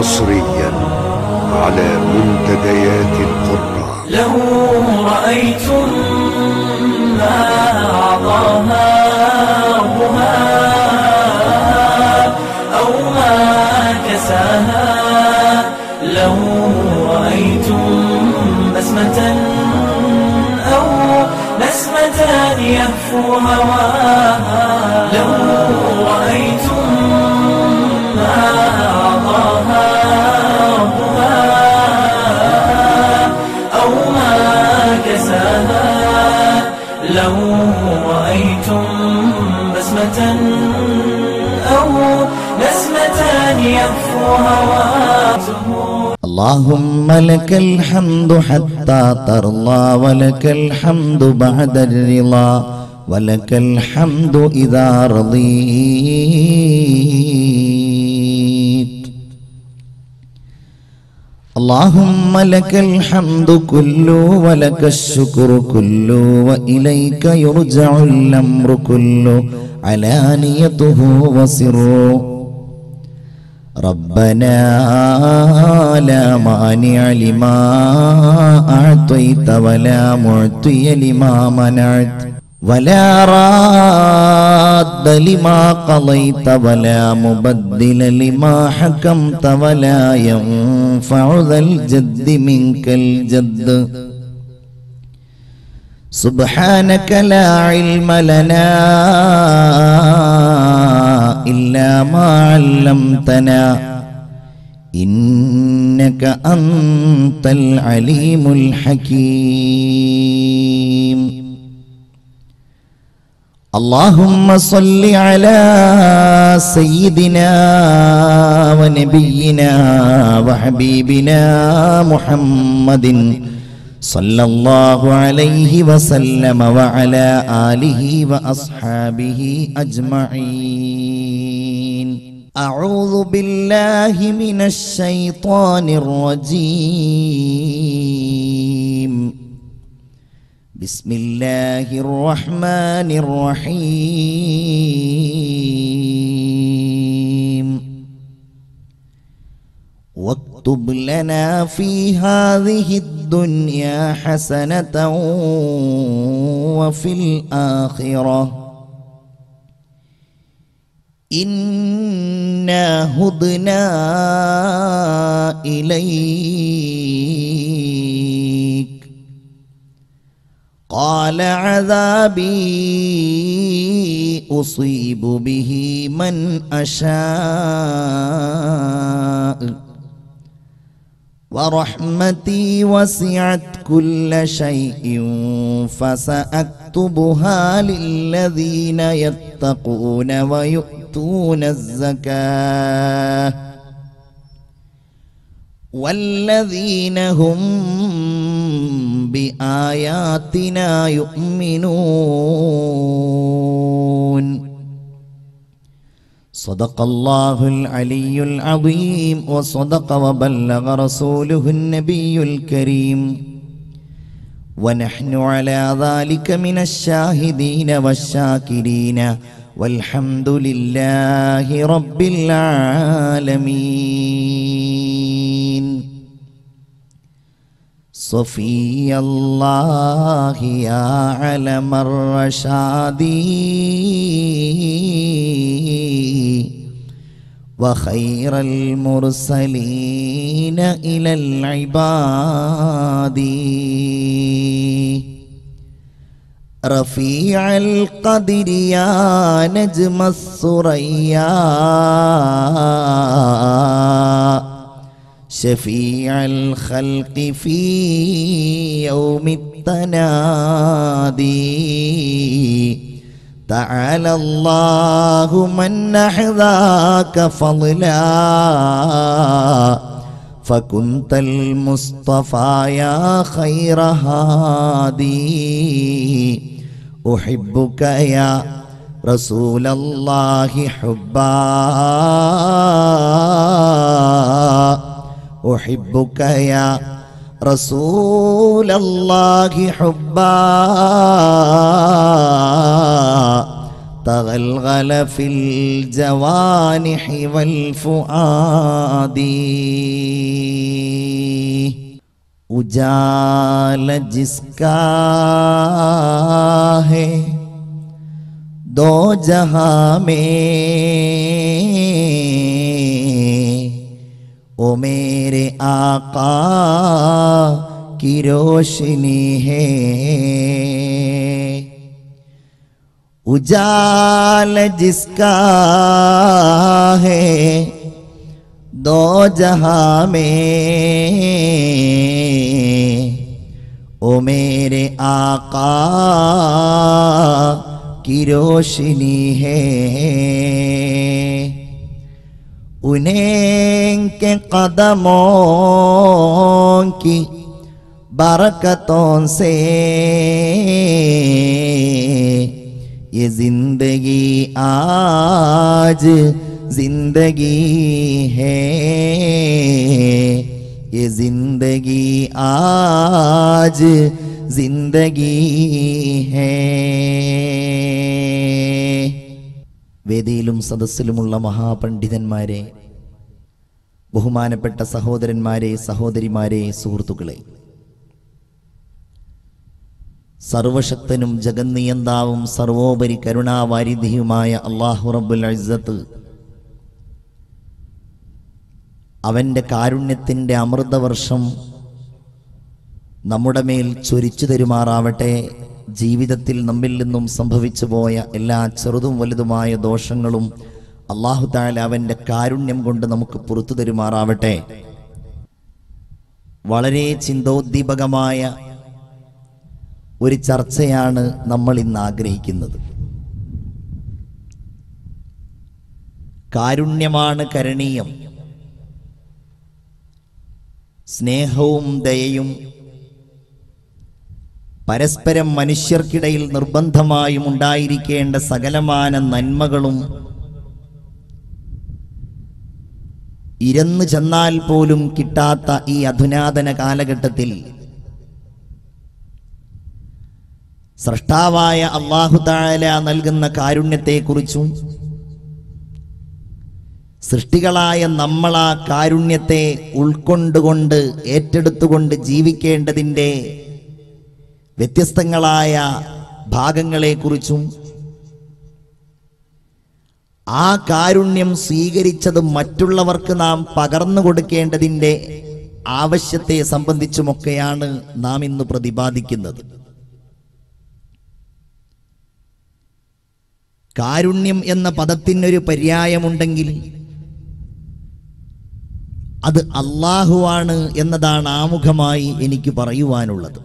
حصريا على منتديات القرى لو رأيتم ما أعطاها ربها أو ما كساها لو رأيتم بسمة أو نسمة يهفو هواها لو رأيتم ما أعطاها ربها أو ما كساها لو رأيتم بسمة أو نسمة يهفو هواته اللهم لك الحمد حتى ترضى ولك الحمد بعد الرضا ولك الحمد إذا رضيت اللهم لك الحمد كله ولك الشكر كله وإليك يرجع الأمر كله علانيته وسره ربنا لا مانع لما أعطيت ولا معطي لما منعت ولا راد لما قضيت ولا مبدل لما حكمت ولا ينفع ذا الجد منك الجد سبحانك لا علم لنا إلا ما علمتنا إنك أنت العليم الحكيم اللهم صل على سيدنا ونبينا وحبيبنا محمد صلى الله عليه وسلم وعلى آله وأصحابه أجمعين أعوذ بالله من الشيطان الرجيم بسم الله الرحمن الرحيم واكتب لنا في هذه الدنيا حسنة وفي الآخرة إنا هدنا إليك قال عذابي أصيب به من أشاء ورحمتي وسعت كل شيء فسأكتبها للذين يتقون ويؤتون الزكاة والذين هم بآياتنا يؤمنون صدق الله العلي العظيم وصدق وبلغ رسوله النبي الكريم ونحن على ذلك من الشاهدين والشاكرين والحمد لله رب العالمين صفي الله يا علم الرشاد وخير المرسلين إلى العباد رفيع القدر يا نجم الثريا شفيع الخلق في يوم التنادي تعالى الله من نحذاك فضلا فكنت المصطفى يا خير هادي أحبك يا رسول الله حبا أحبك يا رسول الله حبا تغلغل في الجوانح والفؤاد उजाल जिसका है दो जहां में ओ मेरे आका की रोशनी है उजाल जिसका है दो जहां में ओ मेरे आका की रोशनी है उन्हें के कदमों की बरकतों से ये जिंदगी आज जिंदगी है ये जिंदगी आज जिंदगी है വേദിയിലും സദസ്സിലുമുള്ള മഹാപണ്ഡിതന്മാരെ ബഹുമാനപ്പെട്ട സഹോദരന്മാരെ സഹോദരിമാരെ സുഹൃത്തുക്കളെ സർവശക്തനും ജഗന്നിയന്താവും സർവോപരി കരുണാവാരിധിയുമായ അള്ളാഹു റബ്ബുൽ ഇസ്സത്ത് അവൻ്റെ കാരുണ്യത്തിൻ്റെ അമൃതവർഷം നമ്മുടെ മേൽ ചൊരിച്ചു തരുമാറാവട്ടെ ജീവിതത്തിൽ നമ്മിൽ നിന്നും സംഭവിച്ചു പോയ എല്ലാ ചെറുതും വലുതുമായ ദോഷങ്ങളും അള്ളാഹു താല അവൻ്റെ കാരുണ്യം കൊണ്ട് നമുക്ക് പുറത്തു തരുമാറാവട്ടെ വളരെ ചിന്തോദ്ദീപകമായ ഒരു ചർച്ചയാണ് നമ്മൾ ഇന്ന് ആഗ്രഹിക്കുന്നത് കാരുണ്യമാണ് കരണീയം സ്നേഹവും ദയയും പരസ്പരം മനുഷ്യർക്കിടയിൽ നിർബന്ധമായും ഉണ്ടായിരിക്കേണ്ട സകലമാന നന്മകളും ഇരന്നു ചെന്നാൽ പോലും കിട്ടാത്ത ഈ അധുനാതന കാലഘട്ടത്തിൽ സൃഷ്ടാവായ അള്ളാഹുതാല നൽകുന്ന കാരുണ്യത്തെക്കുറിച്ചും സൃഷ്ടികളായ നമ്മൾ ആ കാരുണ്യത്തെ ഉൾക്കൊണ്ടുകൊണ്ട് ഏറ്റെടുത്തുകൊണ്ട് ജീവിക്കേണ്ടതിൻ്റെ വ്യത്യസ്തങ്ങളായ ഭാഗങ്ങളെക്കുറിച്ചും ആ കാരുണ്യം സ്വീകരിച്ചത് മറ്റുള്ളവർക്ക് നാം പകർന്നു കൊടുക്കേണ്ടതിൻ്റെ ആവശ്യത്തെ സംബന്ധിച്ചുമൊക്കെയാണ് നാം ഇന്ന് പ്രതിപാദിക്കുന്നത് കാരുണ്യം എന്ന പദത്തിനൊരു പര്യായമുണ്ടെങ്കിൽ അത് അള്ളാഹുവാണ് എന്നതാണ് ആമുഖമായി എനിക്ക് പറയുവാനുള്ളത്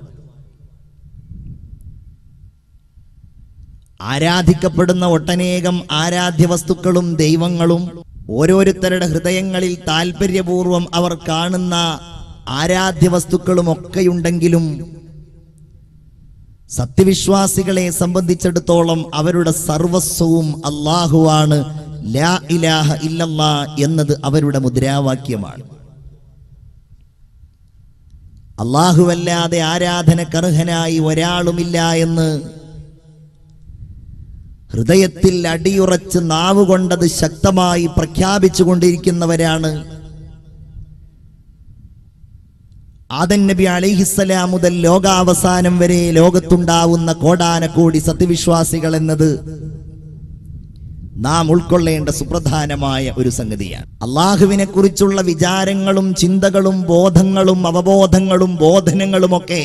ആരാധിക്കപ്പെടുന്ന ഒട്ടനേകം ആരാധ്യ വസ്തുക്കളും ദൈവങ്ങളും ഓരോരുത്തരുടെ ഹൃദയങ്ങളിൽ താല്പര്യപൂർവം അവർ കാണുന്ന ആരാധ്യ വസ്തുക്കളും ഒക്കെയുണ്ടെങ്കിലും സത്യവിശ്വാസികളെ സംബന്ധിച്ചിടത്തോളം അവരുടെ സർവസ്വവും അള്ളാഹുവാണ് ലാ ഇലാഹ ഇല്ലല്ലാ എന്നത് അവരുടെ മുദ്രാവാക്യമാണ് അള്ളാഹുവല്ലാതെ ആരാധനക്കർഹനായി ഒരാളുമില്ല എന്ന് ഹൃദയത്തിൽ അടിയുറച്ച് നാവുകൊണ്ടത് ശക്തമായി പ്രഖ്യാപിച്ചു കൊണ്ടിരിക്കുന്നവരാണ് ആദൻ നബി അലൈഹിസ്സലാം മുതൽ ലോകാവസാനം വരെ ലോകത്തുണ്ടാവുന്ന കോടാനക്കോടി സത്യവിശ്വാസികൾ എന്നത് നാം ഉൾക്കൊള്ളേണ്ട സുപ്രധാനമായ ഒരു സംഗതിയാണ് അള്ളാഹുവിനെ കുറിച്ചുള്ള വിചാരങ്ങളും ചിന്തകളും ബോധങ്ങളും അവബോധങ്ങളും ബോധനങ്ങളുമൊക്കെ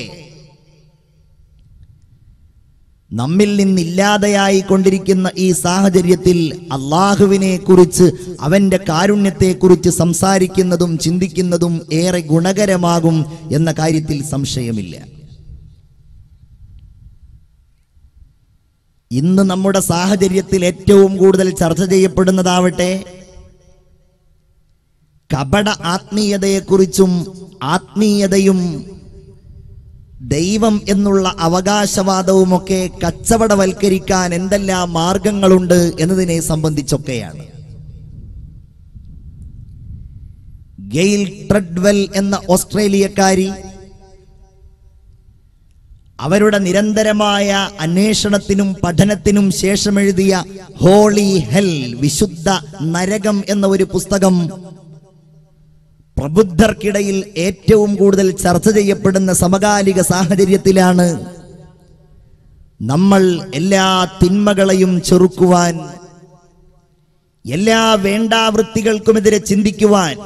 നമ്മിൽ നിന്നില്ലാതെയായി കൊണ്ടിരിക്കുന്ന ഈ സാഹചര്യത്തിൽ അള്ളാഹുവിനെ കുറിച്ച് അവന്റെ കാരുണ്യത്തെ കുറിച്ച് സംസാരിക്കുന്നതും ചിന്തിക്കുന്നതും ഏറെ ഗുണകരമാകും എന്ന കാര്യത്തിൽ സംശയമില്ല ഇന്ന് നമ്മുടെ സാഹചര്യത്തിൽ ഏറ്റവും കൂടുതൽ ചർച്ച ചെയ്യപ്പെടുന്നതാവട്ടെ കപട ആത്മീയതയെക്കുറിച്ചും ആത്മീയതയും ദൈവം എന്നുള്ള അവകാശവാദവുമൊക്കെ കച്ചവടവൽക്കരിക്കാൻ എന്തെല്ലാം മാർഗങ്ങളുണ്ട് എന്നതിനെ സംബന്ധിച്ചൊക്കെയാണ് ഗെയിൽ ട്രെഡ്വെൽ എന്ന ഓസ്ട്രേലിയക്കാരി അവരുടെ നിരന്തരമായ അന്വേഷണത്തിനും പഠനത്തിനും ശേഷം എഴുതിയ ഹോളി ഹെൽ വിശുദ്ധ നരകം എന്ന ഒരു പുസ്തകം പ്രബുദ്ധർക്കിടയിൽ ഏറ്റവും കൂടുതൽ ചർച്ച ചെയ്യപ്പെടുന്ന സമകാലിക സാഹചര്യത്തിലാണ് നമ്മൾ എല്ലാ തിന്മകളെയും ചെറുക്കുവാൻ എല്ലാ വേണ്ടാവൃത്തികൾക്കുമെതിരെ ചിന്തിക്കുവാൻ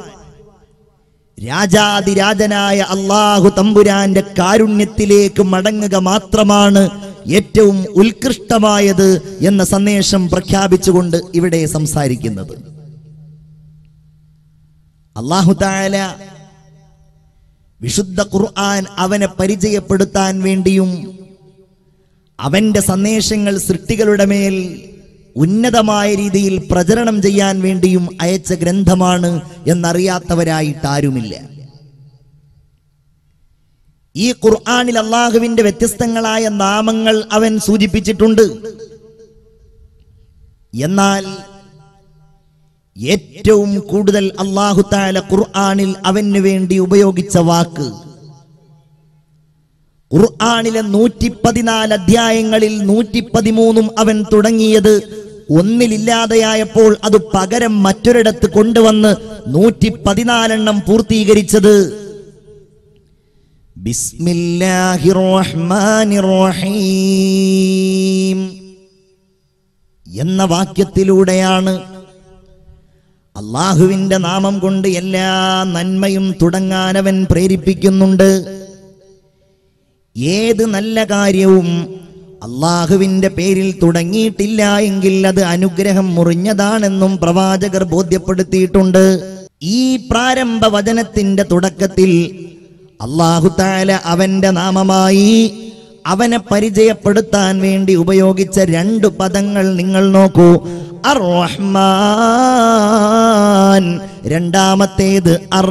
രാജാതിരാജനായ അള്ളാഹു തമ്പുരാന്റെ കാരുണ്യത്തിലേക്ക് മടങ്ങുക മാത്രമാണ് ഏറ്റവും ഉത്കൃഷ്ടമായത് എന്ന സന്ദേശം പ്രഖ്യാപിച്ചുകൊണ്ട് ഇവിടെ സംസാരിക്കുന്നത് അള്ളാഹു താല വിശുദ്ധ ഖുർആൻ അവനെ പരിചയപ്പെടുത്താൻ വേണ്ടിയും അവന്റെ സന്ദേശങ്ങൾ സൃഷ്ടികളുടെ മേൽ ഉന്നതമായ രീതിയിൽ പ്രചരണം ചെയ്യാൻ വേണ്ടിയും അയച്ച ഗ്രന്ഥമാണ് എന്നറിയാത്തവരായിട്ട് ആരുമില്ല ഈ ഖുർആനിൽ അള്ളാഹുവിന്റെ വ്യത്യസ്തങ്ങളായ നാമങ്ങൾ അവൻ സൂചിപ്പിച്ചിട്ടുണ്ട് എന്നാൽ ഏറ്റവും കൂടുതൽ അള്ളാഹു താല ഖുർആനിൽ അവന് വേണ്ടി ഉപയോഗിച്ച വാക്ക് ഖുർആനിലെ നൂറ്റി പതിനാല് അധ്യായങ്ങളിൽ നൂറ്റി പതിമൂന്നും അവൻ തുടങ്ങിയത് ഒന്നിലില്ലാതെയായപ്പോൾ അത് പകരം മറ്റൊരിടത്ത് കൊണ്ടുവന്ന് നൂറ്റി പതിനാലെണ്ണം പൂർത്തീകരിച്ചത് ബിസ്മില്ലാഹിർ റഹ്മാനിർ റഹീം എന്ന വാക്യത്തിലൂടെയാണ് അള്ളാഹുവിന്റെ നാമം കൊണ്ട് എല്ലാ നന്മയും തുടങ്ങാനവൻ പ്രേരിപ്പിക്കുന്നുണ്ട് ഏത് നല്ല കാര്യവും അള്ളാഹുവിന്റെ പേരിൽ തുടങ്ങിയിട്ടില്ല എങ്കിൽ അത് അനുഗ്രഹം മുറിഞ്ഞതാണെന്നും പ്രവാചകർ ബോധ്യപ്പെടുത്തിയിട്ടുണ്ട് ഈ പ്രാരംഭ വചനത്തിന്റെ തുടക്കത്തിൽ അള്ളാഹു താല അവന്റെ നാമമായി അവനെ പരിചയപ്പെടുത്താൻ വേണ്ടി ഉപയോഗിച്ച രണ്ട് പദങ്ങൾ നിങ്ങൾ നോക്കൂ അർ റഹ്മാൻ രണ്ടാമത്തേത് അർ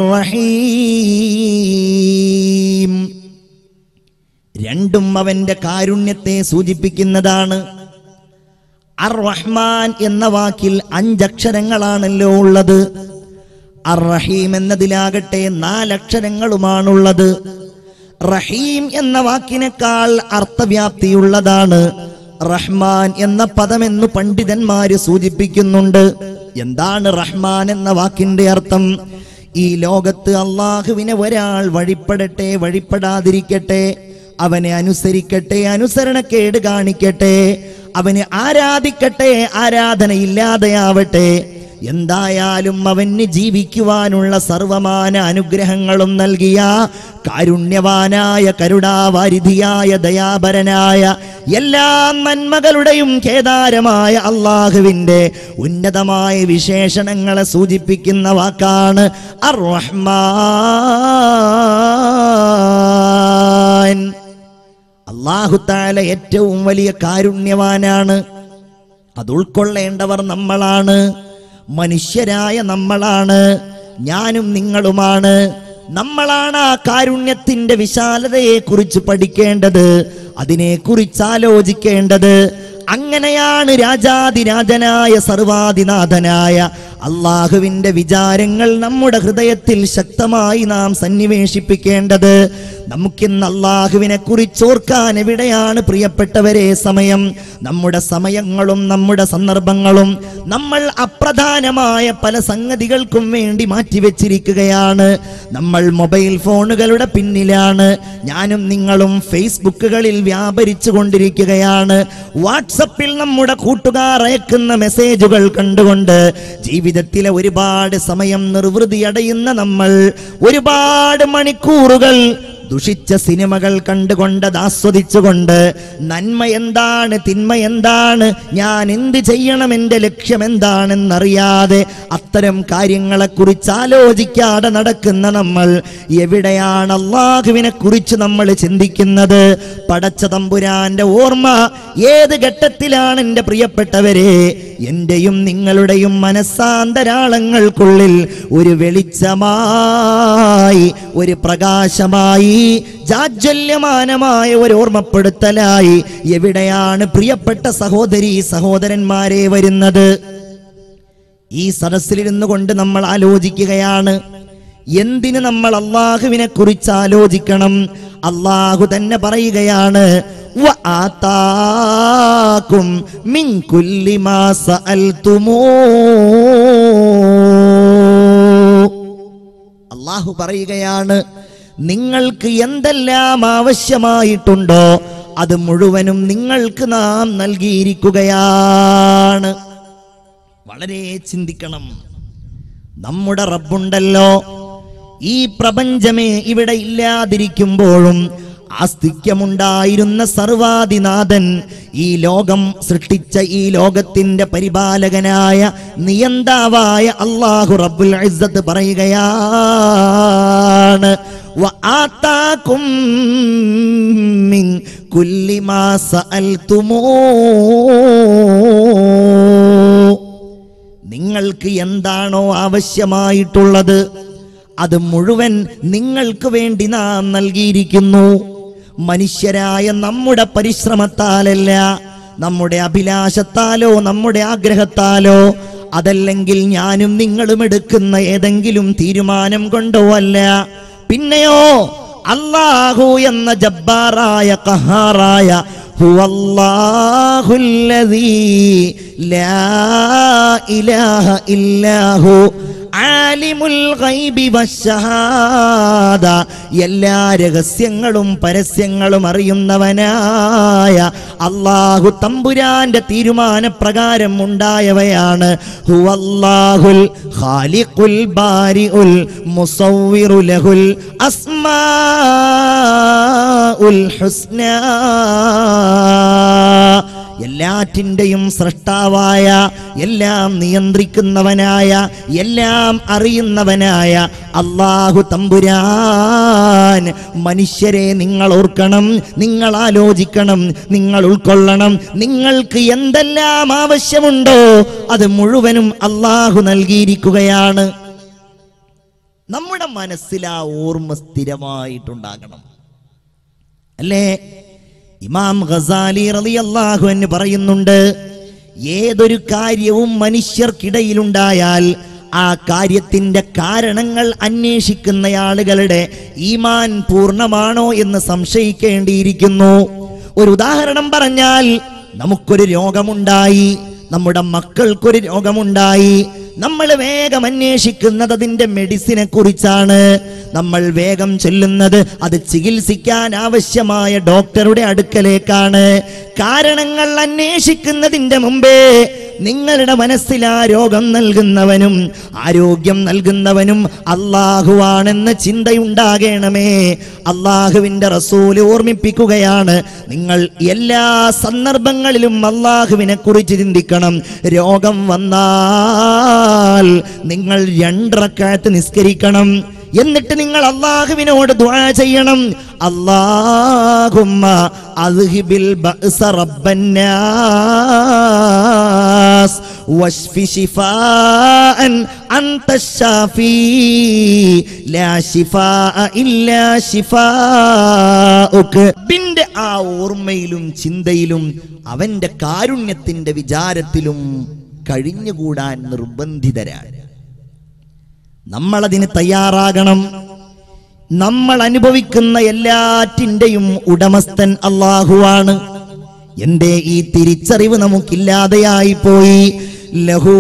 റഹീം രണ്ടും അവന്റെ കാരുണ്യത്തെ സൂചിപ്പിക്കുന്നതാണ് അർ റഹ്മാൻ എന്ന വാക്കിൽ അഞ്ചക്ഷരങ്ങളാണല്ലോ ഉള്ളത് അർ റഹീം എന്നതിലാകട്ടെ നാലക്ഷരങ്ങളുമാണുള്ളത് റഹീം എന്ന വാക്കിനേക്കാൾ അർത്ഥവ്യാപ്തിയുള്ളതാണ് റഹ്മാൻ എന്ന പദമെന്ന് പണ്ഡിതന്മാര് സൂചിപ്പിക്കുന്നുണ്ട് എന്താണ് റഹ്മാൻ എന്ന വാക്കിന്റെ അർത്ഥം ഈ ലോകത്ത് അള്ളാഹുവിനെ ഒരാൾ വഴിപ്പെടട്ടെ വഴിപ്പെടാതിരിക്കട്ടെ അവനെ അനുസരിക്കട്ടെ അനുസരണക്കേട് കാണിക്കട്ടെ അവനെ ആരാധിക്കട്ടെ ആരാധനയില്ലാതെയാവട്ടെ എന്തായാലും അവന് ജീവിക്കുവാനുള്ള സർവമാന അനുഗ്രഹങ്ങളും നൽകിയ കാരുണ്യവാനായ കരുണാവാരിധിയായ ദയാപരനായ എല്ലാ നന്മകളുടെയും കേദാരമായ അള്ളാഹുവിന്റെ ഉന്നതമായ വിശേഷണങ്ങളെ സൂചിപ്പിക്കുന്ന വാക്കാണ് അർ റഹ്മാൻ അള്ളാഹുത്താല ഏറ്റവും വലിയ കാരുണ്യവാനാണ് അത് ഉൾക്കൊള്ളേണ്ടവർ നമ്മളാണ് മനുഷ്യരായ നമ്മളാണ് ഞാനും നിങ്ങളുമാണ് നമ്മളാണ് ആ കാരുണ്യത്തിന്റെ വിശാലതയെ കുറിച്ച് പഠിക്കേണ്ടത് അതിനെക്കുറിച്ച് ആലോചിക്കേണ്ടത് അങ്ങനെയാണ് രാജാതിരാജനായ സർവാധിനാഥനായ അള്ളാഹുവിന്റെ വിചാരങ്ങൾ നമ്മുടെ ഹൃദയത്തിൽ ശക്തമായി നാം സന്നിവേശിപ്പിക്കേണ്ടത് നമുക്കിന്ന് അള്ളാഹുവിനെ കുറിച്ച് ഓർക്കാൻ എവിടെയാണ് പ്രിയപ്പെട്ടവരെ സമയം നമ്മുടെ സമയങ്ങളും നമ്മുടെ സന്ദർഭങ്ങളും നമ്മൾ അപ്രധാനമായ പല സംഗതികൾക്കും വേണ്ടി മാറ്റിവെച്ചിരിക്കുകയാണ് നമ്മൾ മൊബൈൽ ഫോണുകളുടെ പിന്നിലാണ് ഞാനും നിങ്ങളും ഫേസ്ബുക്കുകളിൽ വ്യാപരിച്ചു കൊണ്ടിരിക്കുകയാണ് വാട്സപ്പിൽ നമ്മുടെ കൂട്ടുകാർ അയക്കുന്ന മെസ്സേജുകൾ കണ്ടുകൊണ്ട് ജീവിതത്തിലെ ഒരുപാട് സമയം നിർവൃതി അടയുന്ന നമ്മൾ ഒരുപാട് മണിക്കൂറുകൾ ദുഷിച്ച സിനിമകൾ കണ്ടുകൊണ്ടത് ആസ്വദിച്ചുകൊണ്ട് നന്മ എന്താണ് തിന്മ എന്താണ് ഞാൻ എന്ത് ചെയ്യണം എൻ്റെ ലക്ഷ്യം എന്താണെന്നറിയാതെ അത്തരം കാര്യങ്ങളെക്കുറിച്ച് ആലോചിക്കാതെ നടക്കുന്ന നമ്മൾ എവിടെയാണ് അള്ളാഹുവിനെ കുറിച്ച് നമ്മൾ ചിന്തിക്കുന്നത് പടച്ച തമ്പുരാന്റെ ഓർമ്മ ഏത് ഘട്ടത്തിലാണ് എൻ്റെ പ്രിയപ്പെട്ടവരെ എന്റെയും നിങ്ങളുടെയും മനസ്സാന്തരാളങ്ങൾക്കുള്ളിൽ ഒരു വെളിച്ചമായി ഒരു പ്രകാശമായി ജാജ്വല്യമാനമായ ഒരു ഓർമ്മപ്പെടുത്തലായി എവിടെയാണ് പ്രിയപ്പെട്ട സഹോദരി സഹോദരന്മാരെ വരുന്നത് ഈ സദസ്സിലിരുന്നു കൊണ്ട് നമ്മൾ ആലോചിക്കുകയാണ് എന്തിന് നമ്മൾ അള്ളാഹുവിനെ കുറിച്ച് ആലോചിക്കണം അള്ളാഹു തന്നെ പറയുകയാണ് "വ ആതാക്കും മിൻ കുല്ലി മാ സഅൽതുമൂ അള്ളാഹു പറയുകയാണ് നിങ്ങൾക്ക് എന്തെല്ലാം ആവശ്യമായിട്ടുണ്ടോ അത് മുഴുവനും നിങ്ങൾക്ക് നാം നൽകിയിരിക്കുകയാണ് വളരെ ചിന്തിക്കണം നമ്മുടെ റബ്ബുണ്ടല്ലോ ഈ പ്രപഞ്ചമേ ഇവിടെ ഇല്ലാതിരിക്കുമ്പോഴും ആസ്തിക്യമുണ്ടായിരുന്ന സർവാദിനാഥൻ ഈ ലോകം സൃഷ്ടിച്ച ഈ ലോകത്തിന്റെ പരിപാലകനായ നിയന്താവായ അള്ളാഹു റബ്ബുൽ ഇസ്സത്ത് പറയുകയാണ് വആതാകും മിൻ കുല്ലി മാ സഅൽതുമൂ നിങ്ങൾക്ക് എന്താണോ ആവശ്യമായിട്ടുള്ളത് അത് മുഴുവൻ നിങ്ങൾക്ക് വേണ്ടി നാം നൽകിയിരിക്കുന്നു മനുഷ്യരായ നമ്മുടെ പരിശ്രമത്താലല്ല നമ്മുടെ അഭിലാഷത്താലോ നമ്മുടെ ആഗ്രഹത്താലോ അതല്ലെങ്കിൽ ഞാനും നിങ്ങളും എടുക്കുന്ന ഏതെങ്കിലും തീരുമാനം കൊണ്ടോ അല്ല പിന്നെയോ അള്ളാഹു എന്ന ജബ്ബാറായ കഹാറായ ഹുവല്ലാഹുല്ലദീ ലാ ഇലാഹ ഇല്ലാഹു ആലിമുൽ ഗൈബി വശഹാദ എല്ലാ രഹസ്യങ്ങളും പരസ്യങ്ങളും അറിയുന്നവനായ അള്ളാഹു തമ്പുരാന്റെ തീരുമാനപ്രകാരം ഉണ്ടായവയാണ് ഹുവല്ലാഹുൽ ഖാലിഖുൽ ബാരിഉൽ മുസവ്വിറു ലഹുൽ അസ്മാഉൽ ഹുസ്നാ എല്ലാറ്റിൻ്റെയും സൃഷ്ടാവായ എല്ലാം നിയന്ത്രിക്കുന്നവനായ എല്ലാം അറിയുന്നവനായ അള്ളാഹു തമ്പുരാൻ മനുഷ്യരെ നിങ്ങൾ ഓർക്കണം നിങ്ങൾ ആലോചിക്കണം നിങ്ങൾ ഉൾക്കൊള്ളണം നിങ്ങൾക്ക് എന്തെല്ലാം ആവശ്യമുണ്ടോ അത് മുഴുവനും അള്ളാഹു നൽകിയിരിക്കുകയാണ് നമ്മുടെ മനസ്സിൽ ആ ഓർമ്മ സ്ഥിരമായിട്ടുണ്ടാകണം അല്ലേ ഇമാം ഖസാലി റളിയല്ലാഹു എന്ന് പറയുന്നുണ്ട് ഏതൊരു കാര്യവും മനുഷ്യർക്കിടയിലുണ്ടായാൽ ആ കാര്യത്തിന്റെ കാരണങ്ങൾ അന്വേഷിക്കുന്ന ആളുകളുടെ ഈമാൻ പൂർണ്ണമാണോ എന്ന് സംശയിക്കേണ്ടിയിരിക്കുന്നു ഒരു ഉദാഹരണം പറഞ്ഞാൽ നമുക്കൊരു രോഗമുണ്ടായി നമ്മുടെ മക്കൾക്കൊരു രോഗമുണ്ടായി നമ്മൾ വേഗം അന്വേഷിക്കുന്നത് അതിന്റെ മെഡിസിനെ കുറിച്ചാണ് നമ്മൾ വേഗം ചെല്ലുന്നത് അത് ചികിത്സിക്കാൻ ആവശ്യമായ ഡോക്ടറുടെ അടുക്കലേക്കാണ് കാരണങ്ങൾ അന്വേഷിക്കുന്നതിന്റെ മുമ്പേ നിങ്ങളുടെ മനസ്സിൽ ആ രോഗം നൽകുന്നവനും ആരോഗ്യം നൽകുന്നവനും അള്ളാഹുവാണെന്ന ചിന്തയുണ്ടാകണമേ അള്ളാഹുവിന്റെ റസൂല് ഓർമ്മിപ്പിക്കുകയാണ് നിങ്ങൾ എല്ലാ സന്ദർഭങ്ങളിലും അള്ളാഹുവിനെ കുറിച്ച് ചിന്തിക്കണം രോഗം വന്നാൽ നിങ്ങൾ രണ്ടറക്കാലത്ത് നിസ്കരിക്കണം എന്നിട്ട് നിങ്ങൾ അള്ളാഹുവിനോട് ദുആ ചെയ്യണം അള്ളാഹുമ്മ അദ്ഹിബിൽ ബഅസ റബ്ബന്നാസ് വശ്ഫി ശിഫാഅൻ അൻത ശാഫി ലാ ശിഫാഅ ഇല്ലാ ശിഫാഉക ബിന്റെ ആ ഓർമ്മയിലും ചിന്തയിലും അവന്റെ കാരുണ്യത്തിന്റെ വിചാരത്തിലും കഴിഞ്ഞുകൂടാൻ നിർബന്ധിതരാണ് നമ്മളതിന് തയ്യാറാകണം നമ്മൾ അനുഭവിക്കുന്ന എല്ലാറ്റിൻ്റെയും ഉടമസ്ഥൻ അള്ളാഹുവാണ് എന്റെ ഈ തിരിച്ചറിവ് നമുക്കില്ലാതെയായി പോയി ലഹൂ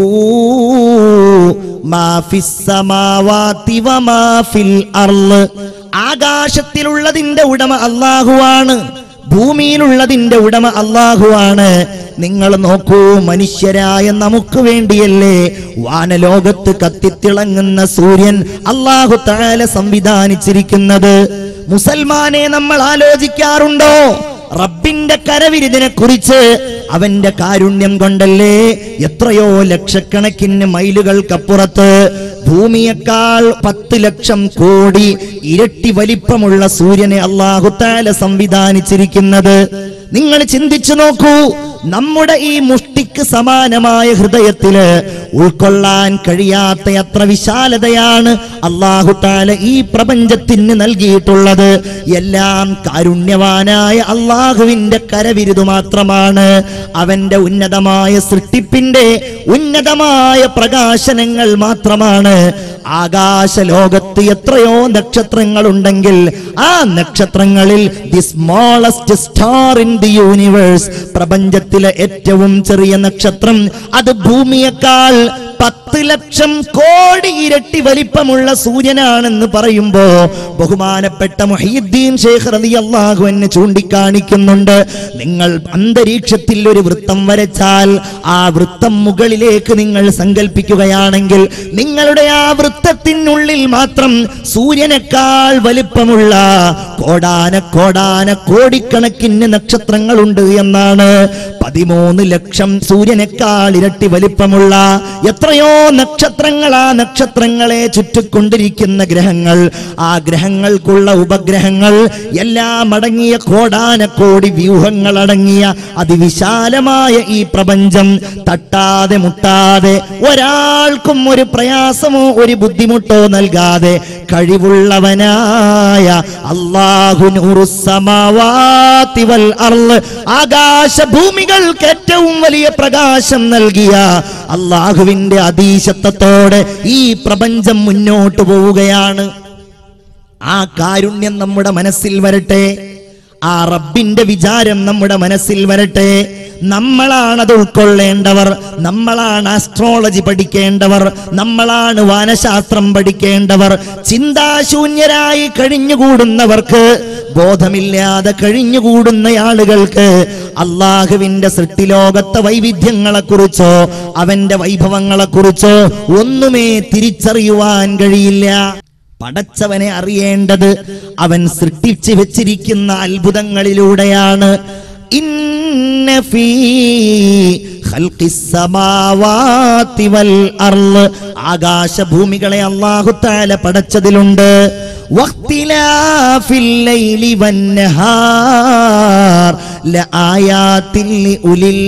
മാ ഫിസ് സമാവാതി വമാ ഫിൽ അർള് ആകാശത്തിലുള്ളതിന്റെ ഉടമ അള്ളാഹുവാണ് ഭൂമിയിലുള്ളതിന്റെ ഉടമ അള്ളാഹുവാണ് നിങ്ങൾ നോക്കൂ മനുഷ്യരായ നമുക്ക് വേണ്ടിയല്ലേ വാനലോകത്ത് കത്തിത്തിളങ്ങുന്ന സൂര്യൻ അള്ളാഹു താല സംവിധാനിച്ചിരിക്കുന്നത് മുസൽമാനെ നമ്മൾ ആലോചിക്കാറുണ്ടോ റബ്ബിന്റെ കരവിരുതിനെ കുറിച്ച് അവന്റെ കാരുണ്യം കൊണ്ടല്ലേ എത്രയോ ലക്ഷക്കണക്കിന് മൈലുകൾക്കപ്പുറത്ത് ഭൂമിയേക്കാൾ പത്ത് ലക്ഷം കോടി ഇരട്ടി വലിപ്പമുള്ള സൂര്യനെ അള്ളാഹുത്താല സംവിധാനിച്ചിരിക്കുന്നത് നിങ്ങൾ ചിന്തിച്ചു നോക്കൂ നമ്മുടെ ഈ മുഷ്ടിക്ക് സമാനമായ ഹൃദയത്തില് ഉൾക്കൊള്ളാൻ കഴിയാത്ത അത്ര വിശാലതയാണ് അള്ളാഹു താല ഈ പ്രപഞ്ചത്തിന് നൽകിയിട്ടുള്ളത് എല്ലാം കാരുണ്യവാനായ അള്ളാഹുവിന്റെ കരവിരുതു മാത്രമാണ് അവന്റെ ഉന്നതമായ സൃഷ്ടിപ്പിന്റെ ഉന്നതമായ പ്രകാശനങ്ങൾ മാത്രമാണ് ആകാശ ലോകത്ത് എത്രയോ നക്ഷത്രങ്ങളുണ്ടെങ്കിൽ ആ നക്ഷത്രങ്ങളിൽ the smallest star in the universe പ്രപഞ്ചത്തിലെ ഏറ്റവും ചെറിയ നക്ഷത്രം അത് ഭൂമിയേക്കാൾ പത്ത് ലക്ഷം കോടി ഇരട്ടി വലിപ്പമുള്ള സൂര്യനാണെന്ന് പറയുമ്പോ ബഹുമാനപ്പെട്ട മുഹീദ്ദീൻ ഷേഖ് റളിയല്ലാഹു അൻഹു ചൂണ്ടിക്കാണിക്കുന്നുണ്ട് നിങ്ങൾ അന്തരീക്ഷത്തിൽ ഒരു വൃത്തം വരച്ചാൽ ആ വൃത്തം മുകളിലേക്ക് നിങ്ങൾ സങ്കല്പിക്കുകയാണെങ്കിൽ നിങ്ങളുടെ ആ വൃത്തത്തിനുള്ളിൽ മാത്രം സൂര്യനേക്കാൾ വലിപ്പമുള്ള കോടാന കോടാന കോടിക്കണക്കിന് നക്ഷത്രങ്ങളുണ്ട് എന്നാണ് പതിമൂന്ന് ലക്ഷം സൂര്യനേക്കാൾ ഇരട്ടി വലിപ്പമുള്ള എത്രയോ നക്ഷത്രങ്ങൾ ആ നക്ഷത്രങ്ങളെ ചുറ്റിക്കൊണ്ടിരിക്കുന്ന ഗ്രഹങ്ങൾ ആ ഗ്രഹങ്ങൾക്കുള്ള ഉപഗ്രഹങ്ങൾ എല്ലാം അടങ്ങിയ കോടാന കോടി വ്യൂഹങ്ങൾ അടങ്ങിയ അതിവിശാലമായ ഈ പ്രപഞ്ചം തട്ടാതെ മുട്ടാതെ ഒരാൾക്കും ഒരു പ്രയാസമോ ഒരു ബുദ്ധിമുട്ടോ നൽകാതെ കഴിവുള്ളവനായ അള്ളാഹു നൂറുസമാവാതി വൽ അർള് ആകാശ ഭൂമികൾക്ക് ഏറ്റവും വലിയ പ്രകാശം നൽകിയ അള്ളാഹുവിന്റെ അതീശത്വത്തോടെ ഈ പ്രപഞ്ചം മുന്നോട്ട് പോവുകയാണ് ആ കാരുണ്യം നമ്മുടെ മനസ്സിൽ വരട്ടെ ആ റബ്ബിന്റെ വിചാരം നമ്മുടെ മനസ്സിൽ വരട്ടെ നമ്മളാണ് അത് ഉൾക്കൊള്ളേണ്ടവർ നമ്മളാണ് ആസ്ട്രോളജി പഠിക്കേണ്ടവർ നമ്മളാണ് വാനശാസ്ത്രം പഠിക്കേണ്ടവർ ചിന്താശൂന്യരായി കഴിഞ്ഞുകൂടുന്നവർക്ക് ബോധമില്ലാതെ കഴിഞ്ഞുകൂടുന്ന ആളുകൾക്ക് അള്ളാഹുവിന്റെ സൃഷ്ടിലോകത്തെ വൈവിധ്യങ്ങളെ കുറിച്ചോ അവന്റെ വൈഭവങ്ങളെ കുറിച്ചോ ഒന്നുമേ തിരിച്ചറിയുവാൻ കഴിയില്ല പടച്ചവനെ അറിയേണ്ടത് അവൻ സൃഷ്ടിച്ചു വെച്ചിരിക്കുന്ന അത്ഭുതങ്ങളിലൂടെയാണ് ഇന്ന ഫീ ഖൽഖിസ് സമാവാതി വൽ അർള് ആകാശഭൂമികളെ അല്ലാഹു തആല പടച്ചതിലുണ്ട് വഖ്തിലാഫിൽ ലൈലി വന്നഹാർ ലആയാതിൻ ലിഉലിൽ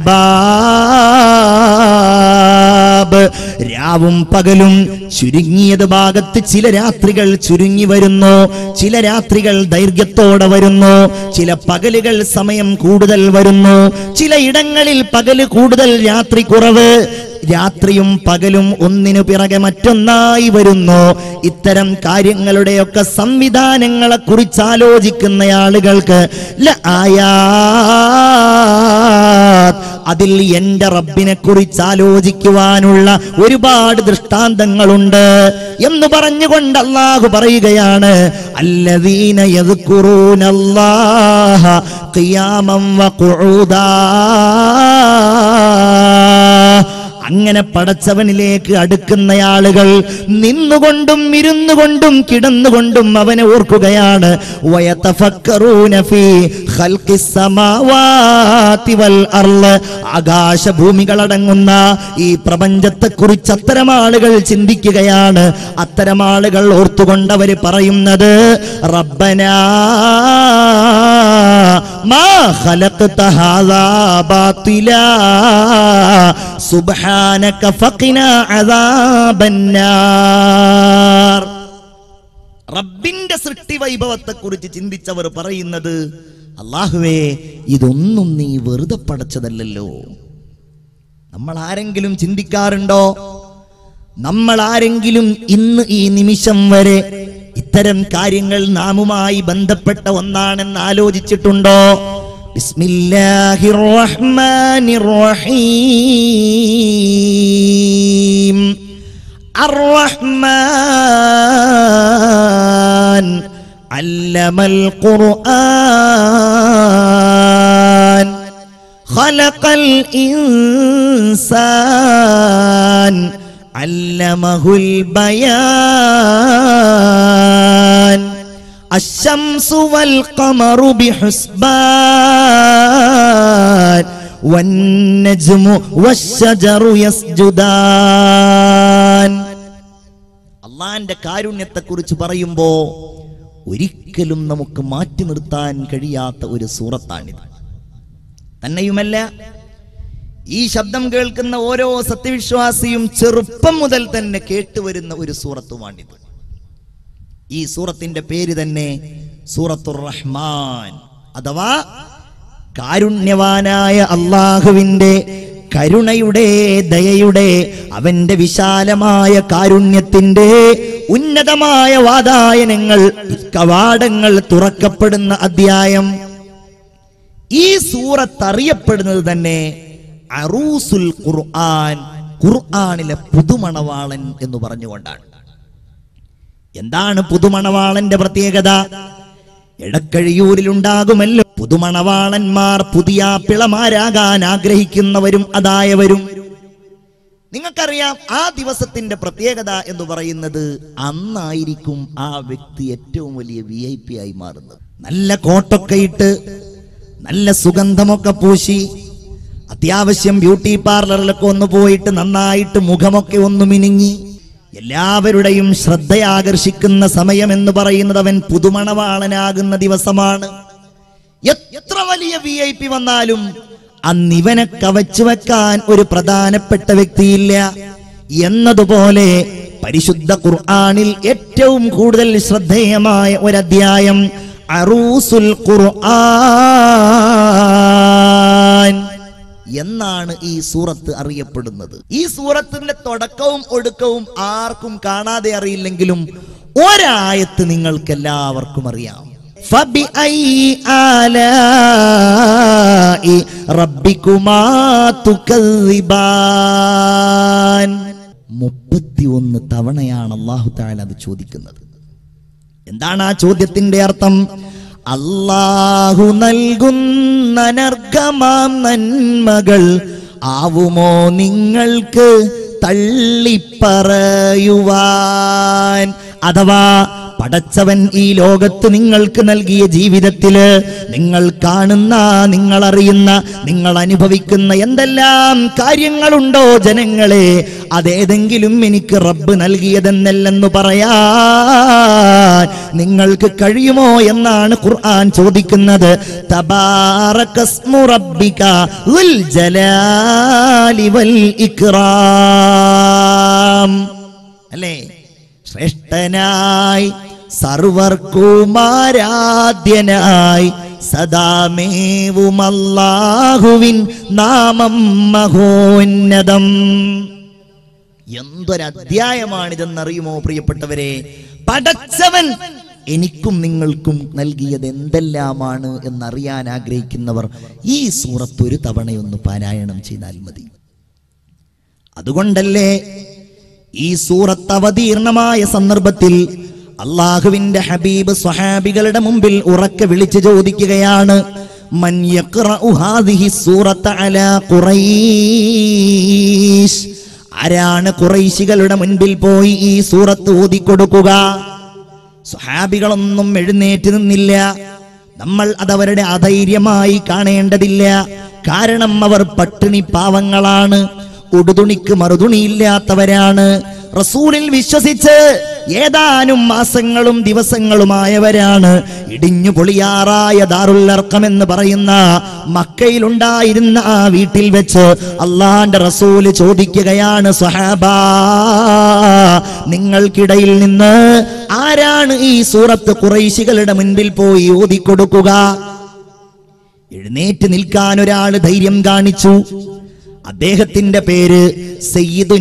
അൽബാബ് രാവും പകലും ചുരുങ്ങിയത് ഭാഗത്ത് ചില രാത്രികൾ ചുരുങ്ങി വരുന്നു ചില രാത്രികൾ ദൈർഘ്യത്തോടെ വരുന്നു ചില പകലുകൾ സമയം കൂടുതൽ വരുന്നു ചില ഇടങ്ങളിൽ പകല് കൂടുതൽ രാത്രി കുറവ് രാത്രിയും പകലും ഒന്നിനു പിറകെ മറ്റൊന്നായി വരുന്നു ഇത്തരം കാര്യങ്ങളുടെയൊക്കെ സംവിധാനങ്ങളെ കുറിച്ച് ആലോചിക്കുന്ന ആളുകൾക്ക് ല ആയാത്ത് അതിൽ എന്റെ റബ്ബിനെ കുറിച്ച് ആലോചിക്കുവാനുള്ള ഒരുപാട് ദൃഷ്ടാന്തങ്ങളുണ്ട് എന്ന് പറഞ്ഞുകൊണ്ട് അള്ളാഹു പറയുകയാണ് അല്ലദീന യദ്കുറൂനല്ലാഹ ഖിയാമം വഖുഊദാ അങ്ങനെ പടച്ചവനിലേക്ക് അടുക്കുന്ന ആളുകൾ നിന്നുകൊണ്ടും ഇരുന്നുകൊണ്ടും കിടന്നുകൊണ്ടും അവനെ ഓർക്കുകയാണ് വയതഫക്കറൂന ഫീ ഖൽഖിസ് സമാവാതി വൽ അർള് ആകാശഭൂമികളടങ്ങുന്ന ഈ പ്രപഞ്ചത്തെക്കുറിച്ച് അത്തരം ആളുകൾ ചിന്തിക്കുകയാണ് അത്തരം ആളുകൾ ഓർത്തുകൊണ്ട് അവർ പറയുന്നത് റബ്ബനാ മാ ഖലഖ്ത ഹാദാ ബാത്തിലാ സുബ്ഹാനക ഫഖിനാ അദാബന്നാർ റബ്ബിന്റെ സൃഷ്ടി വൈഭവത്തെ കുറിച്ച് ചിന്തിച്ചവർ പറയുന്നത് അള്ളാഹുവേ ഇതൊന്നും നീ വെറുതെ പടച്ചതല്ലല്ലോ നമ്മൾ ആരെങ്കിലും ചിന്തിക്കാറുണ്ടോ നമ്മൾ ആരെങ്കിലും ഇന്ന് ഈ നിമിഷം വരെ ഇത്തരം കാര്യങ്ങൾ നാമുമായി ബന്ധപ്പെട്ട ഒന്നാണെന്ന് ആലോചിച്ചിട്ടുണ്ടോ ബിസ്മില്ലാഹിർ റഹ്മാനിർ റഹീം الرحمن علم القرآن خلق الإنسان علمه البيان الشمس والقمر بحسبان والنجم والشجر يسجدان അള്ളാന്റെ കാരുണ്യത്തെ കുറിച്ച് പറയുമ്പോ ഒരിക്കലും നമുക്ക് മാറ്റി നിർത്താൻ കഴിയാത്ത ഒരു സൂറത്താണിത് തന്നെയുമല്ല ഈ ശബ്ദം കേൾക്കുന്ന ഓരോ സത്യവിശ്വാസിയും ചെറുപ്പം മുതൽ തന്നെ കേട്ടുവരുന്ന ഒരു സൂറത്തുമാണിത് ഈ സൂറത്തിന്റെ പേര് തന്നെ സൂറത്തുർ റഹ്മാൻ അഥവാ കാരുണ്യവാനായ അള്ളാഹുവിന്റെ കരുണയുടെ ദയയുടെ അവന്റെ വിശാലമായ കാരുണ്യത്തിന്റെ ഉന്നതമായ വാതായനങ്ങൾ കവാടങ്ങൾ തുറക്കപ്പെടുന്ന അധ്യായം ഈ സൂറത്ത് അറിയപ്പെടുന്നത് തന്നെ അറൂസുൽ ഖുർആൻ ഖുർആനിലെ പുതുമണവാളൻ എന്ന് പറഞ്ഞുകൊണ്ടാണ് എന്താണ് പുതുമണവാളന്റെ പ്രത്യേകത എടക്കഴിയൂരിലുണ്ടാകുമല്ലോ പുതുമണവാളന്മാർ പുതിയ പിളമാരാകാൻ ആഗ്രഹിക്കുന്നവരും അതായവരും നിങ്ങൾക്കറിയാം ആ ദിവസത്തിന്റെ പ്രത്യേകത എന്ന് പറയുന്നത് അന്നായിരിക്കും ആ വ്യക്തി ഏറ്റവും വലിയ വി ഐ പി ആയി മാറുന്നത് നല്ല കോട്ടൊക്കെ ഇട്ട് നല്ല സുഗന്ധമൊക്കെ പൂശി അത്യാവശ്യം ബ്യൂട്ടി പാർലറിലൊക്കെ ഒന്ന് പോയിട്ട് നന്നായിട്ട് മുഖമൊക്കെ ഒന്ന് മിനുങ്ങി എല്ലാവരുടെയും ശ്രദ്ധയാകർഷിക്കുന്ന സമയം എന്ന് പറയുന്നത് അവൻ പുതുമണവാളനാകുന്ന ദിവസമാണ് എത്ര വലിയ വി ഐ പി വന്നാലും അന്നിവനെ കവച്ചു വെക്കാൻ ഒരു പ്രധാനപ്പെട്ട വ്യക്തിയില്ല എന്നതുപോലെ പരിശുദ്ധ ഖുർആനിൽ ഏറ്റവും കൂടുതൽ ശ്രദ്ധേയമായ ഒരു അധ്യായം അറൂസുൽ ഖുർആൻ എന്നാണ് ഈ സൂറത്ത് അറിയപ്പെടുന്നത് ഈ സൂറത്തിന്റെ തുടക്കവും ഒടുക്കവും ആർക്കും കാണാതെ അറിയില്ലെങ്കിലും ഒരായത്ത് നിങ്ങൾക്ക് എല്ലാവർക്കും അറിയാം فبأي آلاء ربكما تكذبان മുപ്പത്തിയൊന്ന് തവണയാണ് അള്ളാഹു താല അത് ചോദിക്കുന്നത് എന്താണ് ആ ചോദ്യത്തിന്റെ അർത്ഥം അള്ളാഹു നൽകുന്ന നർഗമാം നന്മകൾ ആവുമോ നിങ്ങൾക്ക് തള്ളിപ്പറയുവാൻ അഥവാ പടച്ചവൻ ഈ ലോകത്ത് നിങ്ങൾക്ക് നൽകിയ ജീവിതത്തില് നിങ്ങൾ കാണുന്ന നിങ്ങൾ അറിയുന്ന നിങ്ങൾ അനുഭവിക്കുന്ന എന്തെല്ലാം കാര്യങ്ങളുണ്ടോ ജനങ്ങളെ അതേതെങ്കിലും എനിക്ക് റബ്ബ് നൽകിയതെന്നല്ലെന്ന് പറയാൻ നിങ്ങൾക്ക് കഴിയുമോ എന്നാണ് ഖുർആൻ ചോദിക്കുന്നത് തബാറകസ്മു റബ്ബിക ദുൽ ജലാലി വൽ ഇക്റാം അല്ലേ ശ്രേഷ്ഠനായി സർവർക്കുമാരാധ്യനായി സദാമേവും അല്ലാഹുവിൻ നാമം മഹോന്നതം എന്തൊരു അധ്യായമാണിതെന്നറിയുമോ പ്രിയപ്പെട്ടവരെ പടച്ചവൻ എനിക്കും നിങ്ങൾക്കും നൽകിയത് എന്തെല്ലാമാണ് എന്നറിയാൻ ആഗ്രഹിക്കുന്നവർ ഈ സൂറത്ത് ഒരു തവണയൊന്ന് പാരായണം ചെയ്താൽ മതി അതുകൊണ്ടല്ലേ ഈ സൂറത്ത് അവതീർണമായ സന്ദർഭത്തിൽ അള്ളാഹുവിന്റെ ഹബീബ് സ്വഹാബികളുടെ മുമ്പിൽ ഉറക്കെ വിളിച്ചു ചോദിക്കുകയാണ് മൻ യഖ്റഉ ഹാദിഹി സൂറത്ത് അലാ ഖുറൈശ് ആരാണ് ഖുറൈശികളുടെ മുൻപിൽ പോയി ഈ സൂറത്ത് ഓതിക്കൊടുക്കുക സ്വഹാബികളൊന്നും എഴുന്നേറ്റ് നിന്നില്ല നമ്മൾ അതവരുടെ അധൈര്യമായി കാണേണ്ടതില്ല കാരണം അവർ പട്ടിണി പാവങ്ങളാണ് ഉടുതുണിക്ക് മറുതുണിയില്ലാത്തവരാണ് റസൂലിൽ വിശ്വസിച്ച് ഏതാനും മാസങ്ങളും ദിവസങ്ങളുമായവരാണ് ഇടിഞ്ഞു പൊളിയാറായ ദാറുല്ലർക്കം എന്ന് പറയുന്ന മക്കയിലുണ്ടായിരുന്ന ആ വീട്ടിൽ വെച്ച് അള്ളാന്റെ റസൂല് ചോദിക്കുകയാണ് സ്വഹാബ നിങ്ങൾക്കിടയിൽ നിന്ന് ആരാണ് ഈ സൂറത്ത് കുറൈശികളുടെ മുൻപിൽ പോയി ഓതിക്കൊടുക്കുക എഴുന്നേറ്റ് നിൽക്കാൻ ഒരാൾ ധൈര്യം കാണിച്ചു അദ്ദേഹത്തിന്റെ പേര് സയ്യിദുന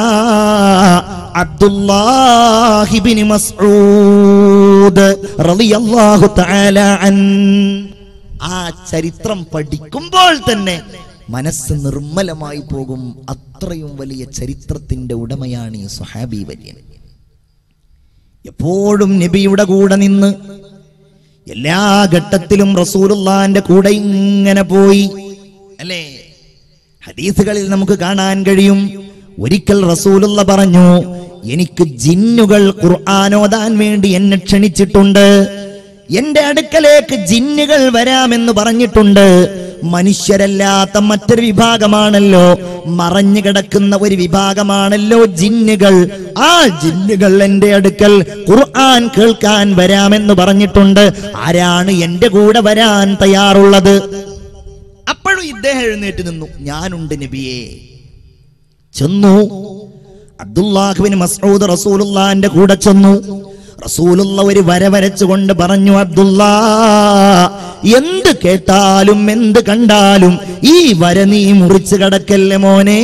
അബ്ദുല്ലാഹിബിൻ മസ്ഊദ് റളിയല്ലാഹു തആല അൻ ആ ചരിത്രം പഠിക്കുമ്പോൾ തന്നെ മനസ്സ് നിർമ്മലമായി പോകും അത്രയും വലിയ ചരിത്രത്തിന്റെ ഉടമയാണ് ഈ സ്വഹാബി വര്യൻ എപ്പോഴും നബിയുടെ കൂടെ നിന്ന് എല്ലാ ഘട്ടത്തിലും റസൂലുള്ളാന്റെ കൂടെ ഇങ്ങനെ പോയി അല്ലേ ഹദീസുകളിൽ നമുക്ക് കാണാൻ കഴിയും ഒരിക്കൽ റസൂലുള്ള പറഞ്ഞു എനിക്ക് ജിന്നുകൾ ഖുർആാനോദാൻ വേണ്ടി എന്നെ ക്ഷണിച്ചിട്ടുണ്ട് എന്റെ അടുക്കലേക്ക് ജിന്നുകൾ വരാമെന്ന് പറഞ്ഞിട്ടുണ്ട് മനുഷ്യരല്ലാത്ത മറ്റൊരു വിഭാഗമാണല്ലോ മറഞ്ഞു കിടക്കുന്ന ഒരു വിഭാഗമാണല്ലോ ജിന്നുകൾ ആ ജിന്നുകൾ എന്റെ അടുക്കൽ ഖുർആൻ കേൾക്കാൻ വരാമെന്ന് പറഞ്ഞിട്ടുണ്ട് ആരാണ് എന്റെ കൂടെ വരാൻ തയ്യാറുള്ളത് അപ്പോൾ അപ്പോഴും ഇദ്ദേഹം എഴുന്നേറ്റ് നിന്നു ഞാനുണ്ട് നബിയെ ചെന്നു അബ്ദുല്ലാഹുവിന് മസ്ഊദ് റസൂലുള്ളാന്റെ കൂടെ ചെന്നു റസൂലുള്ള ഒരു വര വരച്ചുകൊണ്ട് പറഞ്ഞു അബ്ദുല്ലാ എന്ത് കേട്ടാലും എന്ത് കണ്ടാലും ഈ വര നീ മുറിച്ചു കടക്കല്ലേ മോനെ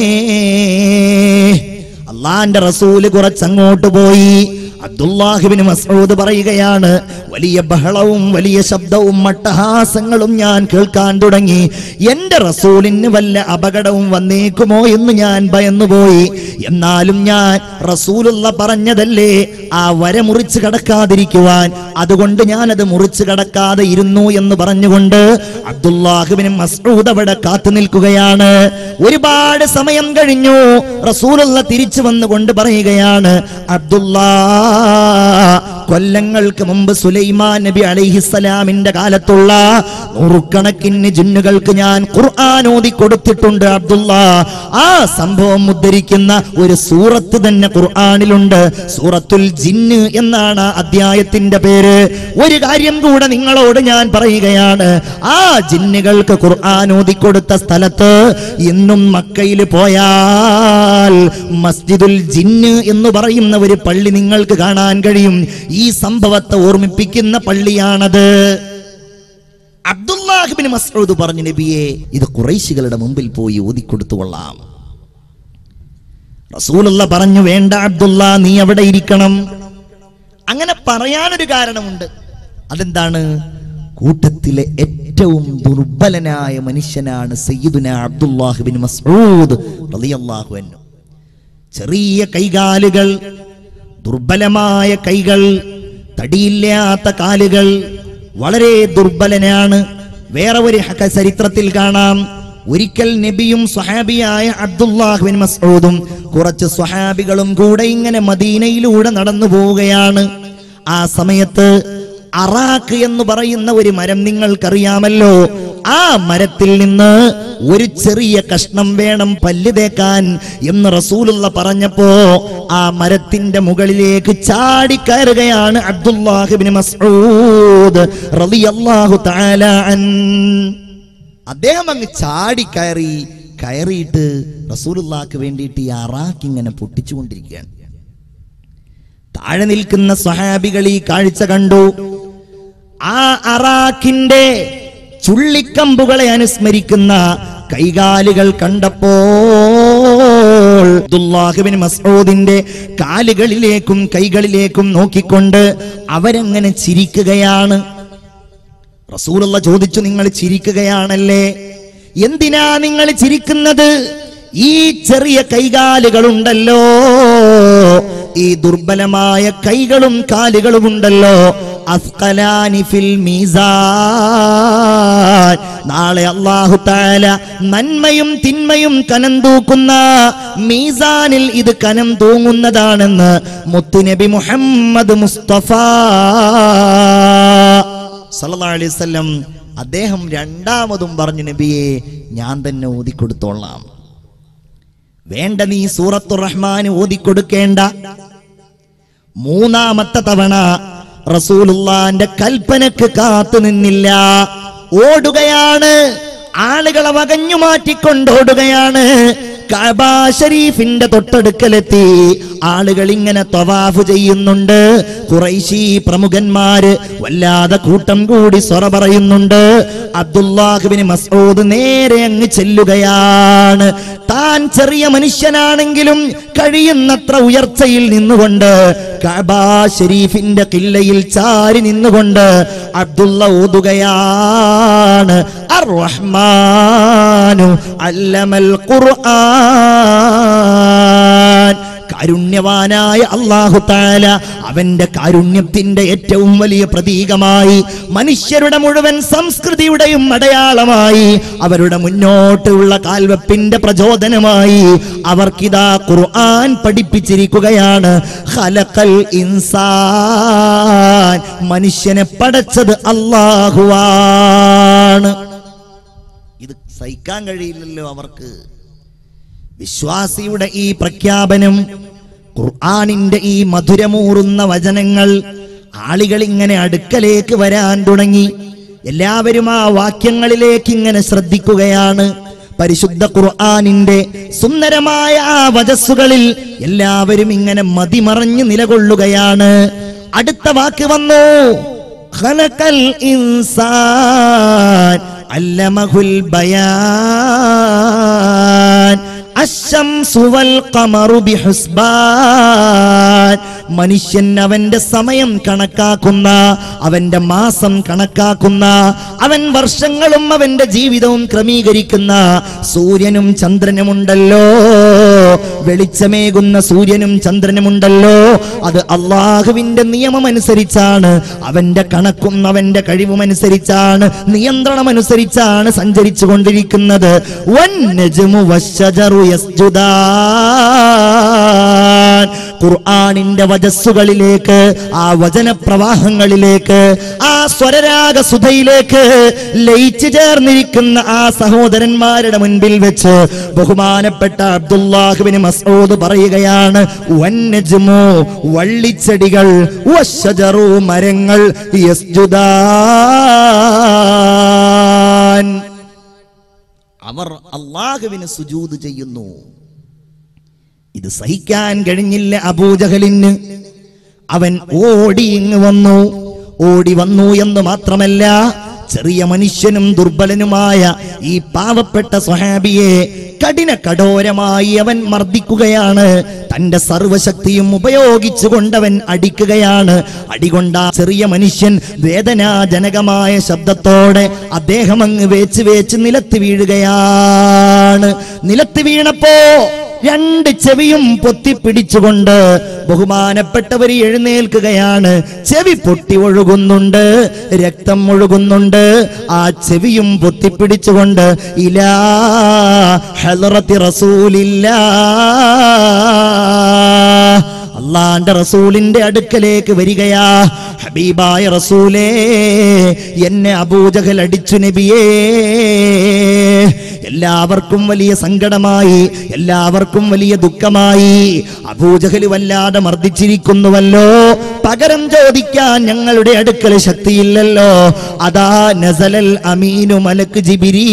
അള്ളാന്റെ റസൂല് കുറച്ചങ്ങോട്ട് പോയി അബ്ദുല്ലാഹിബിന് മസൂദ് പറയുകയാണ് വലിയ ബഹളവും വലിയ ശബ്ദവും മട്ടഹാസങ്ങളും ഞാൻ കേൾക്കാൻ തുടങ്ങി എന്റെ റസൂലിന് വല്ല അപകടവും വന്നേക്കുമോ എന്ന് ഞാൻ ഭയന്നുപോയി എന്നാലും ഞാൻ റസൂലുള്ള പറഞ്ഞതല്ലേ ആ വര മുറിച്ച് കടക്കാതിരിക്കുവാൻ അതുകൊണ്ട് ഞാനത് മുറിച്ച് കടക്കാതെ ഇരുന്നു എന്ന് പറഞ്ഞുകൊണ്ട് അബ്ദുല്ലാഹിബിന് മസൂദ് അവിടെ കാത്തു നിൽക്കുകയാണ് ഒരുപാട് സമയം കഴിഞ്ഞു റസൂലുള്ള തിരിച്ചു വന്നുകൊണ്ട് പറയുകയാണ് അബ്ദുല്ലാ കൊല്ലങ്ങൾക്ക് മുമ്പ് സുലൈമാൻ നബി അലൈഹിസ്സലാമിന്റെ കാലത്തുള്ള നൂറുകണക്കിന് ജിന്നുകൾക്ക് ഞാൻ ഖുർആൻ ഓതി കൊടുത്തിട്ടുണ്ട് അബ്ദുള്ള ആ സംഭവം ഉദ്ധരിക്കുന്ന ഒരു സൂറത്ത് തന്നെ ഖുർആനിലുണ്ട് സൂറത്തുൽ ജിന്ന് എന്നാണ് ആ അധ്യായത്തിന്റെ പേര് ഒരു കാര്യം കൂടെ നിങ്ങളോട് ഞാൻ പറയുകയാണ് ആ ജിന്നുകൾക്ക് ഖുർആൻ ഓതി കൊടുത്ത സ്ഥലത്ത് ഇന്നും മക്കയിൽ പോയാൽ മസ്ജിദുൽ ജിന്ന് എന്ന് പറയുന്ന ഒരു പള്ളി നിങ്ങൾക്ക് കാണാൻ കഴിയും ഈ സംഭവത്തെ ഓർമ്മിപ്പിക്കുന്ന പള്ളിയാണത് അബ്ദുല്ലാഹിബിൻ മസ്ഊദ് പറഞ്ഞു നബിയെ ഇത് കുറൈശികളുടെ മുമ്പിൽ പോയി ഓതിക്കൊടുത്തു കൊള്ളാം റസൂലുള്ള പറഞ്ഞു വേണ്ട അബ്ദുള്ള നീ അവിടെ ഇരിക്കണം അങ്ങനെ പറയാനൊരു കാരണമുണ്ട് അതെന്താണ് കൂട്ടത്തിലെ ഏറ്റവും ദുർബലനായ മനുഷ്യനാണ് സയ്യിദുന അബ്ദുല്ലാഹിബിൻ മസ്ഊദ് റളിയല്ലാഹു അൻഹു ചെറിയ കൈകാലുകൾ ദുർബലമായ കൈകൾ തടിയില്ലാത്ത കാലുകൾ വളരെ ദുർബലനാണ് വേറെ ഒരു ഹക ചരിത്രത്തിൽ കാണാം ഒരിക്കൽ നബിയും സ്വഹാബിയായ അബ്ദുല്ലാഹുബിൻ മസ്ഊദും കുറച്ച് സ്വഹാബികളും കൂടെ ഇങ്ങനെ മദീനയിലൂടെ നടന്നു പോവുകയാണ് ആ സമയത്ത് അറാഖ് എന്ന് പറയുന്ന ഒരു മരം നിങ്ങൾക്കറിയാമല്ലോ ആ മരത്തിൽ നിന്ന് ഒരു ചെറിയ കഷ്ണം വേണം പല്ല് തേക്കാൻ എന്ന് റസൂലുള്ള പറഞ്ഞപ്പോ ആ മരത്തിന്റെ മുകളിലേക്ക് ചാടിക്കയറുകയാണ് അബ്ദുല്ലാഹിബിൻ മസ്ഊദ് റളിയല്ലാഹു തആല അൻ അദ്ദേഹം അങ്ങ് ചാടിക്കയറി കയറിയിട്ട് റസൂലുള്ളാക്ക് വേണ്ടിയിട്ട് ഈ അറാഖ് ഇങ്ങനെ പൊട്ടിച്ചുകൊണ്ടിരിക്കുകയാണ് താഴെ നിൽക്കുന്ന സ്വഹാബികൾ ഈ കാഴ്ച കണ്ടു ആ അറാഖിന്റെ ചുള്ളിക്കമ്പുകളെ അനുസ്മരിക്കുന്ന കൈകാലുകൾ കണ്ടപ്പോൾ അബ്ദുല്ലാഹിബിൻ മസ്ഊദിന്റെ കാലുകളിലേക്കും കൈകളിലേക്കും നോക്കിക്കൊണ്ട് അവരങ്ങനെ ചിരിക്കുകയാണ് റസൂലുള്ള ചോദിച്ചു നിങ്ങൾ ചിരിക്കുകയാണല്ലേ എന്തിനാ നിങ്ങൾ ചിരിക്കുന്നത് ഈ ചെറിയ കൈകാലുകളുണ്ടല്ലോ ഈ ദുർബലമായ കൈകളും കാലുകളും ഉണ്ടല്ലോ അസ്കലാനി ഫിൽ മീസാൻ നാളെ അള്ളാഹു താല നന്മയും തിന്മയും കനം തൂക്കുന്ന മീസാനിൽ ഇത് കനം തൂങ്ങുന്നതാണെന്ന് മുത്തുനബി മുഹമ്മദ് മുസ്തഫ സല്ലല്ലാഹു അലൈഹി വസല്ലം അദ്ദേഹം രണ്ടാമതും പറഞ്ഞു നബിയെ ഞാൻ തന്നെ ഓതിക്കൊടുത്തോളാം വേണ്ട നീ സൂറത്തു റഹ്മാൻ ഓതിക്കൊടുക്കേണ്ട മൂന്നാമത്തെ തവണ റസൂലുള്ളാന്റെ കൽപ്പനക്ക് കാത്തു നിന്നില്ല ഓടുകയാണ് ആളുകളെ വകഞ്ഞു മാറ്റിക്കൊണ്ട് ഓടുകയാണ് കഅബ ഷരീഫിന്റെ തൊട്ടടുക്കലെത്തി ആളുകൾ ഇങ്ങനെ തവാഫ് ചെയ്യുന്നുണ്ട് കുറൈശി പ്രമുഖന്മാര് വല്ലാതെ കൂട്ടം കൂടി സ്വറ പറയുന്നുണ്ട് അബ്ദുല്ലാഹിബിന് മസൂദ് നേരെ അങ്ങ് ചെല്ലുകയാണ് താൻ ചെറിയ മനുഷ്യനാണെങ്കിലും കഴിയുന്നത്ര ഉയർച്ചയിൽ നിന്നുകൊണ്ട് കഅബ ഷരീഫിന്റെ കില്ലയിൽ ചാരി നിന്നുകൊണ്ട് അബ്ദുള്ള ഓതുകയാണ് അർ റഹ്മാനു അല്ലമൽ ഖുർആൻ കാരുണ്യവാനായ അള്ളാഹു താല അവന്റെ കാരുണ്യത്തിന്റെ ഏറ്റവും വലിയ പ്രതീകമായി മനുഷ്യരുടെ മുഴുവൻ സംസ്കൃതിയുടെയും അടയാളമായി അവരുടെ മുന്നോട്ടുള്ള കാൽവെപ്പിന്റെ പ്രചോദനമായി അവർക്കിതാ ഖുർആൻ പഠിപ്പിച്ചിരിക്കുകയാണ് ഖലഖൽ ഇൻസാൻ മനുഷ്യനെ പടച്ചത് അള്ളാഹുവാണ് ഇത് സഹിക്കാൻ കഴിയില്ലല്ലോ അവർക്ക് വിശ്വാസിയുടെ ഈ പ്രഖ്യാപനം ഖുർആാനിന്റെ ഈ മധുരമൂറുന്ന വചനങ്ങൾ ആളുകൾ ഇങ്ങനെ അടുക്കലേക്ക് വരാൻ തുടങ്ങി എല്ലാവരും ആ വാക്യങ്ങളിലേക്ക് ഇങ്ങനെ ശ്രദ്ധിക്കുകയാണ് പരിശുദ്ധ ഖുർആാനിന്റെ സുന്ദരമായ ആ വചസ്സുകളിൽ എല്ലാവരും ഇങ്ങനെ മതിമറഞ്ഞ് നിലകൊള്ളുകയാണ് അടുത്ത വാക്ക് വന്നു ഖലഖൽ ഇൻസാൻ അല്ലമഹുൽ ബയാൻ അശംസു വൽ ഖമറു ബിഹുസ്ബാൻ മനുഷ്യൻ അവന്റെ സമയം കണക്കാക്കുന്ന അവന്റെ മാസം കണക്കാക്കുന്ന അവൻ വർഷങ്ങളും അവന്റെ ജീവിതവും ക്രമീകരിക്കുന്ന സൂര്യനും ചന്ദ്രനുമുണ്ടല്ലോ വെളിച്ചമേകുന്ന സൂര്യനും ചന്ദ്രനുമുണ്ടല്ലോ അത് അള്ളാഹുവിന്റെ നിയമം അനുസരിച്ചാണ് അവന്റെ കണക്കും അവന്റെ കഴിവും അനുസരിച്ചാണ് നിയന്ത്രണം അനുസരിച്ചാണ് സഞ്ചരിച്ചു കൊണ്ടിരിക്കുന്നത് വന്നജമു വശജറു യസ്ജുദാൻ ഖുർആാനിന്റെ വജസ്സുകളിലേക്ക് ആ വചനപ്രവാഹങ്ങളിലേക്ക് ആ സ്വരരാഗ സുധയിലേക്ക് ലയിച്ചു ചേർന്നിരിക്കുന്ന ആ സഹോദരന്മാരുടെ മുൻപിൽ വെച്ച് ബഹുമാനപ്പെട്ട അബ്ദുല്ലാഹുബിന് മസൂദ് പറയുകയാണ് വന്നജ്മു വള്ളിച്ചെടികൾ വശജറു മരങ്ങൾ യസ്ജുദാൻ അവർ അള്ളാഹുവിന് സുജൂത് ചെയ്യുന്നു ഇത് സഹിക്കാൻ കഴിഞ്ഞില്ല അബൂജഹലിന് അവൻ ഓടി ഇങ്ങ് വന്നു ഓടി വന്നു എന്ന് മാത്രമല്ല ചെറിയ മനുഷ്യനും ദുർബലനുമായ ഈ പാവപ്പെട്ട സ്വഹാബിയെ കഠിന കഠോരമായി അവൻ മർദ്ദിക്കുകയാണ് തന്റെ സർവശക്തിയും ഉപയോഗിച്ചുകൊണ്ടവൻ അടിക്കുകയാണ് അടികൊണ്ട ആ ചെറിയ മനുഷ്യൻ വേദനാജനകമായ ശബ്ദത്തോടെ അദ്ദേഹം അങ്ങ് വേച്ച് വേച്ച് നിലത്ത് വീഴുകയാണ് നിലത്ത് വീണപ്പോ രണ്ട് ചെവിയും പൊത്തിപ്പിടിച്ചുകൊണ്ട് ബഹുമാനപ്പെട്ടവർ എഴുന്നേൽക്കുകയാണ് ചെവി പൊട്ടി ഒഴുകുന്നുണ്ട് രക്തം ഒഴുകുന്നുണ്ട് ആ ചെവിയും പൊത്തിപ്പിടിച്ചുകൊണ്ട് ഇലാ ഹലറത്തി റസൂലില്ലാ അള്ളാന്റെ റസൂലിന്റെ അടുക്കലേക്ക് വരികയാ ഹബീബായ റസൂലേ എന്നെ അബൂജഹൽ അടിച്ചു നബിയേ എല്ലാവർക്കും വലിയ സങ്കടമായി എല്ലാവർക്കും വലിയ ദുഃഖമായി അബൂജഹൽ വല്ലാതെ മർദ്ദിച്ചിരിക്കുന്നുവല്ലോ പകരം ചോദിക്കാൻ ഞങ്ങളുടെ അടുക്കൽ ശക്തിയില്ലല്ലോ അതാ നസലൽ അമീനു മലക്ക്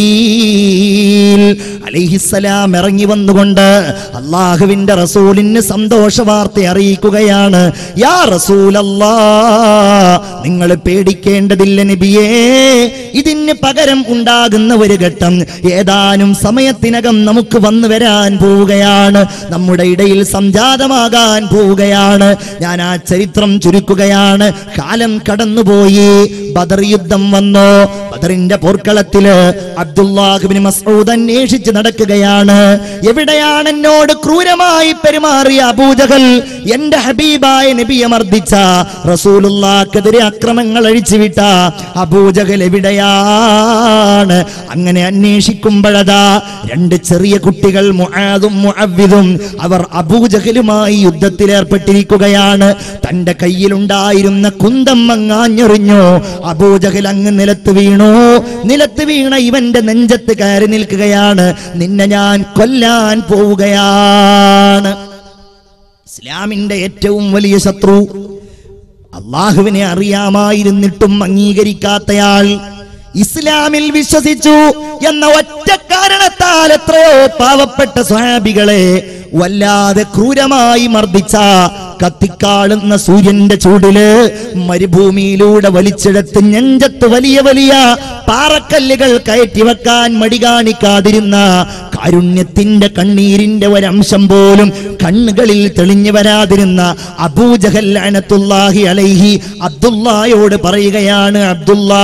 ജിബിരീൽ അലിഹിസലാം ഇറങ്ങി വന്നുകൊണ്ട് അള്ളാഹുവിന്റെ റസൂലിന് സന്തോഷ വാർത്ത അറിയിക്കുകയാണ് യാ റസൂലല്ലാ നിങ്ങൾ പേടിക്കേണ്ടതില്ല നബിയേ ഇതിന് പകരം ഉണ്ടാകുന്ന ഒരു ഘട്ടം ഏതാനും സമയത്തിനകം നമുക്ക് വന്നു വരാൻ പോവുകയാണ് നമ്മുടെ ഇടയിൽ സംജാതമാകാൻ പോവുകയാണ് ഞാൻ ആ ചരിത്രം ചുരുക്കുകയാണ് കാലം കടന്നുപോയി ബദർ യുദ്ധം വന്നു ബദറിന്റെ പോർക്കളത്തില് അബ്ദുല്ലാഹിബിൻ മസ്ഊദ് അന്വേഷിച്ച് നടക്കുകയാണ് എവിടെയാണ് എന്നോട് ക്രൂരമായി പെരുമാറിയ അബൂജഹൽ എന്റെ ഹബീബായ നബിയെ മർദ്ദിച്ച റസൂലുള്ളാക്കെതിരെ അക്രമങ്ങൾ അഴിച്ചുവിട്ട അബൂജഹൽ എവിടെയാണ് അങ്ങനെ അന്വേഷിക്കുമ്പോഴതാ രണ്ട് ചെറിയ കുട്ടികൾ മുആദും മുഅവ്വിദും അവർ അബൂജഹലുമായി യുദ്ധത്തിലേർപ്പെട്ടിരിക്കുകയാണ് തന്റെ കയ്യിലുണ്ടായിരുന്ന കുന്തം അങ്ങാഞ്ഞെറിഞ്ഞു അബൂജഹൽ അങ്ങ് നിലത്ത് വീണു നിലത്ത് വീണ ഇവന്റെ നെഞ്ചത്ത് കയറി നിൽക്കുകയാണ് നിന്നെ ഞാൻ കൊല്ലാൻ പോവുകയാണ് ഇസ്ലാമിന്റെ ഏറ്റവും വലിയ ശത്രു അള്ളാഹുവിനെ അറിയാമായിരുന്നിട്ടും അംഗീകരിക്കാത്തയാൾ ഇസ്ലാമിൽ വിശ്വസിച്ചു എന്ന ഒറ്റ കാരണത്താൽ എത്രയോ പാവപ്പെട്ട സ്വഹാബികളെ വല്ലാതെ ക്രൂരമായി മർദ്ദിച്ച കത്തിക്കാളുന്ന സൂര്യന്റെ ചൂടില് മരുഭൂമിയിലൂടെ വലിച്ചെടുത്ത് നെഞ്ചത്ത് വലിയ വലിയ പാറക്കല്ലുകൾ കയറ്റി വെക്കാൻ മടി കാണിക്കാതിരുന്ന കാരുണ്യത്തിന്റെ കണ്ണീരിന്റെ ഒരംശം പോലും കണ്ണുകളിൽ തെളിഞ്ഞു വരാതിരുന്ന അബൂജഹൽ അനത്തുല്ലാഹി അലൈഹി അബ്ദുല്ലായോട് പറയുകയാണ് അബ്ദുല്ലാ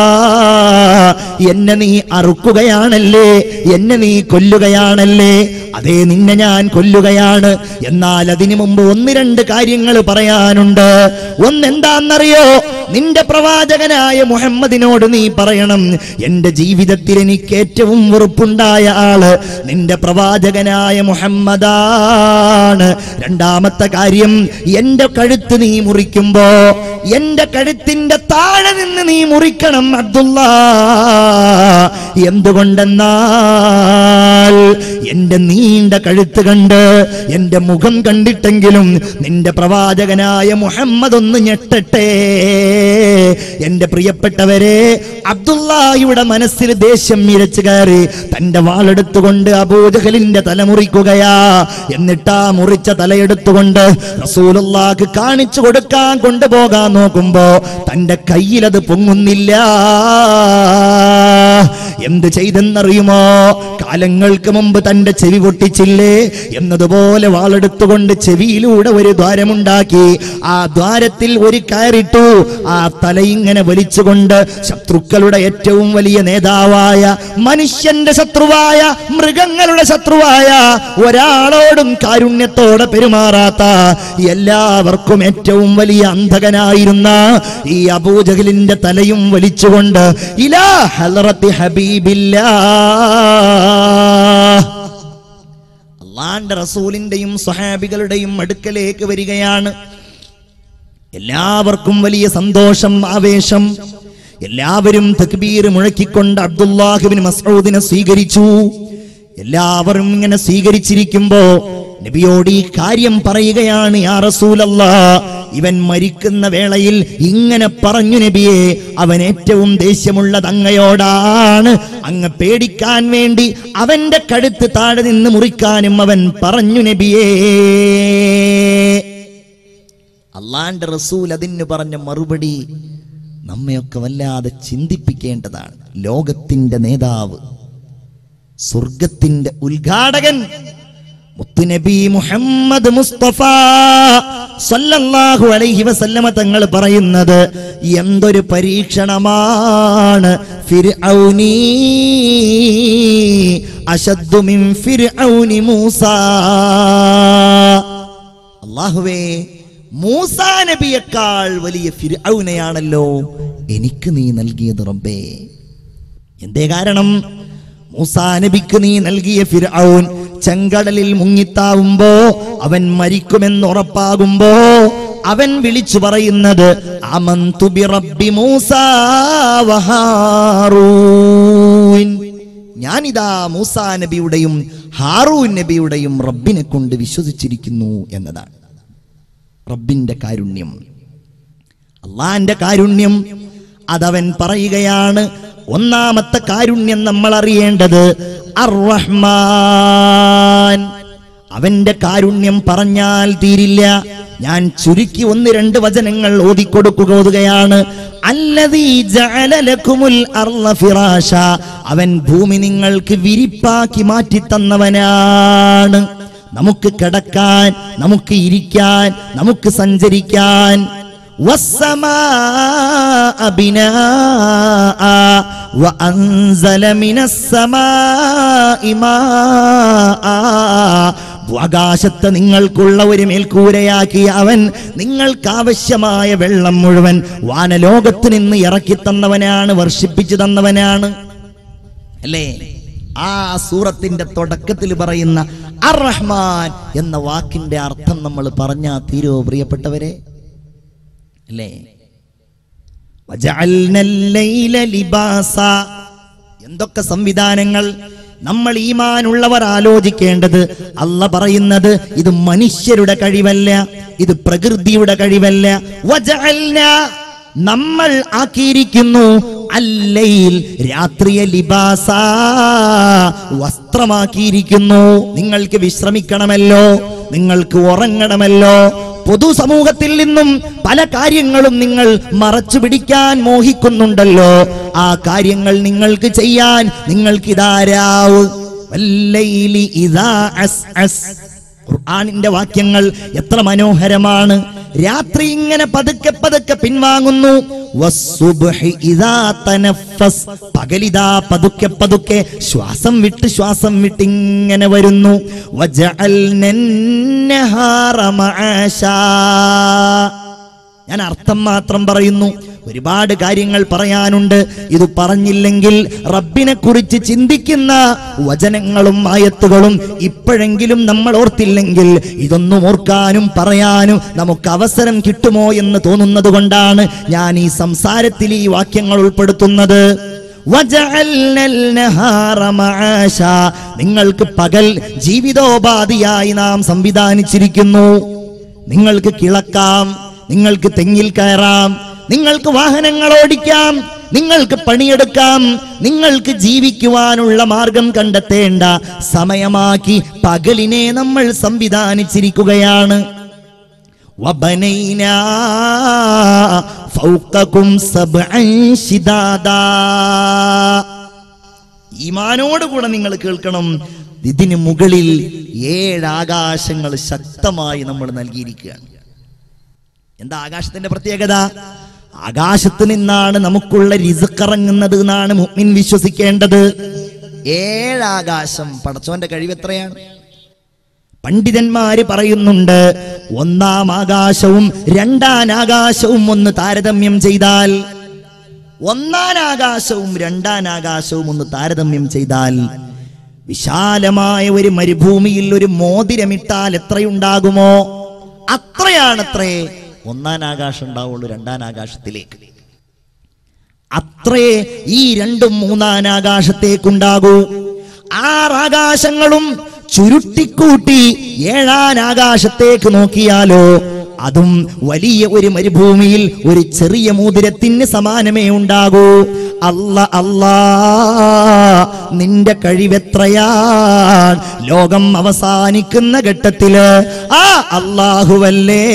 എന്നെ നീ അറുക്കുകയാണല്ലേ എന്നെ നീ കൊല്ലുകയാണല്ലേ അതേ നിന്നെ ഞാൻ കൊല്ലുകയാണ് എന്നാൽ അതിനു മുമ്പ് ഒന്ന് രണ്ട് കാര്യങ്ങൾ പറയാനുണ്ട് ഒന്നെന്താന്നറിയോ നിന്റെ പ്രവാചകനായ മുഹമ്മദിനോട് നീ പറയണം എന്റെ ജീവിതത്തിൽ എനിക്ക് ഏറ്റവും വെറുപ്പുണ്ടായ ആള് നിന്റെ പ്രവാചകനായ മുഹമ്മദാണ് രണ്ടാമത്തെ കാര്യം എന്റെ കഴുത്ത് നീ മുറിക്കുമ്പോ എന്റെ കഴുത്തിന്റെ താഴെ നിന്ന് നീ മുറിക്കണം അബ്ദുള്ള എന്തുകൊണ്ടെന്നാൽ എന്റെ നീ നീണ്ട കഴുത്ത് കണ്ട് എന്റെ മുഖം കണ്ടിട്ടെങ്കിലും നിന്റെ പ്രവാചകനായ മുഹമ്മദ് ഒന്ന് ഞെട്ടട്ടെ എന്റെ പ്രിയപ്പെട്ടവരെ അബ്ദുള്ളാഹിയുടെ മനസ്സിൽ ദേഷ്യം ഇരച്ചു കയറി തന്റെ വാളെടുത്തുകൊണ്ട് അബൂജഹലിന്റെ തല മുറിക്കുകയാ എന്നിട്ടാ മുറിച്ച തലയെടുത്തുകൊണ്ട് റസൂലുള്ളാഹ് കാണിച്ചു കൊടുക്കാൻ കൊണ്ടുപോകാൻ നോക്കുമ്പോ തന്റെ കയ്യിലത് പൊങ്ങുന്നില്ല എന്ത് ചെയ്തെന്നറിയുമോ കാലങ്ങൾക്ക് മുമ്പ് തന്റെ ചെവി പൊട്ടിച്ചില്ലേ എന്നതുപോലെ വാളെടുത്തുകൊണ്ട് ചെവിയിലൂടെ ഒരു ദ്വാരമുണ്ടാക്കി ആ ദ്വാരത്തിൽ ഒരു കയറിട്ടു ആ തലയിങ്ങനെ വലിച്ചുകൊണ്ട് ശത്രുക്കളുടെ ഏറ്റവും വലിയ നേതാവായ മനുഷ്യന്റെ ശത്രുവായ മൃഗങ്ങളുടെ ശത്രുവായ ഒരാളോടും കാരുണ്യത്തോടെ പെരുമാറാത്ത എല്ലാവർക്കും ഏറ്റവും വലിയ അന്ധകനായിരുന്ന ഈ അബൂജഹലിന്റെ തലയും വലിച്ചുകൊണ്ട് ഇലാ ഹലറത്തി ഹബീബില്ലാ അള്ളാന്റെ റസൂലിന്റെയും സ്വഹാബികളുടെയും അടുക്കലേക്ക് വരികയാണ് എല്ലാവർക്കും വലിയ സന്തോഷം ആവേശം എല്ലാവരും തക്ബീർ മുഴക്കിക്കൊണ്ട് അബ്ദുല്ലാഹിബിൻ മസൂദിനെ സ്വീകരിച്ചു എല്ലാവരും ഇങ്ങനെ സ്വീകരിച്ചിരിക്കുമ്പോ നബിയോട് ഈ കാര്യം പറയുകയാണ് യാ റസൂലല്ലാ ഇവൻ മരിക്കുന്ന വേളയിൽ ഇങ്ങനെ പറഞ്ഞു നബിയെ അവൻ ഏറ്റവും ദേഷ്യമുള്ളത് അങ്ങയോടാണ് അങ്ങ് പേടിക്കാൻ വേണ്ടി അവന്റെ കഴുത്ത് താഴെ നിന്ന് മുറിക്കാനും അവൻ പറഞ്ഞു നബിയേ അള്ളാന്റെ റസൂൽ അതിന് പറഞ്ഞ മറുപടി നമ്മയൊക്കെ വല്ലാതെ ചിന്തിപ്പിക്കേണ്ടതാണ് ലോകത്തിന്റെ നേതാവ് സ്വർഗത്തിന്റെ ഉദ്ഘാടകൻ മുത്തുനബി മുഹമ്മദ് മുസ്തഫ സല്ലല്ലാഹു അലൈഹി വസല്ലമ തങ്ങൾ പറയുന്നത് എന്തൊരു പരീക്ഷണമാണ് ഫിർഔനി അശദ്ദു മിൻ ഫിർഔനി മൂസ അള്ളാഹുവേ മൂസാ നബിയേക്കാൾ വലിയ ഫിർഔനെയാണല്ലോ എനിക്ക് നീ നൽകിയത് റബ്ബേ എന്തേ കാരണം മൂസാ നബിക്ക് നീ നൽകിയ ഫിർഔൻ ചെങ്കടലിൽ മുങ്ങിത്താവുമ്പോ അവൻ മരിക്കുമെന്ന് ഉറപ്പാകുമ്പോ അവൻ വിളിച്ചു പറയുന്നത് അമന്തു ബി റബ്ബി മൂസാ വഹാറൂൻ ഞാനിതാ മൂസാ നബിയുടെയും ഹാറൂൻ നബിയുടെയും റബ്ബിനെ കൊണ്ട് വിശ്വസിച്ചിരിക്കുന്നു എന്നതാണ് റബ്ബിന്റെ കാരുണ്യം അള്ളാന്റെ കാരുണ്യം അതവൻ പറയുകയാണ് ഒന്നാമത്തെ കാരുണ്യം നമ്മൾ അറിയേണ്ടത് അർ-റഹ്മാൻ അവന്റെ കാരുണ്യം പറഞ്ഞാൽ തീരില്ല ഞാൻ ചുരുക്കി ഒന്ന് രണ്ട് വചനങ്ങൾ ഓതിക്കൊടുക്കുക ഓതുകയാണ് അല്ലതീ ജഅല ലക്കുമുൽ അർള ഫിറാശ അവൻ ഭൂമി നിങ്ങൾക്ക് വിരിപ്പാക്കി മാറ്റി തന്നവനാണ് നമുക്ക് കിടക്കാൻ നമുക്ക് ഇരിക്കാൻ നമുക്ക് സഞ്ചരിക്കാൻ والسماء بناء وأنزل من السماء ماء ആകാശത്ത് നിങ്ങൾക്കുള്ള ഒരു മേൽക്കൂരയാക്കിയ അവൻ നിങ്ങൾക്ക് ആവശ്യമായ വെള്ളം മുഴുവൻ വാനലോകത്ത് നിന്ന് ഇറക്കി തന്നവനാണ് വർഷിപ്പിച്ചു തന്നവനാണ് അല്ലേ ആ സൂറത്തിന്റെ തുടക്കത്തിൽ പറയുന്ന അർ റഹ്മാൻ എന്ന വാക്കിന്റെ അർത്ഥം നമ്മൾ പറഞ്ഞാ തീരോ പ്രിയപ്പെട്ടവരെ അല്ലേ വജഅൽനൽ ലൈല ലിബാസ. എന്തൊക്കെ സംവിധാനങ്ങൾ നമ്മൾ ഈമാനുള്ളവർ ആലോചിക്കേണ്ടത് അല്ല പറയുന്നത് ഇത് മനുഷ്യരുടെ കഴിവല്ല ഇത് പ്രകൃതിയുടെ കഴിവല്ല വജഅൽന നമ്മൾ ആക്കിയിരിക്കുന്നു അല്ലയിൽ രാത്രിയെ ലിബാസ വസ്ത്രമാക്കിയിരിക്കുന്നു നിങ്ങൾക്ക് വിശ്രമിക്കണമല്ലോ നിങ്ങൾക്ക് ഉറങ്ങണമല്ലോ പൊതുസമൂഹത്തിൽ നിന്നും പല കാര്യങ്ങളും നിങ്ങൾ മറച്ചു പിടിക്കാൻ മോഹിക്കുന്നുണ്ടല്ലോ ആ കാര്യങ്ങൾ നിങ്ങൾക്ക് ചെയ്യാൻ നിങ്ങൾക്ക് ഇതാരാവ് വല്ലൈലി ഇദാ അസ് അസ് ഖുർആനിന്റെ വാക്യങ്ങൾ എത്ര മനോഹരമാണ് രാത്രി ഇങ്ങനെ പതുക്കെ പതുക്കെ പിൻവാങ്ങുന്നു വസ്സുബ്ഹി ഇദാ തനഫസ് പകലിതാ പതുക്കെ പതുക്കെ ശ്വാസം വിട്ട് ശ്വാസം വിട്ട് ഇങ്ങനെ വരുന്നു വജഅൽനൻ നഹാറ മആശാ ഞാൻ അർത്ഥം മാത്രം പറയുന്നു ഒരുപാട് കാര്യങ്ങൾ പറയാനുണ്ട് ഇത് പറഞ്ഞില്ലെങ്കിൽ റബ്ബിനെ കുറിച്ച് ചിന്തിക്കുന്ന വചനങ്ങളും ആയത്തുകളും ഇപ്പോഴെങ്കിലും നമ്മൾ ഓർത്തില്ലെങ്കിൽ ഇതൊന്നും ഓർക്കാനും പറയാനും നമുക്ക് അവസരം കിട്ടുമോ എന്ന് തോന്നുന്നത് കൊണ്ടാണ് ഞാൻ ഈ സംസാരത്തിൽ ഈ വാക്യങ്ങൾ ഉൾപ്പെടുത്തുന്നത് വജഅൽനൽ നഹാറ മആശ. നിങ്ങൾക്ക് പകൽ ജീവിതോപാധിയായി നാം സംവിധാനിച്ചിരിക്കുന്നു നിങ്ങൾക്ക് കിളക്കാം നിങ്ങൾക്ക് തെങ്ങിൽ കയറാം നിങ്ങൾക്ക് വാഹനങ്ങൾ ഓടിക്കാം നിങ്ങൾക്ക് പണിയെടുക്കാം നിങ്ങൾക്ക് ജീവിക്കുവാനുള്ള മാർഗം കണ്ടെത്തേണ്ട സമയമാക്കി പകലിനെ നമ്മൾ സംവിധാനിച്ചിരിക്കുകയാണ് وبنينا فوقكم سبعا شدادا ഈമാനോടുകൂടെ നിങ്ങൾ കേൾക്കണം ഇതിന് മുകളിൽ ഏഴ് ആകാശങ്ങൾ ശക്തമായി നമ്മൾ നൽകിയിരിക്കുകയാണ് എന്താ ആകാശത്തിന്റെ പ്രത്യേകത ആകാശത്ത് നിന്നാണ് നമുക്കുള്ള റിസുക്കിറങ്ങുന്നത് എന്നാണ് മുഅ്മിൻ വിശ്വസിക്കേണ്ടത് ഏഴാകാശം പടച്ചോന്റെ കഴിവ് എത്രയാണ് പണ്ഡിതന്മാര് പറയുന്നുണ്ട് ഒന്നാം ആകാശവും രണ്ടാം ആകാശവും ഒന്ന് താരതമ്യം ചെയ്താൽ ഒന്നാം ആകാശവും രണ്ടാം ആകാശവും ഒന്ന് താരതമ്യം ചെയ്താൽ വിശാലമായ ഒരു മരുഭൂമിയിൽ ഒരു മോതിരമിട്ടാൽ എത്രയുണ്ടാകുമോ അത്രയാണത്രേ ഒന്നാം ആകാശം ഉണ്ടാവുള്ളൂ രണ്ടാം ആകാശത്തിലേക്ക് അത്രേ ഈ രണ്ടും മൂന്നാം ആകാശത്തേക്കുണ്ടാകൂ ആറാകാശങ്ങളും ചുരുട്ടിക്കൂട്ടി ഏഴാൻ ആകാശത്തേക്ക് നോക്കിയാലോ അതും വലിയ ഒരു മരുഭൂമിയിൽ ഒരു ചെറിയ മോതിരത്തിന് സമാനമേ ഉണ്ടാകൂ അല്ല അല്ലാ നിന്റെ കഴിവെത്രയാൻ ലോകം അവസാനിക്കുന്ന ഘട്ടത്തില് ആ അള്ളാഹുവല്ലേ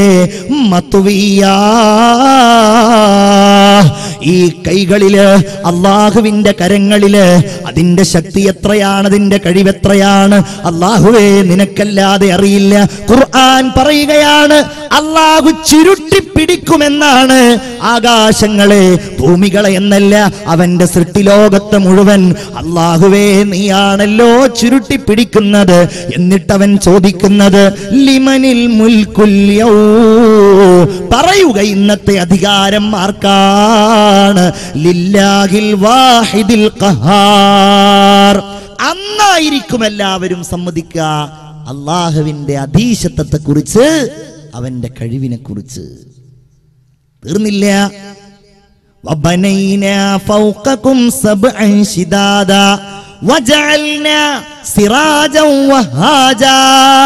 മത്തുവിയാ ഈ കൈകളില് അള്ളാഹുവിന്റെ കരങ്ങളില് അതിന്റെ ശക്തി എത്രയാണ് അതിന്റെ കഴിവെത്രയാണ് അള്ളാഹുവേ നിനക്കല്ലാതെ അറിയില്ല ഖുർആൻ പറയുകയാണ് അള്ളാഹു ചുരുട്ടി പിടിക്കുമെന്നാണ് ആകാശങ്ങളെ ഭൂമികളെ എന്നല്ല അവന്റെ സൃഷ്ടിലോകത്തെ മുഴുവൻ അള്ളാഹുവേ നീയാണല്ലോ ചുരുട്ടി പിടിക്കുന്നത് എന്നിട്ടവൻ ചോദിക്കുന്നത് ലിമനിൽ മുൽക്കുല്യൗ പറയുക ഇന്നത്തെ അധികാരം ആർക്കാണ് ലില്ലാഹിൽ വാഹിദിൽ ഖഹാർ അന്നായിരിക്കും എല്ലാവരും സമ്മതിക്കുക അള്ളാഹുവിന്റെ അധീശത്വത്തെ കുറിച്ച് അവന്റെ കഴിവിനെ കുറിച്ച് തീർന്നില്ല وبنينا فوقكم سبعا شدادا وجعلنا سراجا وهاجا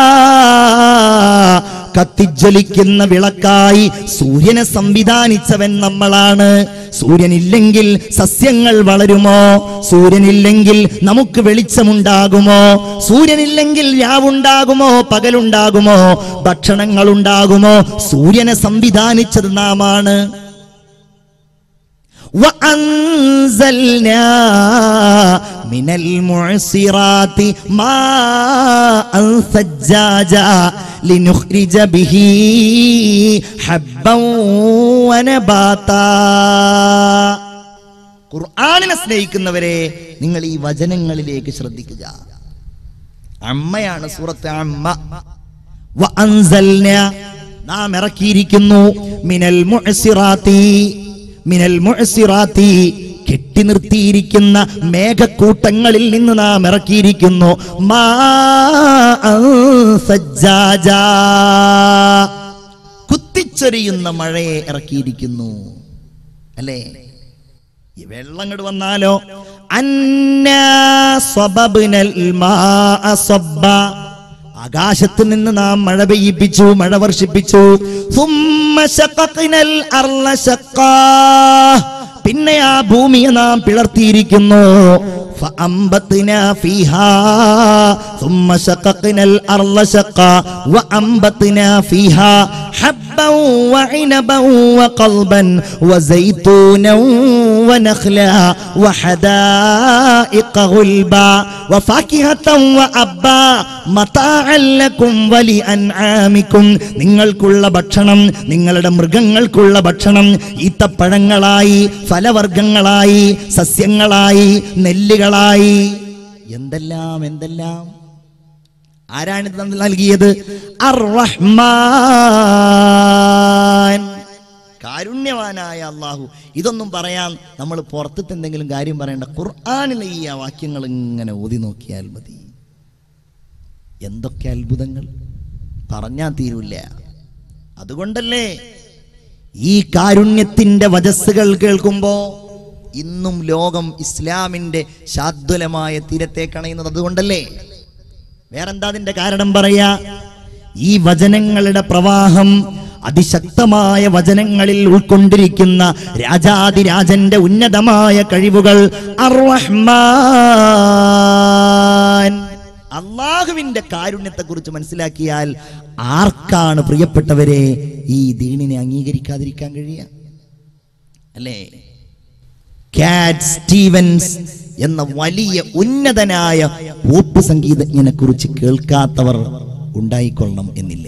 കത്തിജ്വലിക്കുന്ന വിളക്കായി സൂര്യനെ സംവിധാനിച്ചവൻ നമ്മളാണ് സൂര്യനില്ലെങ്കിൽ സസ്യങ്ങൾ വളരുമോ സൂര്യനില്ലെങ്കിൽ നമുക്ക് വെളിച്ചമുണ്ടാകുമോ സൂര്യനില്ലെങ്കിൽ രാവുണ്ടാകുമോ പകലുണ്ടാകുമോ ഭക്ഷണങ്ങൾ ഉണ്ടാകുമോ സൂര്യനെ സംവിധാനിച്ചത് നാമാണ് وأنزلنا من المعصرات ماء ثجاجا لنخرج به حبا ونباتا ഖുർആാനിനെ സ്നേഹിക്കുന്നവരെ നിങ്ങൾ ഈ വചനങ്ങളിലേക്ക് ശ്രദ്ധിക്കുക അമ്മയാണ് സൂറത്ത് അമ്മ വഅൻസൽന നാം ഇറക്കിയിരിക്കുന്നു മിനൽ മുഅ്സിറാത്തി മിനൽ മുഅ്സിറാത്തി കെട്ടി നിർത്തിയിരിക്കുന്ന മേഘക്കൂട്ടങ്ങളിൽ നിന്ന് നാം ഇറക്കിയിരിക്കുന്നു മാഅൻ സജ്ജാജാ. കുത്തിച്ചൊരിയുന്ന മഴയെ ഇറക്കിയിരിക്കുന്നു അല്ലേ ഈ വെള്ളം അങ്ങോട്ട് വന്നാലോ അന്നാ സ്വബബ്നൽ മാഅ സ്വബ്ബ. ആകാശത്ത് നിന്ന് നാം മഴ പെയ്യിപ്പിച്ചു മഴ വർഷിപ്പിച്ചു ثم شققنا الأرض شقا. പിന്നെ ആ ഭൂമിയെ നാം പിളർത്തിയിരിക്കുന്നു فأنبتنا فيها ثم شققنا الأرض شقا وأنبتنا فيها حبا وعنبا وقلبا وزيتونا ونخلا وحدائق غلبا وفاكهة وأبا متاعا لكم ولأنعامكم നിങ്ങൾക്കുള്ള ഭക്ഷണം നിങ്ങളുടെ മൃഗങ്ങൾക്കുള്ള ഭക്ഷണം ഈത്തപ്പഴങ്ങളായി ഫലവർഗങ്ങളായി സസ്യങ്ങളായി നെല്ലുകളായി എന്തെല്ലാം എന്തെല്ലാം ആരാണിത് നമുക്ക് നൽകിയത് അർ-റഹ്മാൻ കാരുണ്യവാനായ അള്ളാഹു ഇതൊന്നും പറയാൻ നമ്മൾ പുറത്തത്തെ എന്തെങ്കിലും കാര്യം പറയേണ്ട ഖുർആാനിലെ ഈ ആ വാക്യങ്ങൾ ഇങ്ങനെ ഓതി നോക്കിയാൽ മതി എന്തൊക്കെ അത്ഭുതങ്ങൾ പറഞ്ഞാൽ തീരൂല്ല അതുകൊണ്ടല്ലേ ഈ കാരുണ്യത്തിന്റെ വജസ്സുകൾ കേൾക്കുമ്പോ ഇന്നും ലോകം ഇസ്ലാമിന്റെ ശാദ്വലമായ തീരത്തേക്ക് അണയുന്നത് അതുകൊണ്ടല്ലേ വേറെന്താ അതിന്റെ കാരണം പറയാ ഈ വചനങ്ങളുടെ പ്രവാഹം അതിശക്തമായ വചനങ്ങളിൽ ഉൾക്കൊണ്ടിരിക്കുന്ന രാജാതിരാജന്റെ ഉന്നതമായ കഴിവുകൾ അർറഹ്മാൻ അള്ളാഹുവിന്റെ കാരുണ്യത്തെ കുറിച്ച് മനസ്സിലാക്കിയാൽ ആർക്കാണ് പ്രിയപ്പെട്ടവരെ ഈ ദീനിനെ അംഗീകരിക്കാതിരിക്കാൻ കഴിയുക അല്ലേ കാറ്റ് സ്റ്റീവൻസ് എന്ന വലിയ ഉന്നതനായ പോപ്പ് സംഗീതജ്ഞനെ കുറിച്ച് കേൾക്കാത്തവർ ഉണ്ടായിക്കൊള്ളണം എന്നില്ല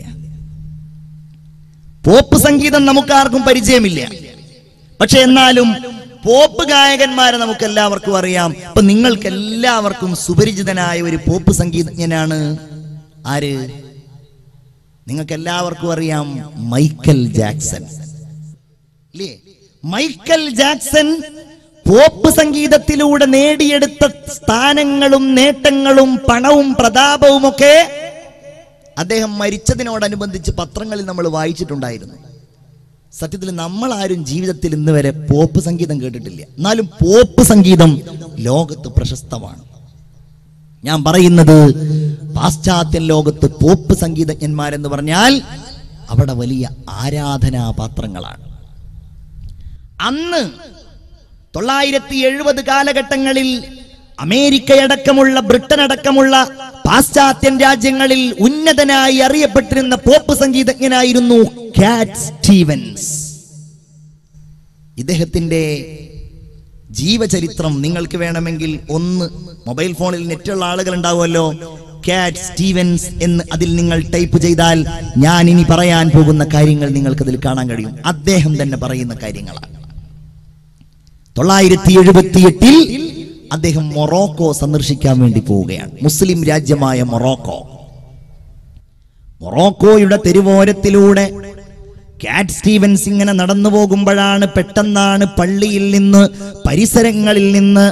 പോപ്പ് സംഗീതം നമുക്കാർക്കും പരിചയമില്ല പക്ഷെ എന്നാലും പോപ്പ് ഗായകന്മാരെ നമുക്ക് എല്ലാവർക്കും അറിയാം ഇപ്പൊ നിങ്ങൾക്ക് എല്ലാവർക്കും സുപരിചിതനായ ഒരു പോപ്പ് സംഗീതജ്ഞനാണ് ആര് നിങ്ങൾക്ക് എല്ലാവർക്കും അറിയാം മൈക്കൽ ജാക്സൺ ഇല്ലേ മൈക്കൽ ജാക്സൺ പോപ്പ് സംഗീതത്തിലൂടെ നേടിയെടുത്ത സ്ഥാനങ്ങളും നേട്ടങ്ങളും പണവും പ്രതാപവും ഒക്കെ അദ്ദേഹം മരിച്ചതിനോടനുബന്ധിച്ച് പത്രങ്ങളിൽ നമ്മൾ വായിച്ചിട്ടുണ്ടായിരുന്നു സത്യത്തിൽ നമ്മൾ ആരും ജീവിതത്തിൽ ഇന്ന് വരെ പോപ്പ് സംഗീതം കേട്ടിട്ടില്ല എന്നാലും പോപ്പ് സംഗീതം ലോകത്ത് പ്രശസ്തമാണ് ഞാൻ പറയുന്നത് പാശ്ചാത്യ ലോകത്ത് പോപ്പ് സംഗീതജ്ഞന്മാരെന്ന് പറഞ്ഞാൽ അവിടെ വലിയ ആരാധനാപാത്രങ്ങളാണ് അന്ന് തൊള്ളായിരത്തി എഴുപത് കാലഘട്ടങ്ങളിൽ അമേരിക്കയടക്കമുള്ള ബ്രിട്ടൻ അടക്കമുള്ള പാശ്ചാത്യൻ രാജ്യങ്ങളിൽ ഉന്നതനായി അറിയപ്പെട്ടിരുന്ന പോപ്പ് സംഗീതജ്ഞനായിരുന്നു കാറ്റ് സ്റ്റീവൻസ് ഇദ്ദേഹത്തിന്റെ ജീവചരിത്രം നിങ്ങൾക്ക് വേണമെങ്കിൽ ഒന്ന് മൊബൈൽ ഫോണിൽ നെറ്റുള്ള ആളുകൾ ഉണ്ടാവുമല്ലോ കാറ്റ് സ്റ്റീവൻസ് എന്ന് അതിൽ നിങ്ങൾ ടൈപ്പ് ചെയ്താൽ ഞാൻ ഇനി പറയാൻ പോകുന്ന കാര്യങ്ങൾ നിങ്ങൾക്ക് അതിൽ കാണാൻ കഴിയും അദ്ദേഹം തന്നെ പറയുന്ന കാര്യങ്ങളാണ് തൊള്ളായിരത്തി എഴുപത്തി എട്ടിൽ അദ്ദേഹം മൊറോക്കോ സന്ദർശിക്കാൻ വേണ്ടി പോവുകയാണ് മുസ്ലിം രാജ്യമായ മൊറോക്കോ മൊറോക്കോയുടെ തെരുവോരത്തിലൂടെ കാറ്റ് സ്റ്റീവൻസ് ഇങ്ങനെ നടന്നു പോകുമ്പോഴാണ് പെട്ടെന്നാണ് പള്ളിയിൽ നിന്ന് പരിസരങ്ങളിൽ നിന്ന്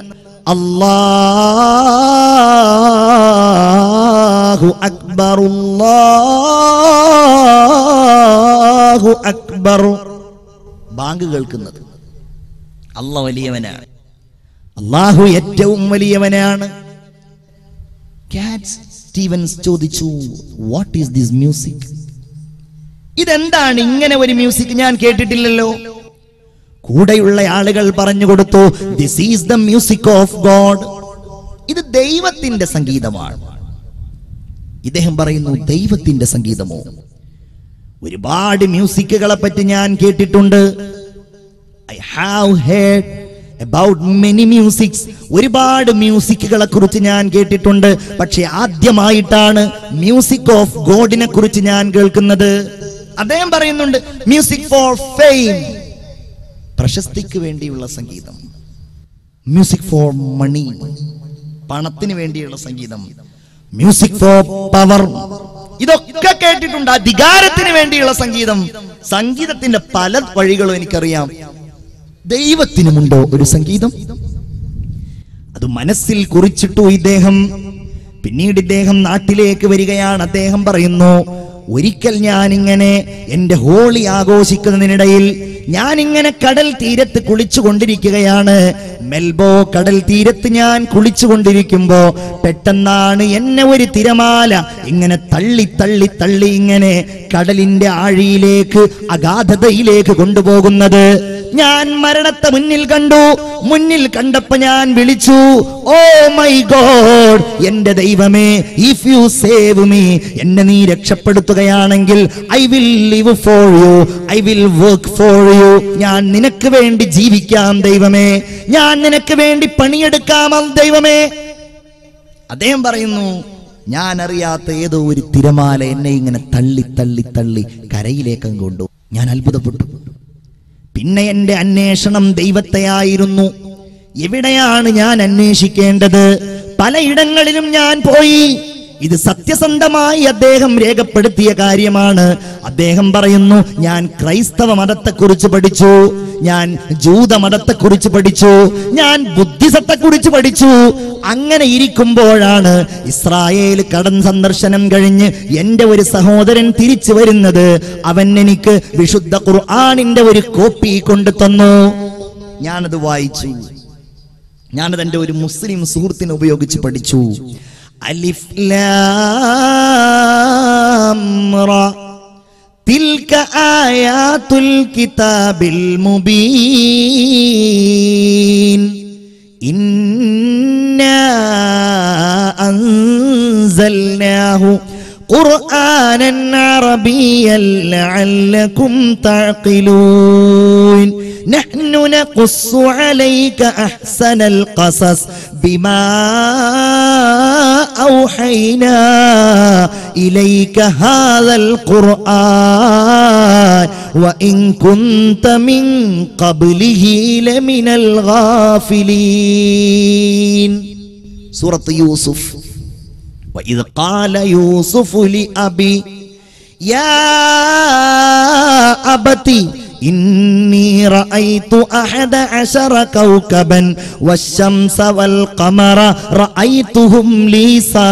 അല്ലാഹു അക്ബർ അല്ലാഹു അക്ബർ ബാങ്ക് കേൾക്കുന്നത് അല്ല വലിയവനാണ് അള്ളാഹു ഏറ്റവും വലിയവനാണ് കാറ്റ് സ്റ്റീവൻസ് ചോദിച്ചു വാട്ട് ഈസ് ദിസ് മ്യൂസിക് ഇതെന്താണ് ഇങ്ങനെ ഒരു മ്യൂസിക് ഞാൻ കേട്ടിട്ടില്ലല്ലോ കൂടെയുള്ള ആളുകൾ പറഞ്ഞു കൊടുത്തു this is the music of God ഇത് ദൈവത്തിന്റെ സംഗീതമാണ് ഇദ്ദേഹം പറയുന്നു ദൈവത്തിന്റെ സംഗീതമോ ഒരുപാട് മ്യൂസിക്കുകളെ പറ്റി ഞാൻ കേട്ടിട്ടുണ്ട് I have heard about many musics ഒരുപാട് മ്യൂസിക്കുകളെ കുറിച്ച് ഞാൻ കേട്ടിട്ടുണ്ട് പക്ഷെ ആദ്യമായിട്ടാണ് മ്യൂസിക് ഓഫ് ഗോഡിനെ കുറിച്ച് ഞാൻ കേൾക്കുന്നത് അദ്ദേഹം പറയുന്നുണ്ട് മ്യൂസിക് ഫോർ ഫെയിം പ്രശസ്തിക്ക് വേണ്ടിയുള്ള സംഗീതം മ്യൂസിക് ഫോർ മണി പണത്തിന് വേണ്ടിയുള്ള സംഗീതം മ്യൂസിക് ഫോർ പവർ ഇതൊക്കെ കേട്ടിട്ടുണ്ട് അധികാരത്തിന് വേണ്ടിയുള്ള സംഗീതം സംഗീതത്തിന്റെ പല വഴികളും എനിക്കറിയാം ദൈവത്തിനുമുണ്ടോ ഒരു സംഗീതം അത് മനസ്സിൽ കുറിച്ചിട്ടു ഇദ്ദേഹം പിന്നീട് ഇദ്ദേഹം നാട്ടിലേക്ക് വരികയാണ് അദ്ദേഹം പറയുന്നു ഒരിക്കൽ ഞാൻ ഇങ്ങനെ എന്റെ ഹോളി ആഘോഷിക്കുന്നതിനിടയിൽ ഞാൻ ഇങ്ങനെ കടൽ തീരത്ത് കുളിച്ചുകൊണ്ടിരിക്കുകയാണ് മെൽബോ കടൽ തീരത്ത് ഞാൻ കുളിച്ചുകൊണ്ടിരിക്കുമ്പോ പെട്ടെന്നാണ് എന്നെ ഒരു തിരമാല ഇങ്ങനെ തള്ളി തള്ളി തള്ളി ഇങ്ങനെ കടലിന്റെ ആഴിയിലേക്ക് അഗാധതയിലേക്ക് കൊണ്ടുപോകുന്നത് ഞാൻ മരണത്തെ മുന്നിൽ കണ്ടു മുന്നിൽ കണ്ടപ്പോ ഞാൻ വിളിച്ചു ഓ മൈ ഗോഡ് എന്റെ ദൈവമേ ഇഫ് യു സേവ് മീ എന്നെ നീ രക്ഷപ്പെടുത്തുകയാണെങ്കിൽ I will live for you I will work for you ഞാൻ നിനക്ക് വേണ്ടി ജീവിക്കാം ദൈവമേ ഞാൻ നിനക്ക് വേണ്ടി പണിയെടുക്കാം ദൈവമേ അദ്ദേഹം പറയുന്നു ഞാൻ അറിയാത്ത ഏതോ ഒരു തിരമാല എന്നെ ഇങ്ങനെ തള്ളി തള്ളി തള്ളി കരയിലേക്ക് അങ്ങ് കൊണ്ടു ഞാൻ അത്ഭുതപ്പെട്ടു പിന്നെ എന്റെ അന്വേഷണം ദൈവത്തെയായിരുന്നു എവിടെയാണ് ഞാൻ അന്വേഷിക്കേണ്ടത് പലയിടങ്ങളിലും ഞാൻ പോയി ഇത് സത്യസന്ധമായി അദ്ദേഹം രേഖപ്പെടുത്തിയ കാര്യമാണ് അദ്ദേഹം പറയുന്നു ഞാൻ ക്രൈസ്തവ മതത്തെക്കുറിച്ച് പഠിച്ചു ഞാൻ ജൂത മതത്തെക്കുറിച്ച് പഠിച്ചു ഞാൻ ബുദ്ധിസത്തെക്കുറിച്ച് പഠിച്ചു അങ്ങനെ ഇരിക്കുമ്പോഴാണ് ഇസ്രായേൽ കടൻ സന്ദർശനം കഴിഞ്ഞ് എന്റെ ഒരു സഹോദരൻ തിരിച്ചു വരുന്നത് അവൻ എനിക്ക് വിശുദ്ധ ഖുർആാനിന്റെ ഒരു കോപ്പി കൊണ്ടു തന്നു ഞാനത് വായിച്ചു ഞാനത് എൻ്റെ ഒരു മുസ്ലിം സുഹൃത്തിനെ ഉപയോഗിച്ച് പഠിച്ചു അലിഫ് ലാം റ. തിൽക ആയാത്തുൽ കിതാബിൽ മുബീൻ ഇന്നാ അൻസൽനാഹു قرآنا عربيا لعلكم تعقلون نحن نقص عليك أحسن القصص بما أوحينا إليك هذا القرآن وإن كنت من قبله لمن الغافلين سورة يوسف وإذ قال يوسف لأبي يا أبت إني رأيت أحد عشر كوكبا والشمس والقمر رأيتهم لي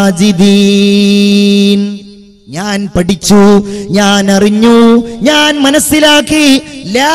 ساجدين ഞാൻ പഠിച്ചു ഞാൻ അറിഞ്ഞു ഞാൻ മനസ്സിലാക്കി ലാ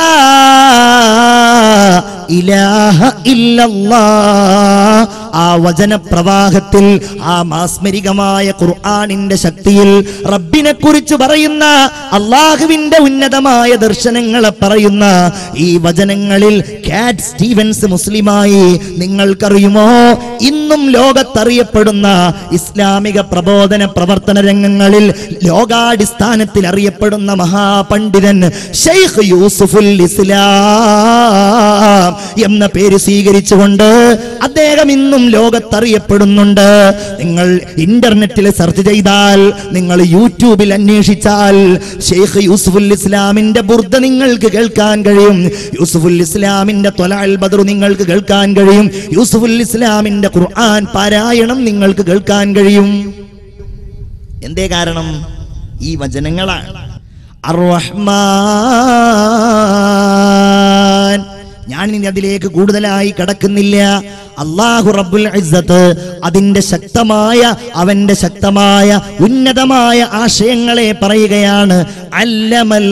ഇലാഹ ഇല്ലല്ലാ ആ വചന പ്രവാഹത്തിൽ ആ മാസ്മരികമായ ഖുർആനിന്റെ ശക്തിയിൽ റബ്ബിനെ കുറിച്ച് പറയുന്ന അള്ളാഹുവിന്റെ ഉന്നതമായ ദർശനങ്ങളെ പറയുന്ന ഈ വചനങ്ങളിൽ കാറ്റ് സ്റ്റീവൻസ് മുസ്ലിമായി നിങ്ങൾക്കറിയുമോ ഇന്നും ലോകത്തറിയപ്പെടുന്ന ഇസ്ലാമിക പ്രബോധന പ്രവർത്തന രംഗങ്ങളിൽ ലോകാടിസ്ഥാനത്തിൽ അറിയപ്പെടുന്ന മഹാപണ്ഡിതൻ ഷെയ്ഖ് യൂസുഫുൽ ഇസ്ലാം എന്ന പേര് സ്വീകരിച്ചുകൊണ്ട് അദ്ദേഹം ഇന്നും ലോകത്തറിയപ്പെടുന്നുണ്ട് നിങ്ങൾ ഇന്റർനെറ്റിൽ സെർച്ച് ചെയ്താൽ നിങ്ങൾ യൂട്യൂബിൽ അന്വേഷിച്ചാൽ ഷെയ്ഖ് യൂസുഫുൽ ഇസ്ലാമിന്റെ ബുർദ നിങ്ങൾക്ക് കേൾക്കാൻ കഴിയും യൂസുഫുൽ ഇസ്ലാമിന്റെ തൊലാൽ ബദർ നിങ്ങൾക്ക് കേൾക്കാൻ കഴിയും യൂസുഫുൽ ഇസ്ലാമിന്റെ ഖുർആൻ പാരായണം നിങ്ങൾക്ക് കേൾക്കാൻ കഴിയും എന്തേ കാരണം ഈ വചനങ്ങളാണ് അർ-റഹ്മാൻ ഞാൻ ഇനി അതിലേക്ക് കൂടുതലായി കടക്കുന്നില്ല അള്ളാഹു റബ്ബുൽ ഇസ്സത്ത് അതിന്റെ ശക്തമായ അവന്റെ ശക്തമായ ഉന്നതമായ ആശയങ്ങളെ പറയുകയാണ് അല്ലമൽ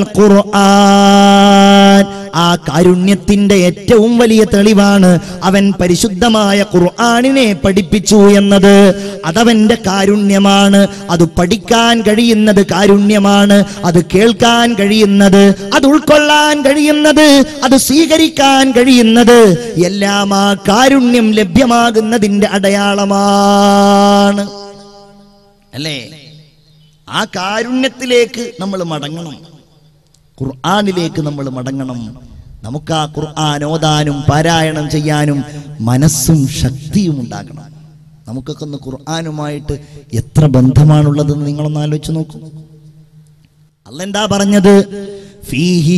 ഖുർആൻ ആ കാരുണ്യത്തിന്റെ ഏറ്റവും വലിയ തെളിവാണ് അവൻ പരിശുദ്ധമായ ഖുർആനിനെ പഠിപ്പിച്ചു എന്നത് അതവന്റെ കാരുണ്യമാണ് അത് പഠിക്കാൻ കഴിയുന്നത് കാരുണ്യമാണ് അത് കേൾക്കാൻ കഴിയുന്നത് അത് ഉൾക്കൊള്ളാൻ കഴിയുന്നത് അത് സ്വീകരിക്കാൻ കഴിയുന്നത് എല്ലാം ആ കാരുണ്യം ലഭ്യമാകുന്നതിന്റെ അടയാളമാണ് അല്ലേ ആ കാരുണ്യത്തിലേക്ക് നമ്മൾ മടങ്ങണം ഖുർആാനിലേക്ക് നമ്മൾ മടങ്ങണം നമുക്ക് ആ ഖുർആൻ ഓതാനും പാരായണം ചെയ്യാനും മനസ്സും ശക്തിയും ഉണ്ടാകണം നമുക്കൊക്കെ ഒന്ന് ഖുർആാനുമായിട്ട് എത്ര ബന്ധമാണുള്ളതെന്ന് നിങ്ങളൊന്ന് ആലോചിച്ച് നോക്കൂ അല്ല എന്താ പറഞ്ഞത് ഫീഹി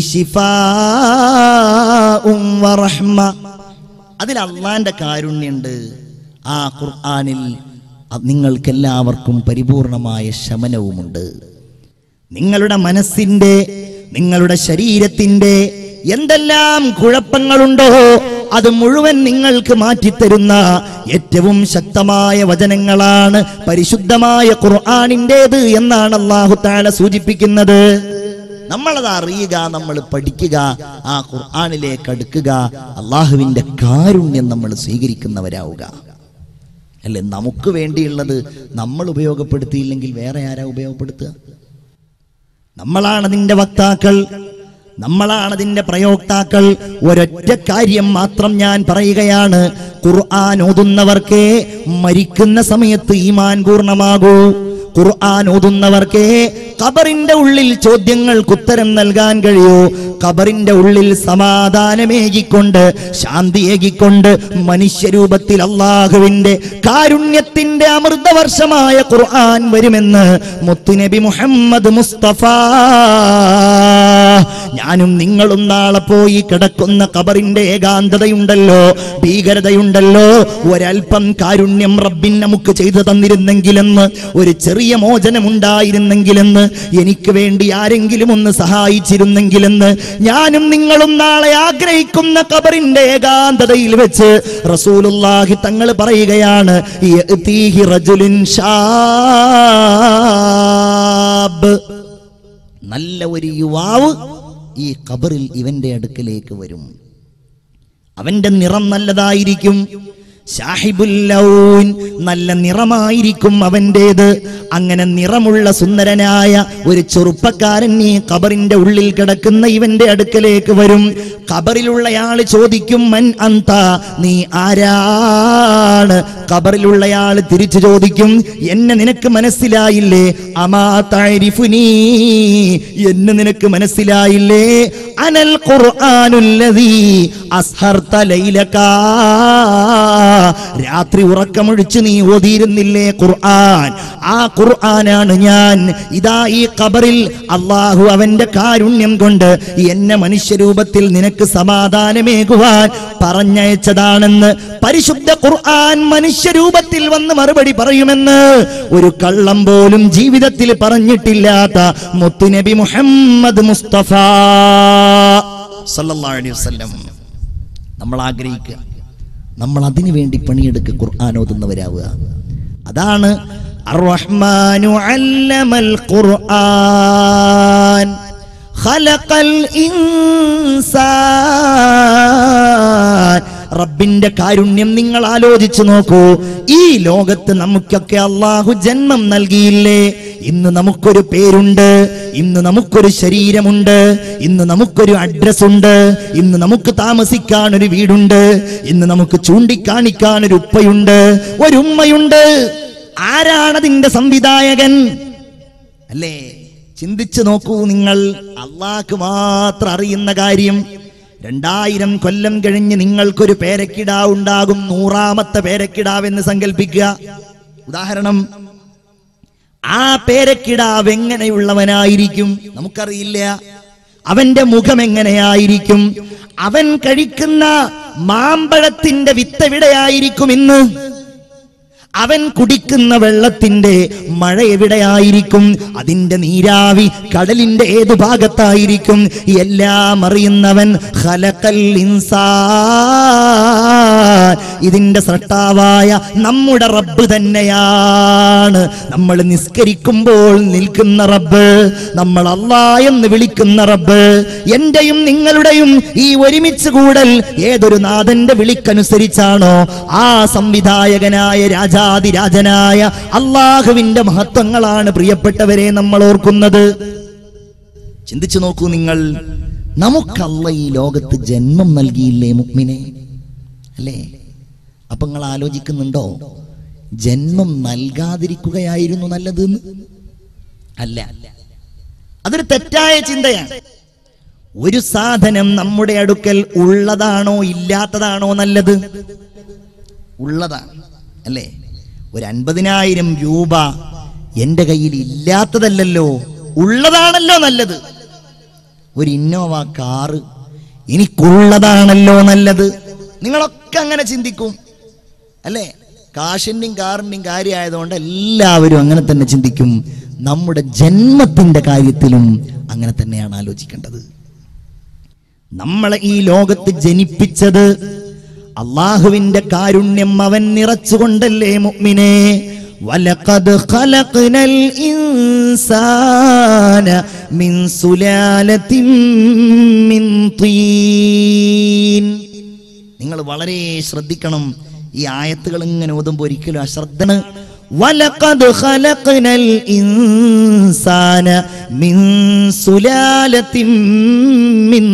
ശിഫാഉം വറഹ്മ. അതിൽ അള്ളാന്റെ കാരുണ്യുണ്ട് ആ ഖുർആനിൽ നിങ്ങൾക്കെല്ലാവർക്കും പരിപൂർണമായ ശമനവുമുണ്ട് നിങ്ങളുടെ മനസ്സിന്റെ നിങ്ങളുടെ ശരീരത്തിന്റെ എന്തെല്ലാം കുഴപ്പങ്ങളുണ്ടോ അത് മുഴുവൻ നിങ്ങൾക്ക് മാറ്റിത്തരുന്ന ഏറ്റവും ശക്തമായ വചനങ്ങളാണ് പരിശുദ്ധമായ ഖുർആാനിൻ്റെത് എന്നാണ് അള്ളാഹു താല സൂചിപ്പിക്കുന്നത് നമ്മളത് അറിയുക നമ്മൾ പഠിക്കുക ആ ഖുർആാനിലേക്ക് അടുക്കുക അള്ളാഹുവിന്റെ കാരുണ്യം നമ്മൾ സ്വീകരിക്കുന്നവരാവുക അല്ലെ നമുക്ക് വേണ്ടിയുള്ളത് നമ്മൾ ഉപയോഗപ്പെടുത്തിയില്ലെങ്കിൽ വേറെ ആരാ ഉപയോഗപ്പെടുത്തുക നമ്മളാണ് അതിന്റെ വക്താക്കൾ നമ്മളാണ് അതിന്റെ പ്രയോക്താക്കൾ ഒരൊറ്റ കാര്യം മാത്രം ഞാൻ പറയുകയാണ് ഖുർആൻ ഓതുന്നവർക്കേ മരിക്കുന്ന സമയത്ത് ഈമാൻ പൂർണ്ണമാകൂ ഖുർആൻ ഓതുന്നവർക്കേ ഖബറിന്റെ ഉള്ളിൽ ചോദ്യങ്ങൾക്ക് ഉത്തരം നൽകാൻ കഴിയൂ ഖബറിന്റെ ഉള്ളിൽ സമാധാനമേകിക്കൊണ്ട് ശാന്തിയേകിക്കൊണ്ട് മനുഷ്യരൂപത്തിൽ അള്ളാഹുവിന്റെ കാരുണ്യത്തിന്റെ അമൃതവർഷമായ ഖുർആൻ വരുമെന്ന് മുത്തുനബി മുഹമ്മദ് മുസ്തഫ ഞാനും നിങ്ങളും നാളെ പോയി കിടക്കുന്ന ഖബറിന്റെ ഏകാന്തതയുണ്ടല്ലോ ഭീകരതയുണ്ടല്ലോ ഒരൽപ്പം കാരുണ്യം റബ്ബിൻ നമുക്ക് ചെയ്തു തന്നിരുന്നെങ്കിലെന്ന് ഒരു ചെറിയ മോചനമുണ്ടായിരുന്നെങ്കിലെന്ന് എനിക്ക് വേണ്ടി ആരെങ്കിലും ഒന്ന് സഹായിച്ചിരുന്നെങ്കിലെന്ന് ഞാനും നിങ്ങളും നാളെ ആഗ്രഹിക്കുന്ന ഖബറിന്റെ ഏകാന്തതയിൽ വെച്ച് റസൂലുള്ളാഹി തങ്ങൾ പറയുകയാണ് യഅ്തീഹി റജുലുൻ ശാബ് നല്ല ഒരു യുവാവ് ഈ ഖബറിൽ ഇവന്റെ അടുക്കലേക്ക് വരും അവന്റെ നിറം നല്ലതായിരിക്കും ഷാഹിബുല്ലൗൻ നല്ല നിറമായിരിക്കും അവൻ്റേത് അങ്ങനെ നിറമുള്ള സുന്ദരനായ ഒരു ചെറുപ്പക്കാരൻ ഈ ഖബറിന്റെ ഉള്ളിൽ കിടക്കുന്ന ഇവന്റെ അടുക്കലേക്ക് വരും ഖബറിലുള്ളയാൾ ചോദിക്കും മൻ അന്ത നീ ആരാണ് ഖബറിലുള്ളയാൾ തിരിച്ചു ചോദിക്കും എന്നെ നിനക്ക് മനസ്സിലായില്ലേ അമാ താരിഫുനീ എന്നെ നിനക്ക് മനസ്സിലായില്ലേ അനൽ ഖുർആനുല്ലദീ അസ്ഹർത ലൈലകാ രാത്രി ഉറക്കമൊഴിച്ച് നീ ഓതിയിരുന്നില്ലേ ഖുർആൻ ആ ഖുർആനാണ് ഞാൻ ഇതാ ഈ ഖബറിൽ അള്ളാഹു അവന്റെ കാരുണ്യം കൊണ്ട് എന്നെ മനുഷ്യരൂപത്തിൽ നിനക്ക് സമാധാനമേകുവാൻ പറഞ്ഞയച്ചതാണെന്ന് പരിശുദ്ധ ഖുർആൻ മനുഷ്യരൂപത്തിൽ വന്ന് മറുപടി പറയുമെന്ന് ഒരു കള്ളം പോലും ജീവിതത്തിൽ പറഞ്ഞിട്ടില്ലാത്ത മുത്തുനബി മുഹമ്മദ് മുസ്തഫ സല്ലല്ലാഹു അലൈഹി വസല്ലം നമ്മൾ ആഗ്രഹിക്കുക നമ്മൾ അതിനു വേണ്ടി പണിയെടുക്കുക ഖുർആൻ ഓതുന്നവരാവുക അതാണ് അർറഹ്മാനു അല്ലമൽ ഖുർആൻ ഖലഖൽ ഇൻസാൻ റബ്ബിന്റെ കാരുണ്യം നിങ്ങൾ ആലോചിച്ചു നോക്കൂ ഈ ലോകത്ത് നമുക്കൊക്കെ അള്ളാഹു ജന്മം നൽകിയില്ലേ ഇന്ന് നമുക്കൊരു പേരുണ്ട് ഇന്ന് നമുക്കൊരു ശരീരമുണ്ട് ഇന്ന് നമുക്കൊരു അഡ്രസ് ഉണ്ട് ഇന്ന് നമുക്ക് താമസിക്കാൻ ഒരു വീടുണ്ട് ഇന്ന് നമുക്ക് ചൂണ്ടിക്കാണിക്കാൻ ഒരു ഉപ്പയുണ്ട് ഒരു ഉമ്മയുണ്ട് ആരാണതിന്റെ സംവിധായകൻ അല്ലേ ചിന്തിച്ചു നോക്കൂ നിങ്ങൾ അള്ളാഹ്ക്ക് മാത്രം അറിയുന്ന കാര്യം രണ്ടായിരം കൊല്ലം കഴിഞ്ഞ് നിങ്ങൾക്കൊരു പേരക്കിടാവ് ഉണ്ടാകും നൂറാമത്തെ പേരക്കിടാവെന്ന് സങ്കല്പിക്കുക ഉദാഹരണം ആ പേരക്കിടാവ് എങ്ങനെയുള്ളവനായിരിക്കും നമുക്കറിയില്ല അവന്റെ മുഖം എങ്ങനെയായിരിക്കും അവൻ കഴിക്കുന്ന മാമ്പഴത്തിന്റെ വിത്തെവിടെയായിരിക്കും ഇന്ന് അവൻ കുടിക്കുന്ന വെള്ളത്തിന്റെ മഴ എവിടെയായിരിക്കും അതിന്റെ നീരാവി കടലിന്റെ ഏതു ഭാഗത്തായിരിക്കും എല്ലാം അറിയുന്നവൻ ഖലഖൽ ഇൻസാൻ ഇതിന്റെ സൃഷ്ടാവായ നമ്മുടെ റബ്ബ് തന്നെയാണ് നമ്മൾ നിസ്കരിക്കുമ്പോൾ നിൽക്കുന്ന റബ്ബ് നമ്മൾ അല്ലാ എന്ന് വിളിക്കുന്ന റബ്ബ് എന്റെയും നിങ്ങളുടെയും ഈ ഒരുമിച്ച് കൂടൽ ഏതൊരു നാഥന്റെ വിളിക്കനുസരിച്ചാണോ ആ സംവിധായകനായ രാജാതിരാജനായ അള്ളാഹുവിന്റെ മഹത്വങ്ങളാണ് പ്രിയപ്പെട്ടവരെ നമ്മൾ ഓർക്കുന്നത് ചിന്തിച്ചു നോക്കൂ നിങ്ങൾ നമുക്കല്ല ഈ ലോകത്ത് ജന്മം നൽകിയില്ലേ മുഗ്മിനെ അല്ലേ അപ്പൊ നിങ്ങൾ ആലോചിക്കുന്നുണ്ടോ ജന്മം നൽകാതിരിക്കുകയായിരുന്നു നല്ലതെന്ന് അല്ല അതൊരു തെറ്റായ ചിന്തയാണ് ഒരു സാധനം നമ്മുടെ അടുക്കൽ ഉള്ളതാണോ ഇല്ലാത്തതാണോ നല്ലത് ഉള്ളതാണ് അല്ലേ ഒരു അൻപതിനായിരം രൂപ എൻ്റെ കയ്യിൽ ഇല്ലാത്തതല്ലല്ലോ ഉള്ളതാണല്ലോ നല്ലത് ഒരു ഇന്നോവ കാറ് എനിക്കുള്ളതാണല്ലോ നല്ലത് നിങ്ങളൊക്കെ അങ്ങനെ ചിന്തിക്കും അല്ലേ കാശിൻ്റെയും കാറിൻ്റെയും കാര്യമായതുകൊണ്ട് എല്ലാവരും അങ്ങനെ തന്നെ ചിന്തിക്കും നമ്മുടെ ജന്മത്തിന്റെ കാര്യത്തിലും അങ്ങനെ തന്നെയാണ് ആലോചിക്കേണ്ടത് നമ്മളെ ഈ ലോകത്ത് ജനിപ്പിച്ചത് അള്ളാഹുവിന്റെ കാരുണ്യം അവൻ നിറച്ചുകൊണ്ടല്ലേ മുഅ്മിനെ വലഖദ് ഖലഖ്നൽ ഇൻസാന മിൻ സുലാലത്തിൻ മിൻ തീൻ നിങ്ങൾ വളരെ ശ്രദ്ധിക്കണം ഈ ആയത്തുകൾ ഇങ്ങനെ ഓതുമ്പോൾ ഒരിക്കലും അശ്രദ്ധണ് വലഖദ് ഖലഖ്നൽ ഇൻസാന മിൻ സുലാലത്തിൻ മിൻ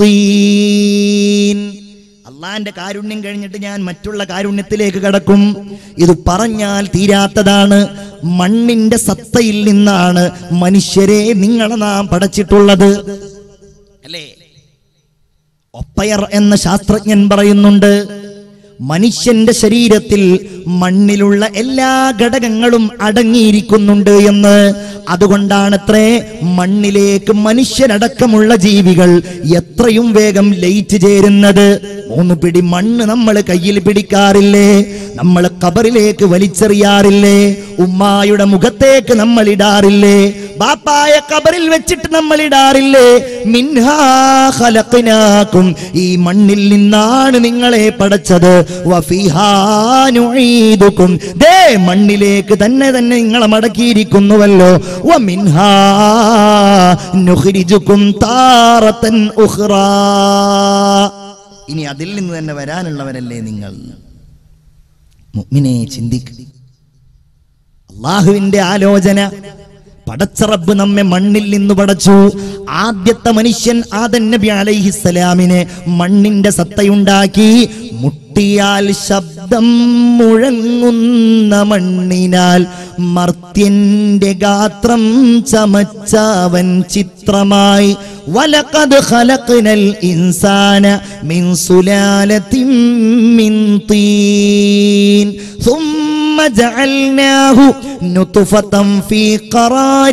തീൻ അള്ളാന്റെ കാരുണ്യം കഴിഞ്ഞിട്ട് ഞാൻ മറ്റുള്ള കാരുണ്യത്തിലേക്ക് കടക്കും ഇത് പറഞ്ഞാൽ തീരാത്തതാണ് മണ്ണിന്റെ സത്തയിൽ നിന്നാണ് മനുഷ്യരെ നിങ്ങളെ നാം പടച്ചിട്ടുള്ളത് അല്ലേ ഒപ്പയർ എന്ന ശാസ്ത്രജ്ഞൻ പറയുന്നുണ്ട് മനുഷ്യന്റെ ശരീരത്തിൽ മണ്ണിലുള്ള എല്ലാ ഘടകങ്ങളും അടങ്ങിയിരിക്കുന്നുണ്ട് എന്ന് അതുകൊണ്ടാണത്രേ മണ്ണിലേക്ക് മനുഷ്യരടക്കമുള്ള ജീവികൾ എത്രയും വേഗം ലയിറ്റ് ചേരുന്നത് മൂന്ന് പിടി മണ്ണ് നമ്മൾ കയ്യിൽ പിടിക്കാറില്ലേ നമ്മൾ കബറിലേക്ക് വലിച്ചെറിയാറില്ലേ ഉമ്മായുടെ മുഖത്തേക്ക് നമ്മൾ ഇടാറില്ലേ ബാപ്പായ കബറിൽ വെച്ചിട്ട് നമ്മൾ ഇടാറില്ലേ മിൻഹാ ഖലഖ്നാകും ഈ മണ്ണിൽ നിന്നാണ് നിങ്ങളെ പടച്ചത് വഫീഹാ നുഈദുകും ദേ മണ്ണിലേക്ക് തന്നെ തന്നെ നിങ്ങളെ മടക്കിയിരിക്കുന്നുവല്ലോ വമിൻഹാ നുഖ്രിജുകും താറത്തൻ ഉഖ്റാ ഇനി അതിൽ നിന്ന് തന്നെ വരാനുള്ളവരല്ലേ നിങ്ങൾ മുഅ്മിനെ ചിന്തിക്ക അള്ളാഹുവിന്റെ ആലോചന പടച്ചറബ് നമ്മെ മണ്ണിൽ നിന്ന് പടച്ചു ആദ്യത്തെ മനുഷ്യൻ ആദൻ നബി അലൈഹിസ്സലാമിനെ മണ്ണിന്റെ സത്തയുണ്ടാക്കി മുട്ടിയാൽ ശബ്ദം മുഴങ്ങുന്ന മണ്ണിനാൽ മർത്യന്റെ ഗാത്രം ചമച്ചവൻ ചിത്രമായി വലഖദ് ഖലഖ്നൽ ഇൻസാന മിൻ സുലാലത്തിൻ മിൻ തീൻ ثم جعلناه نطفة في قرار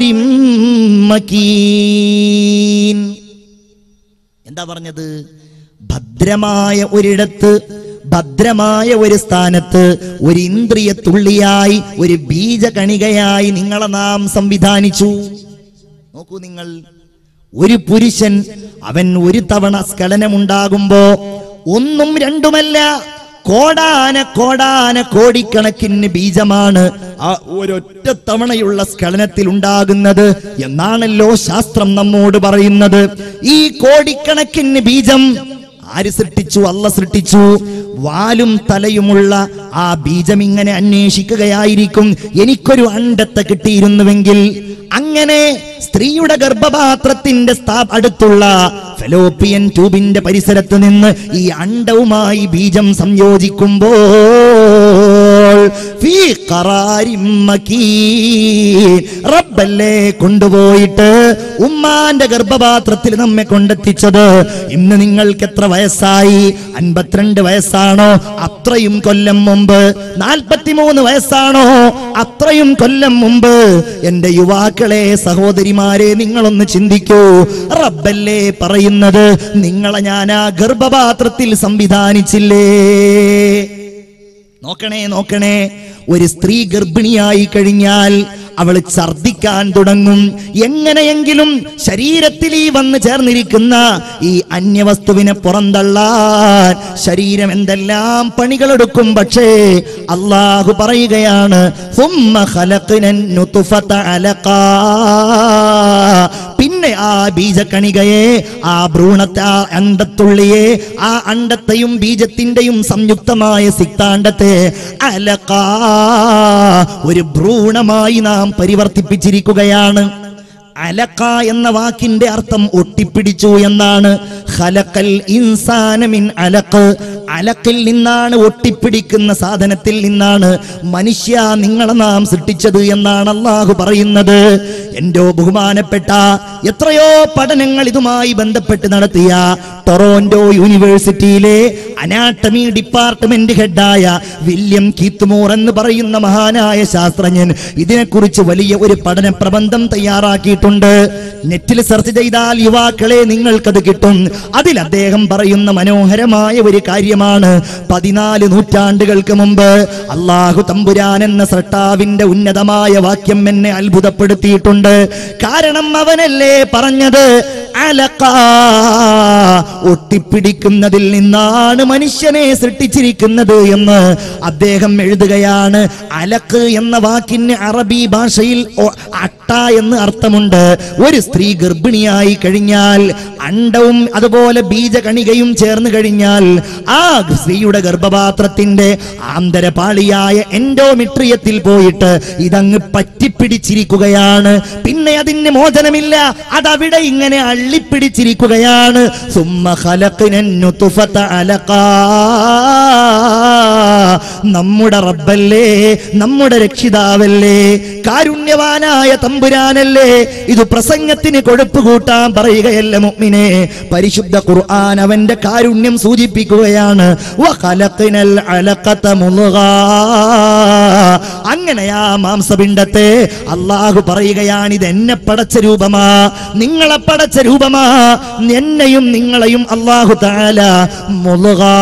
مكين എന്താ പറഞ്ഞത് ഭദ്രമായ ഒരിടത്ത് ഭദ്രമായ ഒരു സ്ഥാനത്ത് ഒരു ഇന്ദ്രിയ തുള്ളിയായി ഒരു ബീജകണികയായി നിങ്ങളെ നാം സംവിധാനിച്ചു നോക്കൂ നിങ്ങൾ ഒരു പുരുഷൻ അവൻ ഒരു തവണ സ്ഖലനമുണ്ടാകുമ്പോ ഒന്നും രണ്ടുമല്ല കോടാന കോടാന കോടിക്കണക്കിന് ബീജമാണ് ആ ഒരൊറ്റ തവണയുള്ള സ്ഖലനത്തിൽ ഉണ്ടാകുന്നത് എന്നാണല്ലോ ശാസ്ത്രം നമ്മോട് പറയുന്നത് ഈ കോടിക്കണക്കിന് ബീജം ആര് സൃഷ്ടിച്ചു അല്ല സൃഷ്ടിച്ചു വാലും തലയുമുള്ള ആ ബീജം ഇങ്ങനെ അന്വേഷിക്കുകയായിരിക്കും എനിക്കൊരു അണ്ടത്തെ കിട്ടിയിരുന്നുവെങ്കിൽ അങ്ങനെ സ്ത്രീയുടെ ഗർഭപാത്രത്തിന്റെ സ്ഥാ അടുത്തുള്ള ഫെലോപ്പിയൻ ട്യൂബിന്റെ പരിസരത്ത് നിന്ന് ഈ അണ്ടവുമായി ബീജം സംയോജിക്കുമ്പോൾ ഫീ ഖറാരിൻ മക്കീൻ. റബ്ബല്ലേ കൊണ്ടുപോയിട്ട് ഉമ്മാന്റെ ഗർഭപാത്രത്തിൽ നമ്മെ കൊണ്ടെത്തിച്ചത് ഇന്ന് നിങ്ങൾക്ക് എത്ര വയസ്സായി അൻപത്തിരണ്ട് വയസ്സാണോ അത്രയും കൊല്ലം മുമ്പ് നാൽപ്പത്തിമൂന്ന് വയസ്സാണോ അത്രയും കൊല്ലം മുമ്പ് എന്റെ യുവാക്കളെ സഹോദരിമാരെ നിങ്ങളൊന്ന് ചിന്തിക്കൂ റബ്ബല്ലേ പറയുന്നത് നിങ്ങളെ ഞാൻ ആ ഗർഭപാത്രത്തിൽ സംവിധാനിച്ചില്ലേ നോക്കണേ നോക്കണേ ഒരു സ്ത്രീ ഗർഭിണിയായി കഴിഞ്ഞാൽ അവൾ ഛർദിക്കാൻ തുടങ്ങും എങ്ങനെയെങ്കിലും ശരീരത്തിൽ ഈ വന്ന് ചേർന്നിരിക്കുന്ന ഈ അന്യവസ്തുവിനെ പുറന്തള്ളാൻ ശരീരം എന്തെല്ലാം പണികളെടുക്കും പക്ഷേ അള്ളാഹു പറയുകയാണ് "സുമ്മ ഖലഖ്നൻ നുത്ഫത അലഖാ." പിന്നെ ആ ബീജക്കണികയെ ആ ഭ്രൂണത്തെ ആ അണ്ടത്തുള്ളിയെ ആ അണ്ടത്തെയും ബീജത്തിന്റെയും സംയുക്തമായ സിക്താണ്ടത്തെ അലക്കാ ഒരു ഭ്രൂണമായി നാം പരിവർത്തിപ്പിച്ചിരിക്കുകയാണ് അലക്ക എന്ന വാക്കിന്റെ അർത്ഥം ഒട്ടിപ്പിടിച്ചു എന്നാണ് ഖലഖൽ ഇൻസാന മിൻ അലക്ക് അലക്കിൽ നിന്നാണ് ഒട്ടിപ്പിടിക്കുന്ന സാധനത്തിൽ നിന്നാണ് മനുഷ്യ നിങ്ങളെ നാം സൃഷ്ടിച്ചത് എന്നാണ് അള്ളാഹു പറയുന്നത് എന്റെ ബഹുമാനപ്പെട്ട എത്രയോ പഠനങ്ങൾ ഇതുമായി ബന്ധപ്പെട്ട് നടത്തിയ ടൊറോന്റോ യൂണിവേഴ്സിറ്റിയിലെ അനാട്ടമി ഡിപ്പാർട്ട്മെന്റ് ഹെഡായ വില്യം കീത്തുമോർ എന്ന് പറയുന്ന മഹാനായ ശാസ്ത്രജ്ഞൻ ഇതിനെക്കുറിച്ച് വലിയ ഒരു പഠന പ്രബന്ധം തയ്യാറാക്കിയിട്ടുണ്ട് നെറ്റിൽ സെർച്ച് ചെയ്താൽ യുവാക്കളെ നിങ്ങൾക്കത് കിട്ടും അതിൽ അദ്ദേഹം പറയുന്ന മനോഹരമായ ഒരു കാര്യമാണ് പതിനാല് നൂറ്റാണ്ടുകൾക്ക് മുമ്പ് അള്ളാഹു തമ്പുരാൻ എന്ന സൃഷ്ടാവിന്റെ ഉന്നതമായ വാക്യം എന്നെ അത്ഭുതപ്പെടുത്തിയിട്ടുണ്ട് കാരണം അവനല്ലേ പറഞ്ഞത് അലക്ക ഒട്ടിപ്പിടിക്കുന്നതിൽ നിന്നാണ് മനുഷ്യനെ സൃഷ്ടിച്ചിരിക്കുന്നത് എന്ന് അദ്ദേഹം എഴുതുകയാണ് അലക്ക് എന്ന വാക്കിന് അറബി ഭാഷയിൽ ഒ- അട്ട എന്ന് അർത്ഥമുണ്ട് ഒരു സ്ത്രീ ഗർഭിണിയായി കഴിഞ്ഞാൽ അണ്ടവും അതുപോലെ ബീജകണികയും ചേർന്ന് കഴിഞ്ഞാൽ ആ സ്ത്രീയുടെ ഗർഭപാത്രത്തിന്റെ ആന്തരപാളിയായ എൻഡോമിട്രിയത്തിൽ പോയിട്ട് ഇതങ്ങ് പറ്റിപ്പിടിച്ചിരിക്കുകയാണ് പിന്നെ അതിന് മോചനമില്ല അതവിടെ ഇങ്ങനെ അള്ളിപ്പിടിച്ചിരിക്കുകയാണ് സുമ്മ ഖലഖ്നൻ നുത്ഫത അലഖാ. നമ്മുടെ റബ്ബല്ലേ നമ്മുടെ രക്ഷിതാവല്ലേ കാരുണ്യവാനായ തമ്പുരാനല്ലേ ഇത് പ്രസംഗത്തിന് കൊഴുപ്പ് കൂട്ടാൻ പറയുകയല്ല മുഅ്മിനെ പരിശുദ്ധ ഖുർആൻ അവന്റെ കാരുണ്യം സൂചിപ്പിക്കുകയാണ് വഖലഖ്നൽ അലഖത മുളുഗാ. അങ്ങനെ ആ മാംസപിണ്ഡത്തെ അള്ളാഹു പറയുകയാണ് ഇത് എന്നെ പടച്ച രൂപമാ നിങ്ങളെ പടച്ച രൂപമാ എന്നെയും നിങ്ങളെയും അള്ളാഹു താല മുളുകാ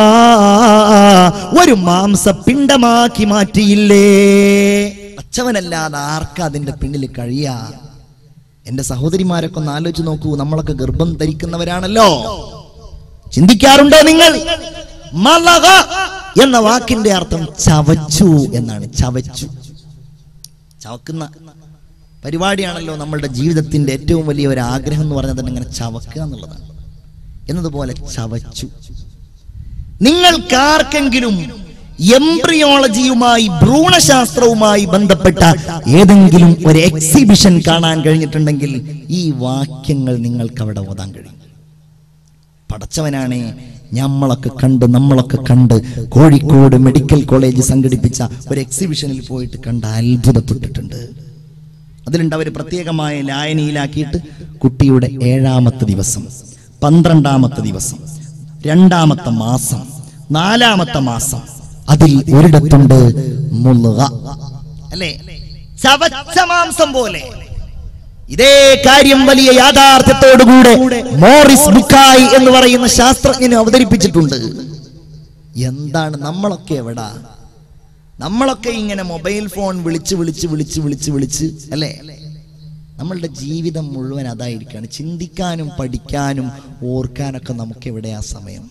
ഒരു മാംസപിണ്ഡമാക്കി മാറ്റിയില്ലേ അച്ചവനല്ലാതെ ആർക്കാ അതിന്റെ പിന്നിൽ കഴിയാ എന്റെ സഹോദരിമാരൊക്കെ ഒന്ന് ആലോചിച്ച് നോക്കൂ നമ്മളൊക്കെ ഗർഭം ധരിക്കുന്നവരാണല്ലോ ചിന്തിക്കാറുണ്ടോ നിങ്ങൾ മലക എന്ന വാക്കിന്റെ അർത്ഥം ചവച്ചു എന്നാണ് ചവച്ചു ചവക്കുന്ന പരിപാടിയാണല്ലോ നമ്മളുടെ ജീവിതത്തിന്റെ ഏറ്റവും വലിയ ഒരു ആഗ്രഹം എന്ന് പറഞ്ഞാൽ തന്നെ ഇങ്ങനെ ചവക്കുക എന്നുള്ളതാണ് എന്നതുപോലെ ചവച്ചു നിങ്ങൾക്കാർക്കെങ്കിലും എംബ്രിയോളജിയുമായി ഭ്രൂണശാസ്ത്രവുമായി ബന്ധപ്പെട്ട ഏതെങ്കിലും ഒരു എക്സിബിഷൻ കാണാൻ കഴിഞ്ഞിട്ടുണ്ടെങ്കിൽ ഈ വാക്യങ്ങൾ നിങ്ങൾക്ക് അവിടെ ഓതാൻ കഴിയും പടച്ചവനാണേ നമ്മളൊക്കെ കണ്ട് നമ്മളൊക്കെ കണ്ട് കോഴിക്കോട് മെഡിക്കൽ കോളേജ് സംഘടിപ്പിച്ച ഒരു എക്സിബിഷനിൽ പോയിട്ട് കണ്ട് അത്ഭുതപ്പെട്ടിട്ടുണ്ട് അതിലുണ്ട് അവർ പ്രത്യേകമായ ലായനിയിലാക്കിയിട്ട് കുട്ടിയുടെ ഏഴാമത്തെ ദിവസം പന്ത്രണ്ടാമത്തെ ദിവസം രണ്ടാമത്തെ മാസം നാലാമത്തെ മാസം അതിൽ ഒരിടത്തുണ്ട് മുളുക അല്ലേ ചവച്ച മാംസം പോലെ ഇതേ കാര്യം വലിയ യാഥാർത്ഥ്യത്തോടുകൂടെ മോറിസ് ബുക്കായി എന്ന് പറയുന്ന ശാസ്ത്രജ്ഞന് അവതരിപ്പിച്ചിട്ടുണ്ട് എന്താണ് നമ്മളൊക്കെ എവിടാ നമ്മളൊക്കെ ഇങ്ങനെ മൊബൈൽ ഫോൺ വിളിച്ച് വിളിച്ച് വിളിച്ച് വിളിച്ച് വിളിച്ച് അല്ലേ നമ്മളുടെ ജീവിതം മുഴുവൻ അതായിരിക്കാണ് ചിന്തിക്കാനും പഠിക്കാനും ഓർക്കാനൊക്കെ നമുക്ക് എവിടെയാ സമയം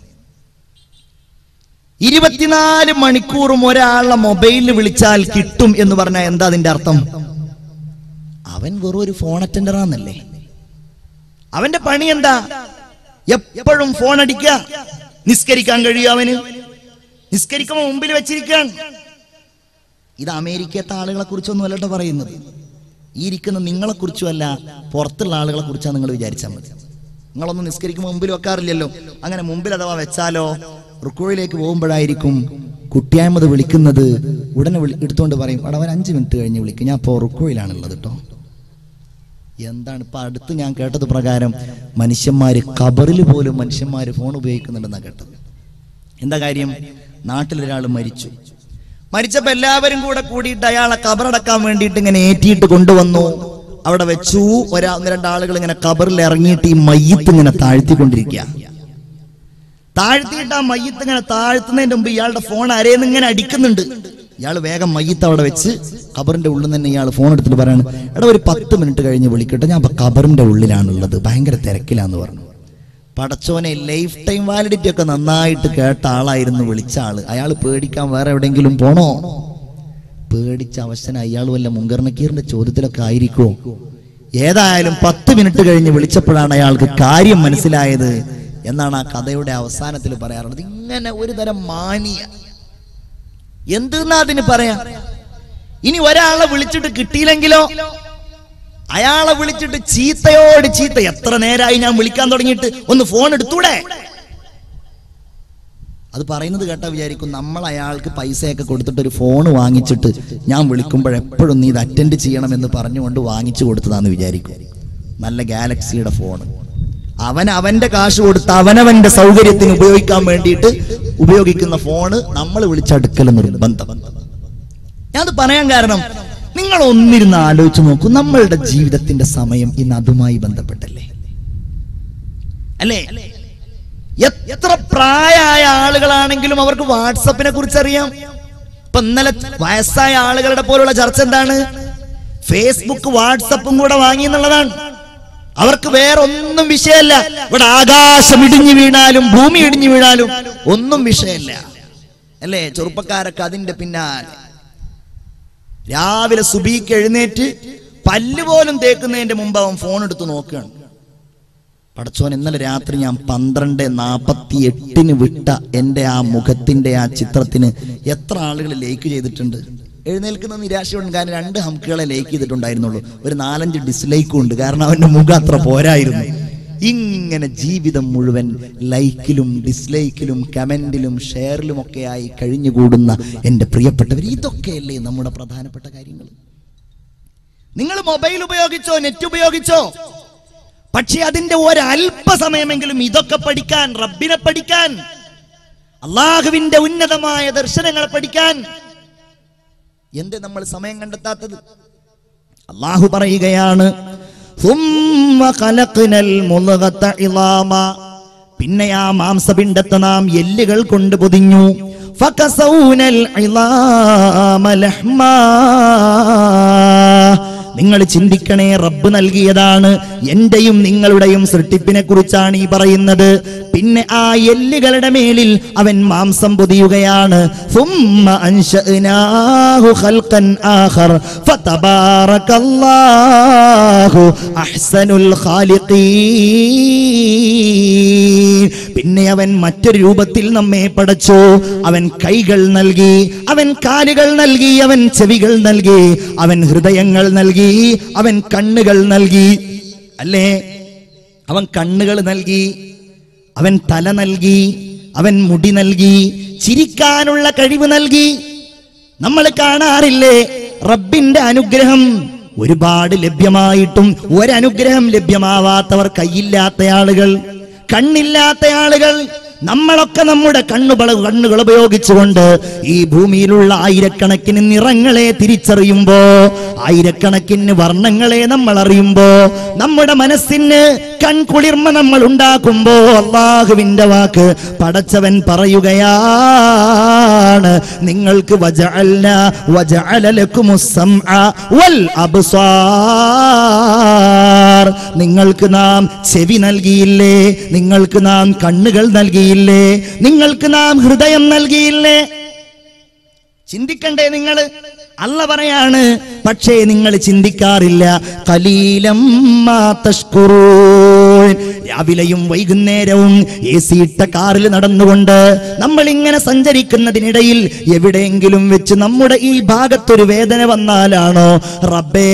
ഇരുപത്തിനാല് മണിക്കൂറും ഒരാളുടെ മൊബൈലിൽ വിളിച്ചാൽ കിട്ടും എന്ന് പറഞ്ഞാൽ എന്താ അതിന്റെ അർത്ഥം അവൻ വെറും ഒരു ഫോൺ അറ്റൻഡർ ആണെന്നല്ലേ അവന്റെ പണി എന്താ എപ്പോഴും ഫോൺ അടിക്കുക നിസ്കരിക്കാൻ കഴിയും അവന് നിസ്കരിക്കുമ്പോ മുമ്പിൽ വെച്ചിരിക്കാൻ ഇത് അമേരിക്കത്തെ ആളുകളെ കുറിച്ചൊന്നും അല്ലട്ടോ പറയുന്നത് ഈ ഇരിക്കുന്ന നിങ്ങളെ കുറിച്ചുമല്ല പുറത്തുള്ള ആളുകളെ കുറിച്ചാണ് നിങ്ങൾ വിചാരിച്ചാൽ മതി നിങ്ങളൊന്നും നിസ്കരിക്കുമ്പോൾ മുമ്പിൽ വെക്കാറില്ലല്ലോ അങ്ങനെ മുമ്പിൽ അഥവാ വെച്ചാലോ റുക്കോയിലേക്ക് പോകുമ്പോഴായിരിക്കും കുട്ടിയായ്മത് വിളിക്കുന്നത് ഉടനെ വിളി എടുത്തുകൊണ്ട് പറയും അവിടെ അവൻ അഞ്ച് മിനിറ്റ് കഴിഞ്ഞ് വിളിക്കും ഞാൻ ഇപ്പോൾ റുക്കോയിലാണുള്ളത് കേട്ടോ എന്താണ് ഇപ്പൊ അടുത്ത് ഞാൻ കേട്ടത് പ്രകാരം മനുഷ്യന്മാര് കബറിൽ പോലും മനുഷ്യന്മാര് ഫോൺ ഉപയോഗിക്കുന്നുണ്ടെന്നാണ് കേട്ടത് എന്താ കാര്യം നാട്ടിലൊരാൾ മരിച്ചു മരിച്ചപ്പോ എല്ലാവരും കൂടെ കൂടിയിട്ട് അയാളെ കബറടക്കാൻ വേണ്ടിയിട്ട് ഇങ്ങനെ ഏറ്റിയിട്ട് കൊണ്ടുവന്നു അവിടെ വെച്ചു ഒരാ ഒന്ന് രണ്ടാളുകൾ ഇങ്ങനെ കബറിൽ ഇറങ്ങിയിട്ട് ഈ മയ്യത്ത് ഇങ്ങനെ താഴ്ത്തിക്കൊണ്ടിരിക്കുക താഴ്ത്തിയിട്ട് ആ മയ്യത്ത് ഇങ്ങനെ താഴ്ത്തുന്നതിന്റെ മുമ്പ് ഇയാളുടെ ഫോൺ അരേന്ന് ഇങ്ങനെ അടിക്കുന്നുണ്ട് ഇയാൾ വേഗം മയ്യത്ത് അവിടെ വെച്ച് കബറിന്റെ ഉള്ളിൽ തന്നെ ഇയാൾ ഫോൺ എടുത്തിട്ട് പറയാണ് എടാ ഒരു പത്ത് മിനിറ്റ് കഴിഞ്ഞ് വിളിക്കട്ടെ ഞാൻ ഇപ്പൊ കബറിന്റെ ഉള്ളിലാണുള്ളത് ഭയങ്കര തിരക്കിലാന്ന് പറഞ്ഞു പടച്ചോനെ ലൈഫ് ടൈം വാലിഡിറ്റി ഒക്കെ നന്നായിട്ട് കേട്ട ആളായിരുന്നു വിളിച്ച ആള് അയാൾ പേടിക്കാൻ വേറെ എവിടെയെങ്കിലും പോണോ പേടിച്ച അവശന അയാൾ വല്ല മുങ്കർ നക്കീറിന്റെ ചോദ്യത്തിലൊക്കെ ആയിരിക്കോ ഏതായാലും പത്ത് മിനിറ്റ് കഴിഞ്ഞ് വിളിച്ചപ്പോഴാണ് അയാൾക്ക് കാര്യം മനസ്സിലായത് എന്നാണ് ആ കഥയുടെ അവസാനത്തിൽ പറയാറുള്ളത് ഇങ്ങനെ ഒരു തരം മാനിയ എന്തെന്നാ അതിന് പറയാ ഇനി ഒരാളെ വിളിച്ചിട്ട് കിട്ടിയില്ലെങ്കിലോ അയാളെ വിളിച്ചിട്ട് ചീത്തയോട് ചീത്ത എത്ര നേരമായി ഞാൻ വിളിക്കാൻ തുടങ്ങിയിട്ട് ഒന്ന് ഫോൺ എടുത്തൂടെ അത് പറയുന്നത് കേട്ടാ വിചാരിക്കും നമ്മൾ അയാൾക്ക് പൈസയൊക്കെ കൊടുത്തിട്ട് ഒരു ഫോൺ വാങ്ങിച്ചിട്ട് ഞാൻ വിളിക്കുമ്പോൾ എപ്പോഴും നീ ഇത് അറ്റൻഡ് ചെയ്യണമെന്ന് പറഞ്ഞുകൊണ്ട് വാങ്ങിച്ചു കൊടുത്തതാന്ന് വിചാരിക്കും നല്ല ഗാലക്സിയുടെ ഫോൺ അവൻ അവന്റെ കാശ് കൊടുത്ത് അവനവന്റെ സൗകര്യത്തിന് ഉപയോഗിക്കാൻ വേണ്ടിയിട്ട് ഉപയോഗിക്കുന്ന ഫോണ് നമ്മൾ വിളിച്ചടുക്കൽ നിർബന്ധം ഞാനത് പറയാൻ കാരണം നിങ്ങൾ ഒന്നിരുന്ന് ആലോചിച്ച് നോക്കൂ നമ്മളുടെ ജീവിതത്തിന്റെ സമയം ഇന്ന് അതുമായി ബന്ധപ്പെട്ടല്ലേ അല്ലേ എ- എത്ര പ്രായമായ ആളുകളാണെങ്കിലും അവർക്ക് വാട്സപ്പിനെ കുറിച്ച് അറിയാം ഇപ്പൊ ഇന്നലെ വയസ്സായ ആളുകളുടെ പോലുള്ള ചർച്ച എന്താണ് ഫേസ്ബുക്ക് വാട്സപ്പും കൂടെ വാങ്ങി എന്നുള്ളതാണ് അവർക്ക് വേറെ ഒന്നും വിഷയമല്ല ഇവിടെ ആകാശം ഇടിഞ്ഞു വീണാലും ഭൂമി ഇടിഞ്ഞു വീണാലും ഒന്നും വിഷയമല്ല അല്ലേ ചെറുപ്പക്കാരൊക്കെ അതിന്റെ പിന്നാലെ രാവിലെ സുബീക്ക് എഴുന്നേറ്റ് പല്ല് പോലും തേക്കുന്നതിന്റെ മുമ്പ് അവൻ ഫോൺ എടുത്ത് നോക്കുകയാണ് പടച്ചോൻ ഇന്നലെ രാത്രി ഞാൻ പന്ത്രണ്ട് നാപ്പത്തി എട്ടിന് വിട്ട എൻ്റെ ആ മുഖത്തിന്റെ ആ ചിത്രത്തിന് എത്ര ആളുകൾ ലൈക്ക് ചെയ്തിട്ടുണ്ട് എഴുന്നേൽക്കുന്ന നിരാശയുണ്ട് കാരണം രണ്ട് ഹംക്കുകളെ ലൈക്ക് ചെയ്തിട്ടുണ്ടായിരുന്നുള്ളൂ ഒരു നാലഞ്ച് ഡിസ്ലൈക്കും ഉണ്ട് കാരണം അവന്റെ മുഖം അത്ര പോരായിരുന്നു ഇങ്ങനെ ജീവിതം മുഴുവൻ ലൈക്കിലും ഡിസ്ലൈക്കിലും കമന്റിലും ഷെയറിലും ഒക്കെയായി കഴിഞ്ഞുകൂടുന്ന എൻ്റെ പ്രിയപ്പെട്ടവർ ഇതൊക്കെയല്ലേ നമ്മുടെ പ്രധാനപ്പെട്ട കാര്യങ്ങൾ നിങ്ങൾ മൊബൈൽ ഉപയോഗിച്ചോ നെറ്റ് ഉപയോഗിച്ചോ പക്ഷെ അതിന്റെ ഒരല്പസമയമെങ്കിലും ഇതൊക്കെ പഠിക്കാൻ റബ്ബിനെ പഠിക്കാൻ അള്ളാഹുവിന്റെ ഉന്നതമായ ദർശനങ്ങളെ പഠിക്കാൻ എന്ത് നമ്മൾ സമയം കണ്ടെത്താത്തത് അള്ളാഹു പറയുകയാണ് "ثُمَّ خَلَقْنَا الْمُضْغَةَ عِظَامًا." പിന്നെ ആ മാംസപിണ്ഡത്തെ നാം എല്ലുകൾ കൊണ്ട് പൊതിഞ്ഞു فَكَسَوْنَا الْعِظَامَ لَحْمًا നിങ്ങൾ ചിന്തിക്കണേ റബ്ബ് നൽകിയതാണ് എന്റെയും നിങ്ങളുടെയും സൃഷ്ടിപ്പിനെ കുറിച്ചാണ് ഈ പറയുന്നത് പിന്നെ ആ എല്ലുകളുടെ മേലിൽ അവൻ മാംസം പൊതിയുകയാണ് ثم أنشأناه خلقا آخر فتبارك الله أحسن الخالقين പിന്നെ അവൻ മറ്റൊരു രൂപത്തിൽ നമ്മെ പടച്ചു അവൻ കൈകൾ നൽകി അവൻ കാലുകൾ നൽകി അവൻ ചെവികൾ നൽകി അവൻ ഹൃദയങ്ങൾ നൽകി അവൻ കണ്ണുകൾ നൽകി അല്ലേ അവൻ കണ്ണുകൾ നൽകി അവൻ തല നൽകി അവൻ മുടി നൽകി ചിരിക്കാനുള്ള കഴിവ് നൽകി നമ്മൾ കാണാറില്ലേ റബ്ബിന്റെ അനുഗ്രഹം ഒരുപാട് ലഭ്യമായിട്ടും ഒരനുഗ്രഹം ലഭ്യമാവാത്തവർ കയ്യില്ലാത്ത ആളുകൾ കണ്ണില്ലാത്ത ആളുകൾ നമ്മളൊക്കെ നമ്മുടെ കണ്ണുകൾ കണ്ണുകൾ ഉപയോഗിച്ചുകൊണ്ട് ഈ ഭൂമിയിലുള്ള ആയിരക്കണക്കിന് നിറങ്ങളെ തിരിച്ചറിയുമ്പോ ആയിരക്കണക്കിന് വർണ്ണങ്ങളെ നമ്മൾ അറിയുമ്പോ നമ്മുടെ മനസ്സിന് കൺകുളിർമ നമ്മൾ ഉണ്ടാക്കുമ്പോ അള്ളാഹുവിന്റെ വാക്ക് പടച്ചവൻ പറയുകയാണ് നിങ്ങൾക്ക് വജഅൽന വജഅല ലക്കുമുസ് സംഅ വൽ അബ്സാർ നിങ്ങൾക്ക് നാം ചെവി നൽകിയില്ലേ നിങ്ങൾക്ക് നാം കണ്ണുകൾ നൽകിയില്ലേ നിങ്ങൾക്ക് നാം ഹൃദയം നൽകിയില്ലേ ചിന്തിക്കണ്ടേ നിങ്ങൾ അല്ല പറയാണ് പക്ഷേ നിങ്ങൾ ചിന്തിക്കാറില്ല കലീലം മാ തഷ്കുറൂൻ. രാവിലെയും വൈകുന്നേരവും എ സി ഇട്ട കാറിൽ നടന്നുകൊണ്ട് നമ്മൾ ഇങ്ങനെ സഞ്ചരിക്കുന്നതിനിടയിൽ എവിടെയെങ്കിലും വെച്ച് നമ്മുടെ ഈ ഭാഗത്തൊരു വേദന വന്നാലാണോ റബ്ബേ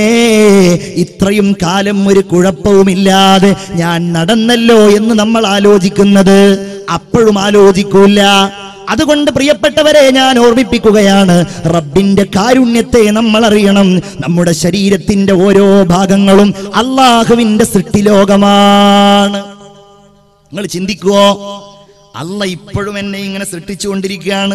ഇത്രയും കാലം ഒരു കുഴപ്പവുമില്ലാതെ ഞാൻ നടന്നല്ലോ എന്ന് നമ്മൾ ആലോചിക്കുന്നത് അപ്പോഴും ആലോചിക്കൂല അതുകൊണ്ട് പ്രിയപ്പെട്ടവരെ ഞാൻ ഓർമ്മിപ്പിക്കുകയാണ് റബ്ബിന്റെ കാരുണ്യത്തെ നമ്മൾ അറിയണം നമ്മുടെ ശരീരത്തിന്റെ ഓരോ ഭാഗങ്ങളും അള്ളാഹുവിന്റെ സൃഷ്ടിലോകമാണ് നിങ്ങൾ ചിന്തിക്കുവോ അല്ല ഇപ്പോഴും എന്നെ ഇങ്ങനെ സൃഷ്ടിച്ചുകൊണ്ടിരിക്കുകയാണ്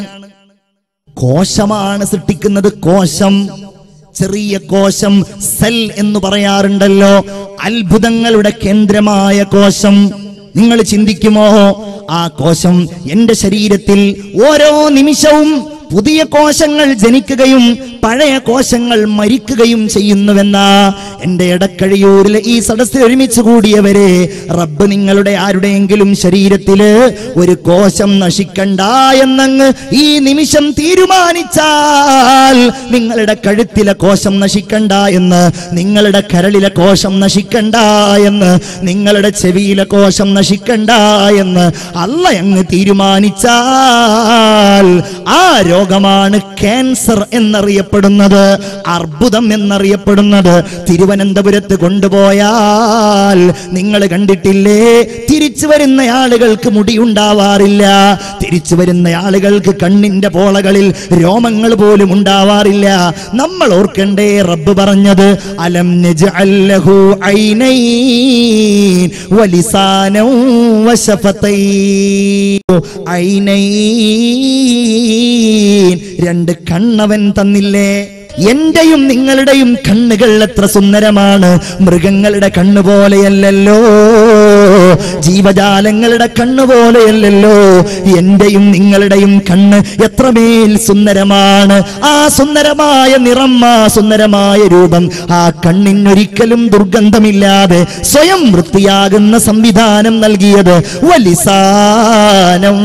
കോശമാണ് സൃഷ്ടിക്കുന്നത് കോശം ചെറിയ കോശം സെൽ എന്ന് പറയാറുണ്ടല്ലോ അത്ഭുതങ്ങളുടെ കേന്ദ്രമായ കോശം നിങ്ങൾ ചിന്തിക്കുമോ ആ കോശം എന്റെ ശരീരത്തിൽ ഓരോ നിമിഷവും പുതിയ കോശങ്ങൾ ജനിക്കുകയും പഴയ കോശങ്ങൾ മരിക്കുകയും ചെയ്യുന്നുവെന്ന എന്റെ ഇടക്കഴിയൂരിലെ ഈ സദസ്സിൽ ഒരുമിച്ച് കൂടിയവരെ റബ്ബ് നിങ്ങളുടെ ആരുടെയെങ്കിലും ശരീരത്തില് ഒരു കോശം നശിക്കണ്ട എന്നങ്ങ് ഈ നിമിഷം തീരുമാനിച്ചാൽ നിങ്ങളുടെ കഴുത്തിലെ കോശം നശിക്കണ്ട എന്ന് നിങ്ങളുടെ കരളിലെ കോശം നശിക്കണ്ട എന്ന് നിങ്ങളുടെ ചെവിയിലെ കോശം നശിക്കണ്ട എന്ന് അല്ല അങ്ങ് തീരുമാനിച്ചാൽ ആ രോഗമാണ് ക്യാൻസർ എന്നറിയപ്പെടുന്നത് അർബുദം എന്നറിയപ്പെടുന്നത് തിരുവനന്തപുരത്ത് കൊണ്ടുപോയാൽ നിങ്ങൾ കണ്ടിട്ടില്ലേ തിരിച്ചു വരുന്ന ആളുകൾക്ക് മുടിയുണ്ടാവാറില്ല തിരിച്ചു വരുന്ന ആളുകൾക്ക് കണ്ണിന്റെ പോളകളിൽ രോമങ്ങൾ പോലും ഉണ്ടാവാറില്ല നമ്മൾ ഓർക്കണ്ടേ റബ്ബ് പറഞ്ഞത് അലം നജ്അൽ ലഹു ഐനൈൻ വലിസാനം വശഫതൈൻ ഐനൈൻ രണ്ട് കണ്ണവൻ തന്നില്ലേ എന്റെയും നിങ്ങളുടെയും കണ്ണുകൾ എത്ര സുന്ദരമാണ് മൃഗങ്ങളുടെ കണ്ണു പോലെയല്ലല്ലോ ജീവജാലങ്ങളുടെ കണ്ണു പോലെയല്ലല്ലോ എന്റെയും നിങ്ങളുടെയും കണ്ണ് എത്രമേൽ സുന്ദരമാണ് ആ സുന്ദരമായ നിറം ആ സുന്ദരമായ രൂപം ആ കണ്ണിനൊരിക്കലും ദുർഗന്ധമില്ലാതെ സ്വയം വൃത്തിയാകുന്ന സംവിധാനം നൽകിയത് വലിസാനം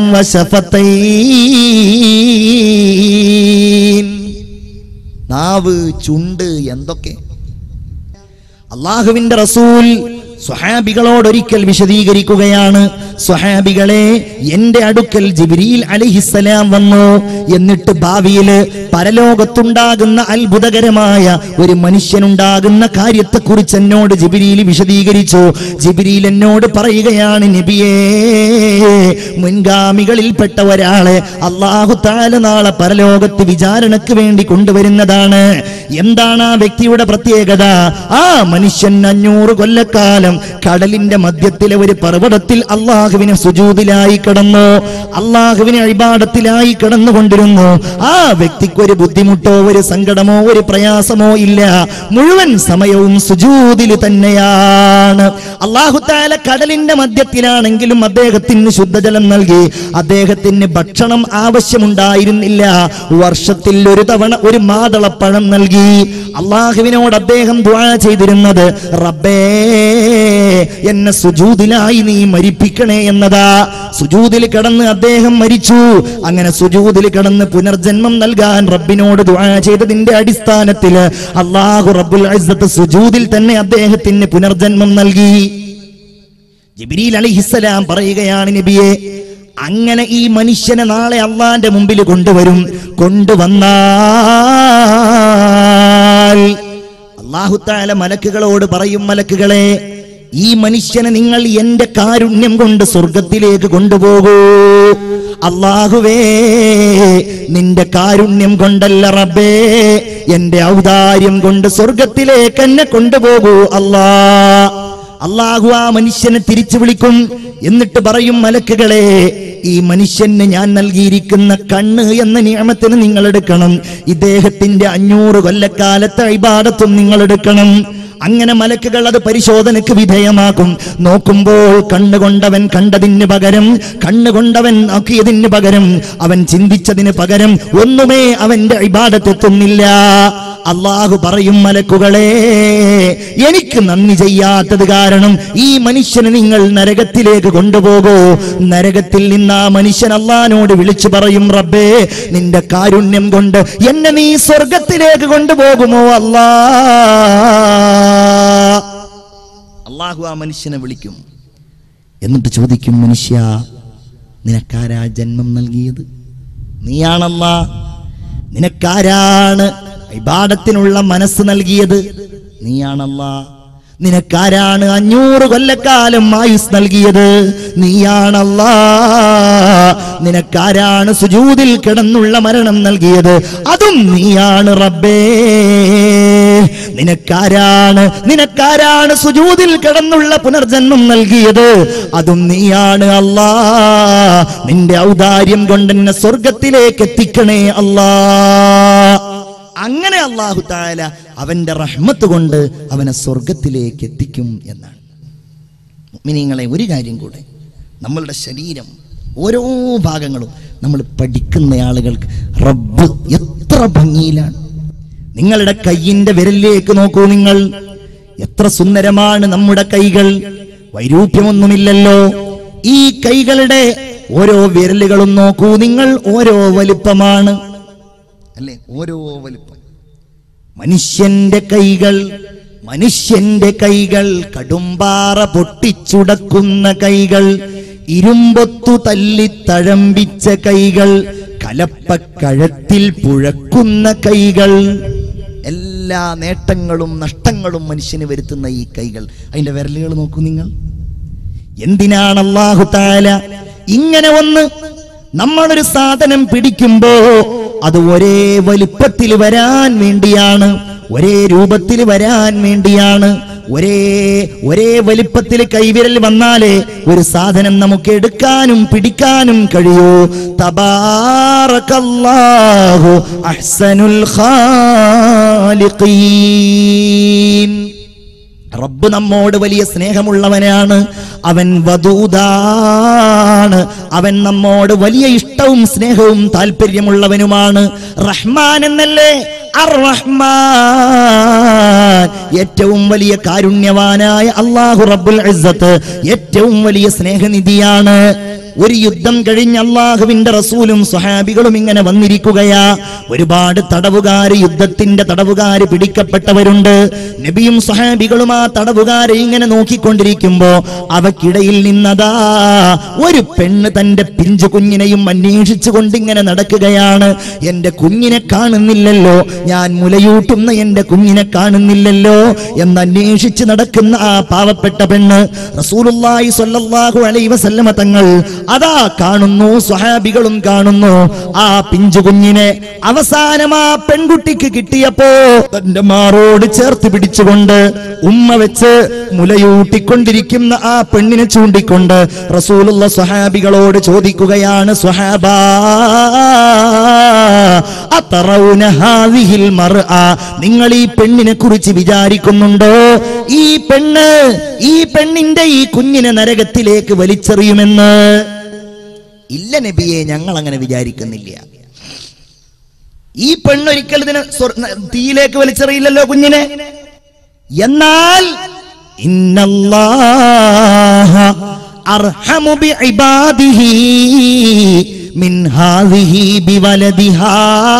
വശഫത്തൈ നാവ് ചുണ്ട് എന്തൊക്കെ അള്ളാഹുവിന്റെ റസൂൽ സ്വഹാബികളോട് ഒരിക്കൽ വിശദീകരിക്കുകയാണ് സ്വഹാബികളെ എന്റെ അടുക്കൽ ജിബ്രീൽ അലിഹിസലാം വന്നു എന്നിട്ട് ഭാവിയില് പരലോകത്തുണ്ടാകുന്ന അത്ഭുതകരമായ ഒരു മനുഷ്യനുണ്ടാകുന്ന കാര്യത്തെക്കുറിച്ച് എന്നോട് ജിബിരിയിൽ വിശദീകരിച്ചു ജിബിരിയിൽ എന്നോട് പറയുകയാണ് നബിയേ മുൻഗാമികളിൽപ്പെട്ട ഒരാളെ അള്ളാഹു താല നാളെ പരലോകത്ത് വിചാരണക്ക് വേണ്ടി കൊണ്ടുവരുന്നതാണ് എന്താണ് ആ വ്യക്തിയുടെ പ്രത്യേകത ആ മനുഷ്യൻ അഞ്ഞൂറ് കൊല്ലക്കാലം കടലിന്റെ മധ്യത്തിലെ ഒരു പർവ്വതത്തിൽ അള്ളാഹുവിനെ സുജൂതിലായി കിടന്നു അള്ളാഹുവിനെ അഴിപാടത്തിലായി കിടന്നുകൊണ്ടിരുന്നു ആ വ്യക്തിക്ക് ഒരു ബുദ്ധിമുട്ടോ ഒരു സങ്കടമോ ഒരു പ്രയാസമോ ഇല്ല മുഴുവൻ സമയവും സുജൂതിൽ തന്നെയാണ് അള്ളാഹു താല കടലിന്റെ മധ്യത്തിലാണെങ്കിലും അദ്ദേഹത്തിന് ശുദ്ധജലം നൽകി അദ്ദേഹത്തിന് ഭക്ഷണം ആവശ്യമുണ്ടായിരുന്നില്ല വർഷത്തിൽ ഒരു തവണ ഒരു മാതളപ്പഴം നൽകി അള്ളാഹുവിനോട് അദ്ദേഹം ദുആ ചെയ്തിരുന്നത് റബ്ബേ എന്നെ സുജൂദിലായി നീ മരിപ്പിക്കണേ എന്നതാ സുജൂദിൽ കിടന്ന് അദ്ദേഹം മരിച്ചു അങ്ങനെ സുജൂദിൽ കിടന്ന് പുനർജന്മം നൽകാൻ റബ്ബിനോട് ദുആ ചെയ്തതിന്റെ അടിസ്ഥാനത്തിൽ അള്ളാഹു റബ്ബുൽ ഇസ്സത്ത് സുജൂദിൽ തന്നെ അദ്ദേഹത്തിന് പുനർജന്മം നൽകി ജിബ്രീൽ അലിഹിസ്സലാം പറയുകയാണ് നബിയെ അങ്ങനെ ഈ മനുഷ്യനെ നാളെ അള്ളാന്റെ മുമ്പിൽ കൊണ്ടുവരും കൊണ്ടുവന്നാൽ അള്ളാഹുത്താല മലക്കുകളോട് പറയും മലക്കുകളെ ഈ മനുഷ്യനെ നിങ്ങൾ എന്റെ കാരുണ്യം കൊണ്ട് സ്വർഗത്തിലേക്ക് കൊണ്ടുപോകൂ അള്ളാഹുവേ നിന്റെ കാരുണ്യം കൊണ്ടല്ല റബ്ബേ എന്റെ ഔദാര്യം കൊണ്ട് സ്വർഗത്തിലേക്ക് എന്നെ കൊണ്ടുപോകൂ അല്ലാ അള്ളാഹു ആ മനുഷ്യനെ തിരിച്ചു വിളിക്കും എന്നിട്ട് പറയും മലക്കുകളെ ഈ മനുഷ്യന് ഞാൻ നൽകിയിരിക്കുന്ന കണ്ണ് എന്ന നിയമത്തിന് നിങ്ങൾ എടുക്കണം ഇദ്ദേഹത്തിന്റെ അഞ്ഞൂറ് കൊല്ലക്കാലത്തെ ഇബാദത്തും നിങ്ങൾ എടുക്കണം അങ്ങനെ മലക്കുകൾ അത് പരിശോധനയ്ക്ക് വിധേയമാക്കും നോക്കുമ്പോൾ കണ്ണുകൊണ്ടവൻ കണ്ടതിന് പകരം കണ്ണുകൊണ്ടവൻ നോക്കിയതിന് പകരം അവൻ ചിന്തിച്ചതിന് പകരം ഒന്നുമേ അവന്റെ ഇബാദത്തെത്തുന്നില്ല അള്ളാഹു പറയും മലക്കുകളെ എനിക്ക് നന്ദി ചെയ്യാത്തത് കാരണം ഈ മനുഷ്യനെ നിങ്ങൾ നരകത്തിലേക്ക് കൊണ്ടുപോകൂ നരകത്തിൽ നിന്ന് ആ മനുഷ്യൻ അള്ളഹാനോട് വിളിച്ചു പറയും റബ്ബേ നിന്റെ കാരുണ്യം കൊണ്ട് എന്നെ നീ സ്വർഗത്തിലേക്ക് കൊണ്ടുപോകുമോ അല്ലാ അള്ളാഹു ആ മനുഷ്യനെ വിളിക്കും എന്നിട്ട് ചോദിക്കും മനുഷ്യ നിനക്കാരാ ജന്മം നൽകിയത് നീയാണല്ല നിനക്കാരാണ് ഇബാദത്തിനുള്ള മനസ്സ് നൽകിയത് നീയാണല്ല നിനക്കാരാണ് അഞ്ഞൂറ് കൊല്ലക്കാലം ആയുസ് നൽകിയത് നീയാണല്ല നിനക്കാരാണ് സുജൂതിൽ കിടന്നുള്ള മരണം നൽകിയത് അതും നീയാണ് റബ്ബേ നിനക്കാരാണ് നിനക്കാരാണ് സുജൂതിൽ കിടന്നുള്ള പുനർജന്മം നൽകിയത് അതും നീയാണ് അല്ലാ നിന്റെ ഔദാര്യം കൊണ്ട് എന്നെ സ്വർഗത്തിലേക്ക് എത്തിക്കണേ അല്ലാ അങ്ങനെ അള്ളാഹു താല അവന്റെ റഹ്മത്ത് കൊണ്ട് അവനെ സ്വർഗത്തിലേക്ക് എത്തിക്കും എന്നാണ് മിനിങ്ങളെ ഒരു കാര്യം കൂടെ നമ്മളുടെ ശരീരം ഓരോ ഭാഗങ്ങളും നമ്മൾ പഠിക്കുന്ന ആളുകൾക്ക് റബ്ബ് എത്ര ഭംഗിയിലാണ് നിങ്ങളുടെ കയ്യിന്റെ വിരലിലേക്ക് നോക്കൂ നിങ്ങൾ എത്ര സുന്ദരമാണ് നമ്മുടെ കൈകൾ വൈരൂപ്യമൊന്നുമില്ലല്ലോ ഈ കൈകളുടെ ഓരോ വിരലുകളും നോക്കൂ നിങ്ങൾ ഓരോ വലിപ്പമാണ് അല്ലേ ഓരോ വലിപ്പം മനുഷ്യന്റെ കൈകൾ മനുഷ്യന്റെ കൈകൾ കടുമ്പാറ പൊട്ടിച്ചുടക്കുന്ന കൈകൾ ഇരുമ്പൊത്തു തല്ലി തഴമ്പിച്ച കൈകൾ കലപ്പക്കഴത്തിൽ പുഴക്കുന്ന കൈകൾ എല്ലാ നേട്ടങ്ങളും നഷ്ടങ്ങളും മനുഷ്യന് വരുത്തുന്ന ഈ കൈകൾ അതിന്റെ വിരലുകൾ നോക്കൂ നിങ്ങൾ എന്തിനാണ് അള്ളാഹു താല ഇങ്ങനെ ഒന്ന് നമ്മളൊരു സാധനം പിടിക്കുമ്പോ അത് ഒരേ വലിപ്പത്തിൽ വരാൻ വേണ്ടിയാണ് ഒരേ രൂപത്തിൽ വരാൻ വേണ്ടിയാണ് ഒരേ ഒരേ വലിപ്പത്തിൽ കൈവിരൽ വന്നാലേ ഒരു സാധനം നമുക്ക് എടുക്കാനും പിടിക്കാനും കഴിയൂ തബാറകല്ലാഹു അഹ്സനുൽ ഖാലിഖീൻ റബ്ബ് നമ്മോട് വലിയ സ്നേഹമുള്ളവനാണ് അവൻ വധൂതാണ് അവൻ നമ്മോട് വലിയ ഇഷ്ടവും സ്നേഹവും താല്പര്യമുള്ളവനുമാണ് റഹ്മാൻ എന്നല്ലേ അർ റഹ്മാൻ ഏറ്റവും വലിയ കാരുണ്യവാനായ അള്ളാഹു റബ്ബുൽ ഇസ്സത്ത് ഏറ്റവും വലിയ സ്നേഹനിധിയാണ് ഒരു യുദ്ധം കഴിഞ്ഞ് അള്ളാഹുവിന്റെ റസൂലും സ്വഹാബികളും ഇങ്ങനെ വന്നിരിക്കുകയാ ഒരുപാട് തടവുകാര് യുദ്ധത്തിന്റെ തടവുകാര് പിടിക്കപ്പെട്ടവരുണ്ട് നബിയും സ്വഹാബികളും ആ തടവുകാരെ ഇങ്ങനെ നോക്കിക്കൊണ്ടിരിക്കുമ്പോ അവക്കിടയിൽ നിന്നതാ ഒരു പെണ്ണ് തന്റെ പിഞ്ചു കുഞ്ഞിനെയും അന്വേഷിച്ചു കൊണ്ടിങ്ങനെ നടക്കുകയാണ് എന്റെ കുഞ്ഞിനെ കാണുന്നില്ലല്ലോ ഞാൻ മുലയൂട്ടുന്ന എന്റെ കുഞ്ഞിനെ കാണുന്നില്ലല്ലോ എന്ന് അന്വേഷിച്ച് നടക്കുന്ന ആ പാവപ്പെട്ട പെണ്ണ് റസൂലുള്ളാഹി സ്വല്ലല്ലാഹു അലൈഹി വസല്ലമ തങ്ങൾ അതാ കാണുന്നു സ്വഹാബികളും കാണുന്നു ആ പിഞ്ചു കുഞ്ഞിനെ അവസാനം ആ പെൺകുട്ടിക്ക് കിട്ടിയപ്പോ തന്റെ മാറോട് ചേർത്ത് പിടിച്ചുകൊണ്ട് ഉമ്മ വെച്ച് മുലയൂട്ടിക്കൊണ്ടിരിക്കുന്ന ആ പെണ്ണിനെ ചൂണ്ടിക്കൊണ്ട് റസൂലുള്ള സ്വഹാബികളോട് ചോദിക്കുകയാണ് സ്വഹാബാ അത്തറൗന ഹാദിഹിൽ മർഅ നിങ്ങൾ ഈ പെണ്ണിനെ കുറിച്ച് വിചാരിക്കുന്നുണ്ടോ ഈ പെണ്ണ് ഈ പെണ്ണിന്റെ ഈ കുഞ്ഞിനെ നരകത്തിലേക്ക് വലിച്ചെറിയുമെന്ന് ഇല്ല നബിയെ ഞങ്ങൾ അങ്ങനെ വിചാരിക്കുന്നില്ല ഈ പെണ്ണൊരിക്കൽ ഇതിനെ സ്വർ- തീയിലേക്ക് വലിച്ചെറിയില്ലല്ലോ കുഞ്ഞിനെ എന്നാൽ ഇന്നല്ലാഹ അർഹമു ബിഇബാദിഹി മിൻ ഹാദിഹി ബിവലദിഹാ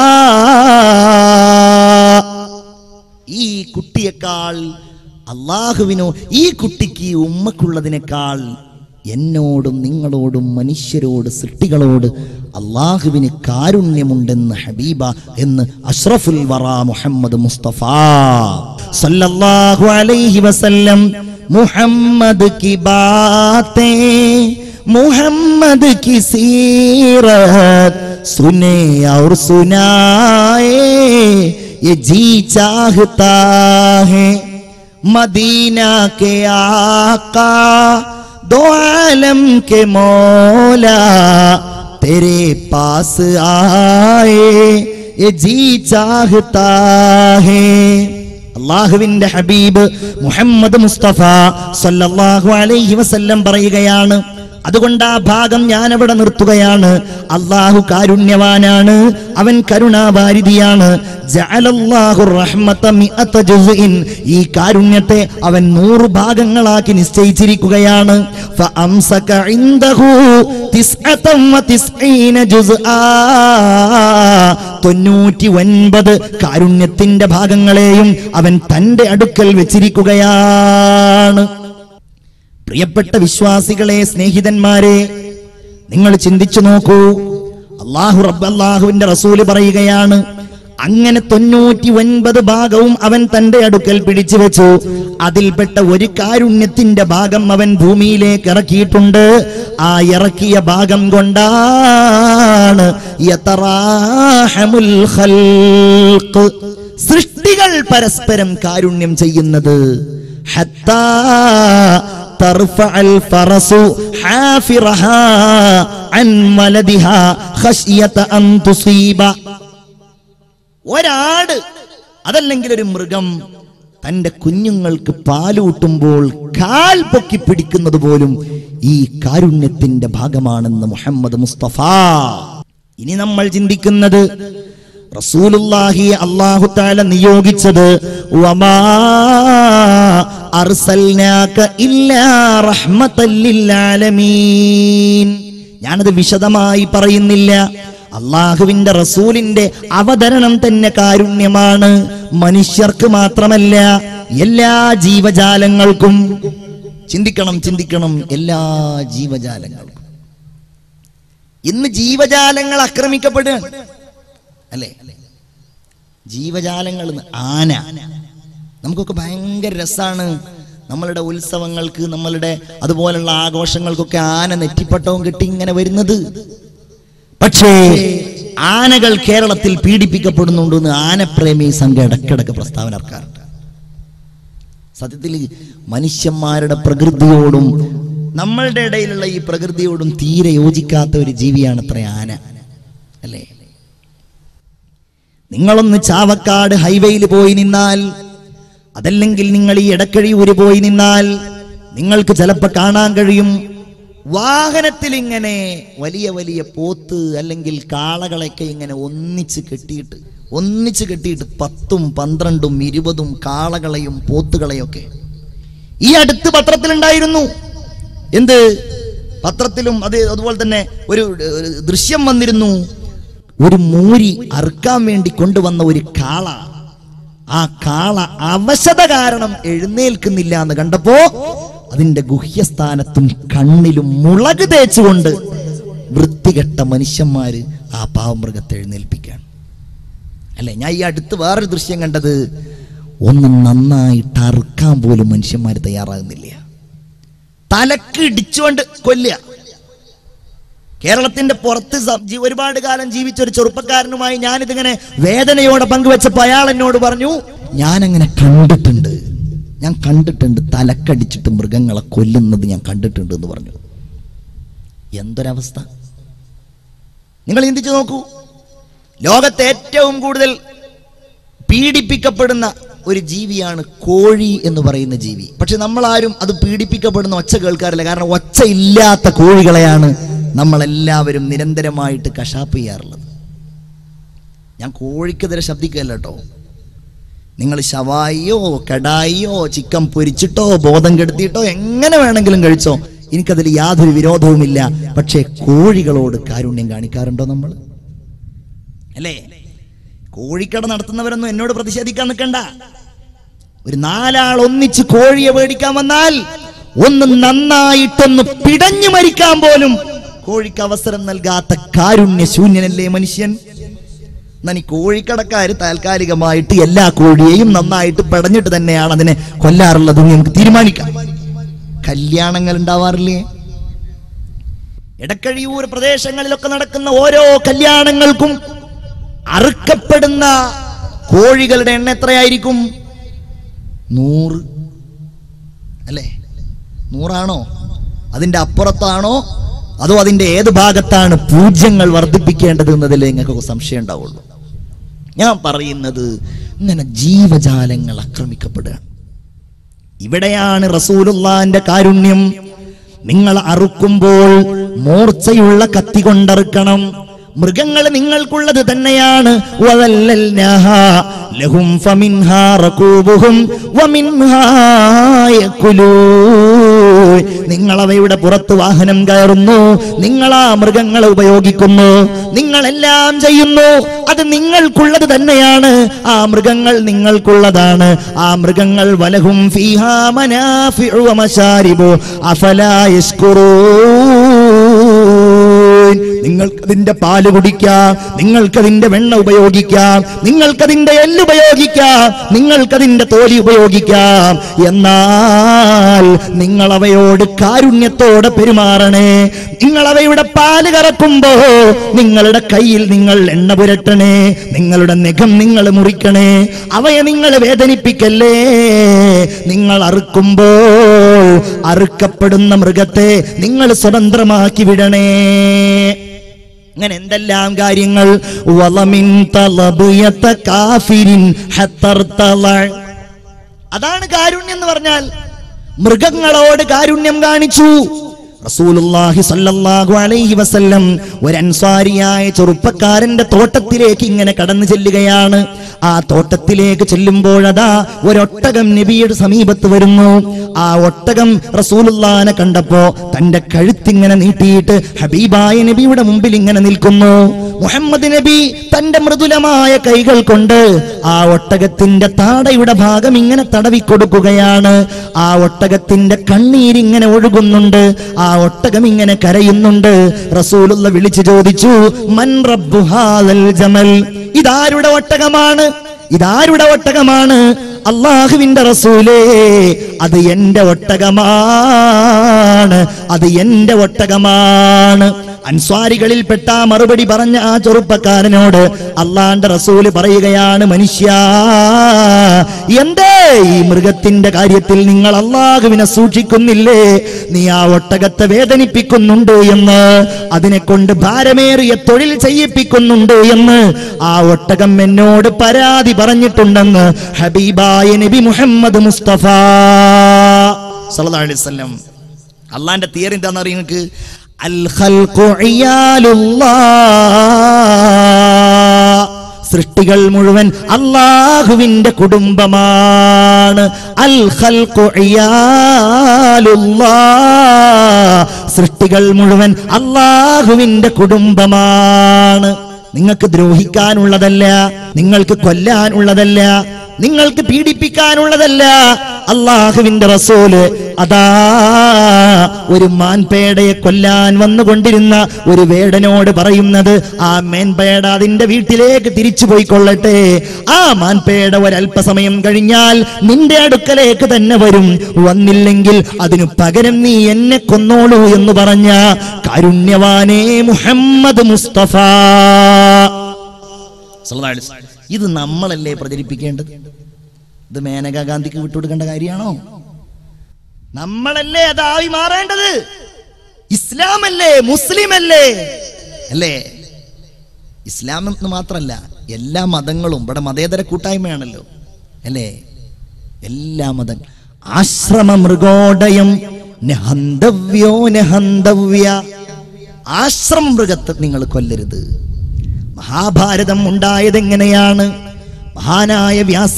ഈ കുട്ടിയേക്കാൾ അള്ളാഹുവിനോ ഈ കുട്ടിക്ക് ഉമ്മക്കുള്ളതിനേക്കാൾ എന്നോടും നിങ്ങളോടും മനുഷ്യരോട് സൃഷ്ടികളോട് അള്ളാഹുവിന് കാരുണ്യമുണ്ടെന്ന് ഹബീബ എന്ന് അഷ്റഫുൽ വറ മുഹമ്മദ് മുസ്തഫ സല്ലല്ലാഹു അലൈഹി വസല്ലം മുഹമ്മദ് की बातें मोहम्मद की सीरत सुने और सुनाए ये जी चाहता है मदीना के आका दो आलम के मौला तेरे पास आए ये जी चाहता है അള്ളാഹുവിന്റെ ഹബീബ് മുഹമ്മദ് മുസ്തഫ സല്ലല്ലാഹു അലൈഹി വസല്ലം പറയുകയാണ് അതുകൊണ്ട് ആ ഭാഗം ഞാൻ അവിടെ നിർത്തുകയാണ് അള്ളാഹു കാരുണ്യവാനാണ് അവൻ കരുണാവാരിധിയാണ് ജഅലല്ലാഹു റഹ്മത മിഅത ജുസ്ഇൻ. ഈ കാരുണ്യത്തെ അവൻ നൂറ് ഭാഗങ്ങളാക്കി നിശ്ചയിച്ചിരിക്കുകയാണ് ഫഅംസക ഇൻദഹു തിസ്അതൻ വതിസ്ഈന ജുസ്ആ. തൊണ്ണൂറ്റി ഒൻപത് കാരുണ്യത്തിന്റെ ഭാഗങ്ങളെയും അവൻ തന്റെ അടുക്കൽ വെച്ചിരിക്കുകയാണ് പ്രിയപ്പെട്ട വിശ്വാസികളെ സ്നേഹിതന്മാരെ നിങ്ങൾ ചിന്തിച്ചു നോക്കൂ അള്ളാഹു റബ്ബ് അള്ളാഹുവിന്റെ റസൂല് പറയുകയാണ് അങ്ങനെ തൊണ്ണൂറ്റി ഒൻപത് ഭാഗവും അവൻ തന്റെ അടുക്കൽ പിടിച്ചു വെച്ചു അതിൽപ്പെട്ട ഒരു കാരുണ്യത്തിന്റെ ഭാഗം അവൻ ഭൂമിയിലേക്ക് ഇറക്കിയിട്ടുണ്ട് ആ ഇറക്കിയ ഭാഗം കൊണ്ടാണ് യതറാഹമുൽ ഖൽഖ്. സൃഷ്ടികൾ പരസ്പരം കാരുണ്യം ചെയ്യുന്നത് ഹത്താ ترفع الفرس حافرها عن ولدها خشية أن تصيب ഒരാട് അതല്ലെങ്കിൽ ഒരു മൃഗം തന്റെ കുഞ്ഞുങ്ങൾക്ക് പാലൂട്ടുമ്പോൾ കാൽ പൊക്കി പിടിക്കുന്നത് പോലും ഈ കാരുണ്യത്തിന്റെ ഭാഗമാണെന്ന് മുഹമ്മദ് മുസ്തഫ ഇനി നമ്മൾ ചിന്തിക്കുന്നത് റസൂലുള്ളാഹി അല്ലാഹു തആല നിയോഗിച്ചത് വമാ അർസൽനാക ഇല്ലാ റഹ്മത്തൽ ലിൽ ആലമീൻ ഞാനത് വിശദമായി പറയുന്നില്ല അള്ളാഹുവിന്റെ റസൂലിന്റെ അവതരണം തന്നെ കാരുണ്യമാണ് മനുഷ്യർക്ക് മാത്രമല്ല എല്ലാ ജീവജാലങ്ങൾക്കും ചിന്തിക്കണം ചിന്തിക്കണം എല്ലാ ജീവജാലങ്ങൾക്കും ഇന്ന് ജീവജാലങ്ങൾ ആക്രമിക്കപ്പെടുകയാണ് അല്ലേ ജീവജാലങ്ങൾ ഇന്ന് ആന നമുക്കൊക്കെ ഭയങ്കര രസാണ് നമ്മളുടെ ഉത്സവങ്ങൾക്ക് നമ്മളുടെ അതുപോലുള്ള ആഘോഷങ്ങൾക്കൊക്കെ ആന നെറ്റിപ്പട്ടവും കെട്ടി ഇങ്ങനെ വരുന്നത് പക്ഷേ ആനകൾ കേരളത്തിൽ പീഡിപ്പിക്കപ്പെടുന്നുണ്ടെന്ന് ആനപ്രേമി സംഘം ഇടക്കിടക്ക് പ്രസ്താവന ഇറക്കാറുണ്ട് സത്യത്തിൽ മനുഷ്യന്മാരുടെ പ്രകൃതിയോടും നമ്മളുടെ ഇടയിലുള്ള ഈ പ്രകൃതിയോടും തീരെ യോജിക്കാത്ത ഒരു ജീവിയാണ് അത്ര ആന അല്ലേ നിങ്ങളൊന്ന് ചാവക്കാട് ഹൈവേയിൽ പോയി നിന്നാൽ അതല്ലെങ്കിൽ നിങ്ങൾ ഈ എടക്കഴിയൂര് പോയി നിന്നാൽ നിങ്ങൾക്ക് ചിലപ്പോൾ കാണാൻ കഴിയും വാഹനത്തിൽ ഇങ്ങനെ വലിയ വലിയ പോത്ത് അല്ലെങ്കിൽ കാളകളൊക്കെ ഇങ്ങനെ ഒന്നിച്ച് കെട്ടിയിട്ട് ഒന്നിച്ച് കെട്ടിയിട്ട് പത്തും പന്ത്രണ്ടും ഇരുപതും കാളകളെയും പോത്തുകളെയും ഒക്കെ ഈ അടുത്ത് പത്രത്തിലുണ്ടായിരുന്നു എന്ത് പത്രത്തിലും അത് അതുപോലെ തന്നെ ഒരു ഒരു ദൃശ്യം വന്നിരുന്നു ഒരു മൂരി അറുക്കാൻ വേണ്ടി കൊണ്ടുവന്ന ഒരു കാള ആ കാള അവശത കാരണം എഴുന്നേൽക്കുന്നില്ല എന്ന് കണ്ടപ്പോ അതിന്റെ ഗുഹ്യസ്ഥാനത്തും കണ്ണിലും മുളക് തേച്ചുകൊണ്ട് വൃത്തികെട്ട മനുഷ്യന്മാര് ആ പാവമൃഗത്തെ എഴുന്നേൽപ്പിക്കാൻ അല്ലെ ഞാൻ ഈ അടുത്ത് വേറൊരു ദൃശ്യം കണ്ടത് ഒന്ന് നന്നായിട്ട് അറുക്കാൻ പോലും മനുഷ്യന്മാർ തയ്യാറാകുന്നില്ല തലക്ക് ഇടിച്ചുകൊണ്ട് കൊല്ലുക കേരളത്തിന്റെ പുറത്ത് സ- ജി- ഒരുപാട് കാലം ജീവിച്ച ഒരു ചെറുപ്പക്കാരനുമായി ഞാനിതിങ്ങനെ വേദനയോടെ പങ്കുവെച്ചപ്പോ അയാൾ എന്നോട് പറഞ്ഞു ഞാനങ്ങനെ കണ്ടിട്ടുണ്ട് ഞാൻ കണ്ടിട്ടുണ്ട് തലക്കടിച്ചിട്ട് മൃഗങ്ങളെ കൊല്ലുന്നത് ഞാൻ കണ്ടിട്ടുണ്ട് എന്ന് പറഞ്ഞു എന്തൊരവസ്ഥ നിങ്ങൾ ചിന്തിച്ചു നോക്കൂ ലോകത്തെ ഏറ്റവും കൂടുതൽ പീഡിപ്പിക്കപ്പെടുന്ന ഒരു ജീവിയാണ് കോഴി എന്ന് പറയുന്ന ജീവി പക്ഷെ നമ്മളാരും അത് പീഡിപ്പിക്കപ്പെടുന്ന ഒച്ച കേൾക്കാറില്ല കാരണം ഒച്ച ഇല്ലാത്ത കോഴികളെയാണ് നമ്മളെല്ലാവരും നിരന്തരമായിട്ട് കശാപ്പ് ചെയ്യാറുള്ളത് ഞാൻ കോഴിക്കെതിരെ ശബ്ദിക്കല്ല കേട്ടോ നിങ്ങൾ ഷവായിയോ കടായിയോ ചിക്കൻ പൊരിച്ചിട്ടോ ബോധം കെടുത്തിയിട്ടോ എങ്ങനെ വേണമെങ്കിലും കഴിച്ചോ എനിക്കതിൽ യാതൊരു വിരോധവുമില്ല പക്ഷേ കോഴികളോട് കാരുണ്യം കാണിക്കാറുണ്ടോ നമ്മൾ അല്ലേ കോഴിക്കട നടത്തുന്നവരൊന്നും എന്നോട് പ്രതിഷേധിക്കാൻ നിൽക്കണ്ട ഒരു നാലാൾ ഒന്നിച്ച് കോഴിയെ മേടിക്കാൻ വന്നാൽ ഒന്ന് നന്നായിട്ടൊന്ന് പിടഞ്ഞു മരിക്കാൻ പോലും കോഴിക്ക് അവസരം നൽകാത്ത കാരുണ്യ ശൂന്യനല്ലേ മനുഷ്യൻ എന്നാൽ ഈ കോഴിക്കടക്കാർ താൽക്കാലികമായിട്ട് എല്ലാ കോഴിയെയും നന്നായിട്ട് പിടഞ്ഞിട്ട് തന്നെയാണ് അതിനെ കൊല്ലാറുള്ളത് എന്ന് നമുക്ക് തീരുമാനിക്കാം കല്യാണങ്ങൾ ഉണ്ടാവാറില്ലേ എടക്കഴിയൂർ പ്രദേശങ്ങളിലൊക്കെ നടക്കുന്ന ഓരോ കല്യാണങ്ങൾക്കും അറുക്കപ്പെടുന്ന കോഴികളുടെ എണ്ണം എത്രയായിരിക്കും നൂറ് അല്ലേ നൂറാണോ അതിന്റെ അപ്പുറത്താണോ അതോ അതിന്റെ ഏത് ഭാഗത്താണ് പൂജ്യങ്ങൾ വർദ്ധിപ്പിക്കേണ്ടത് എന്നതിൽ നിങ്ങൾക്ക് സംശയം ഉണ്ടാവുള്ളൂ ഞാൻ പറയുന്നത് ഇങ്ങനെ ജീവജാലങ്ങൾ ആക്രമിക്കപ്പെടുകയാണ് ഇവിടെയാണ് റസൂലുള്ളാന്റെ കാരുണ്യം നിങ്ങൾ അറുക്കുമ്പോൾ മൂർച്ചയുള്ള കത്തി കൊണ്ടറുക്കണം മൃഗങ്ങൾ നിങ്ങൾക്കുള്ളത് തന്നെയാണ് വദല്ലൽനാഹാ ലഹും ഫമിൻഹാ റകൂബുഹും വമിൻഹാ യകുലൂൻ. നിങ്ങൾ അവയുടെ പുറത്ത് വാഹനം കയറുന്നു നിങ്ങൾ ആ മൃഗങ്ങളെ ഉപയോഗിക്കുന്നു നിങ്ങളെല്ലാം ചെയ്യുന്നു അത് നിങ്ങൾക്കുള്ളത് തന്നെയാണ് ആ മൃഗങ്ങൾ നിങ്ങൾക്കുള്ളതാണ് ആ മൃഗങ്ങൾ വലഹും ഫീഹാ മനാഫിഉ വമശാരിബു അഫലാ യസ്കുറൂൻ നിങ്ങൾക്കതിന്റെ പാല് കുടിക്കാം നിങ്ങൾക്കതിന്റെ വെണ്ണ ഉപയോഗിക്കാം നിങ്ങൾക്കതിന്റെ എല്ല് ഉപയോഗിക്കാം നിങ്ങൾക്കതിന്റെ തോലി ഉപയോഗിക്കാം എന്നാൽ നിങ്ങൾ അവയോട് കാരുണ്യത്തോടെ പെരുമാറണേ നിങ്ങൾ അവയുടെ പാല് കറക്കുമ്പോ നിങ്ങളുടെ കയ്യിൽ നിങ്ങൾ എണ്ണ പുരട്ടണേ നിങ്ങളുടെ നഖം നിങ്ങൾ മുറിക്കണേ അവയെ നിങ്ങൾ വേദനിപ്പിക്കല്ലേ നിങ്ങൾ അറുക്കുമ്പോൾ അറുക്കപ്പെടുന്ന മൃഗത്തെ നിങ്ങൾ സ്വതന്ത്രമാക്കി വിടണേ അങ്ങനെ എന്തെല്ലാം കാര്യങ്ങൾ വളമിൻ തലബുയത്ത കാഫിരിൻ ഹത്തർത്തള. അതാണ് കാരുണ്യം എന്ന് പറഞ്ഞാൽ മൃഗങ്ങളോട് കാരുണ്യം കാണിച്ചു റസൂലുള്ളാഹി സ്വല്ലല്ലാഹു അലൈഹി വസല്ലം ഒരു അൻസാരിയായ ചെറുപ്പക്കാരന്റെ തോട്ടത്തിലേക്ക് ഇങ്ങനെ കടന്നു ചെല്ലുകയാണ് ആ തോട്ടത്തിലേക്ക് ചെല്ലുമ്പോഴതാ ഒരൊട്ടകം നബിയുടെ സമീപത്ത് വരുന്നു ആ ഒട്ടകം റസൂലുള്ളാനെ കണ്ടപ്പോ തന്റെ കഴുത്തിങ്ങനെ നീട്ടിയിട്ട് ഹബീബായ നബിയുടെ മുമ്പിൽ ഇങ്ങനെ നിൽക്കുന്നു മുഹമ്മദ് നബി തന്റെ മൃദുലമായ കൈകൾ കൊണ്ട് ആ ഒട്ടകത്തിന്റെ താടയുടെ ഭാഗം ഇങ്ങനെ തടവി കൊടുക്കുകയാണ് ആ ഒട്ടകത്തിന്റെ കണ്ണീരിങ്ങനെ ഒഴുകുന്നുണ്ട് ആ ഒട്ടകം ഇങ്ങനെ കരയുന്നുണ്ട് റസൂലുള്ള വിളിച്ചു ചോദിച്ചു മൻ റബ്ബു ഹാദൽ ജമൽ ഇതാരുടെ ഒട്ടകമാണ് ഇതാരുടെ ഒട്ടകമാണ് അള്ളാഹുവിന്റെ റസൂലേ അത് എന്റെ ഒട്ടകമാണ് അത് എന്റെ ഒട്ടകമാണ് അൻസ്വാരികളിൽപ്പെട്ട ആ മറുപടി പറഞ്ഞ ആ ചെറുപ്പക്കാരനോട് അള്ളാന്റെ റസൂല് പറയുകയാണ് മനുഷ്യ എന്തേ ഈ മൃഗത്തിന്റെ കാര്യത്തിൽ നിങ്ങൾ അള്ളാഹുവിനെ സൂക്ഷിക്കുന്നില്ലേ നീ ആ ഒട്ടകത്തെ വേദനിപ്പിക്കുന്നുണ്ട് എന്ന് അതിനെ കൊണ്ട് ഭാരമേറിയ തൊഴിൽ ചെയ്യിപ്പിക്കുന്നുണ്ട് എന്ന് ആ ഒട്ടകം എന്നോട് പരാതി പറഞ്ഞിട്ടുണ്ടെന്ന് ഹബീബായ നബി മുഹമ്മദ് മുസ്തഫ സല്ലല്ലാഹു അലൈഹി വസല്ലം അള്ളാന്റെ തിയറി എന്താണെന്ന് അറിയാം നിങ്ങൾക്ക് അൽ ഖൽഖു ഇയാലുല്ലാ സൃഷ്ടികൾ മുഴുവൻ അള്ളാഹുവിന്റെ കുടുംബമാണ് അൽ ഖൽഖു ഇയാലുല്ലാ സൃഷ്ടികൾ മുഴുവൻ അള്ളാഹുവിന്റെ കുടുംബമാണ് നിങ്ങൾക്ക് ദ്രോഹിക്കാനുള്ളതല്ല നിങ്ങൾക്ക് കൊല്ലാനുള്ളതല്ല നിങ്ങൾക്ക് പീഡിപ്പിക്കാനുള്ളതല്ല അള്ളാഹുവിന്റെ റസൂല് അതാ ഒരു മാൻപേടയെ കൊല്ലാൻ വന്നുകൊണ്ടിരുന്ന ഒരു വേടനോട് പറയുന്നത് ആ മേൻപേട അതിന്റെ വീട്ടിലേക്ക് തിരിച്ചു പോയിക്കൊള്ളട്ടെ ആ മാൻപേട ഒരല്പസമയം കഴിഞ്ഞാൽ നിന്റെ അടുക്കലേക്ക് തന്നെ വരും വന്നില്ലെങ്കിൽ അതിനു പകരം നീ എന്നെ കൊന്നോളൂ എന്ന് പറഞ്ഞ കാരുണ്യവാനേ മുഹമ്മദ് മുസ്തഫ സല്ലല്ലാഹു അലൈഹി വസല്ലം. ഇത് നമ്മളല്ലേ പ്രചരിപ്പിക്കേണ്ടത് ഇത് മേനകാ ഗാന്ധിക്ക് വിട്ടുകൊടുക്കേണ്ട കാര്യമാണോ നമ്മളല്ലേ അതായി മാറേണ്ടത് ഇസ്ലാമല്ലേ മുസ്ലിമല്ലേ അല്ലേ ഇസ്ലാം എന്ന് മാത്രല്ല എല്ലാ മതങ്ങളും ഇവിടെ മതേതര കൂട്ടായ്മയാണല്ലോ അല്ലേ എല്ലാ മതം ആശ്രമ മൃഗോടയം നഹന്തവ്യോ നഹന്തവ്യ ആശ്രമ മൃഗത്തെ നിങ്ങൾ കൊല്ലരുത് മഹാഭാരതം ഉണ്ടായത് എങ്ങനെയാണ് മഹാനായ വ്യാസൻ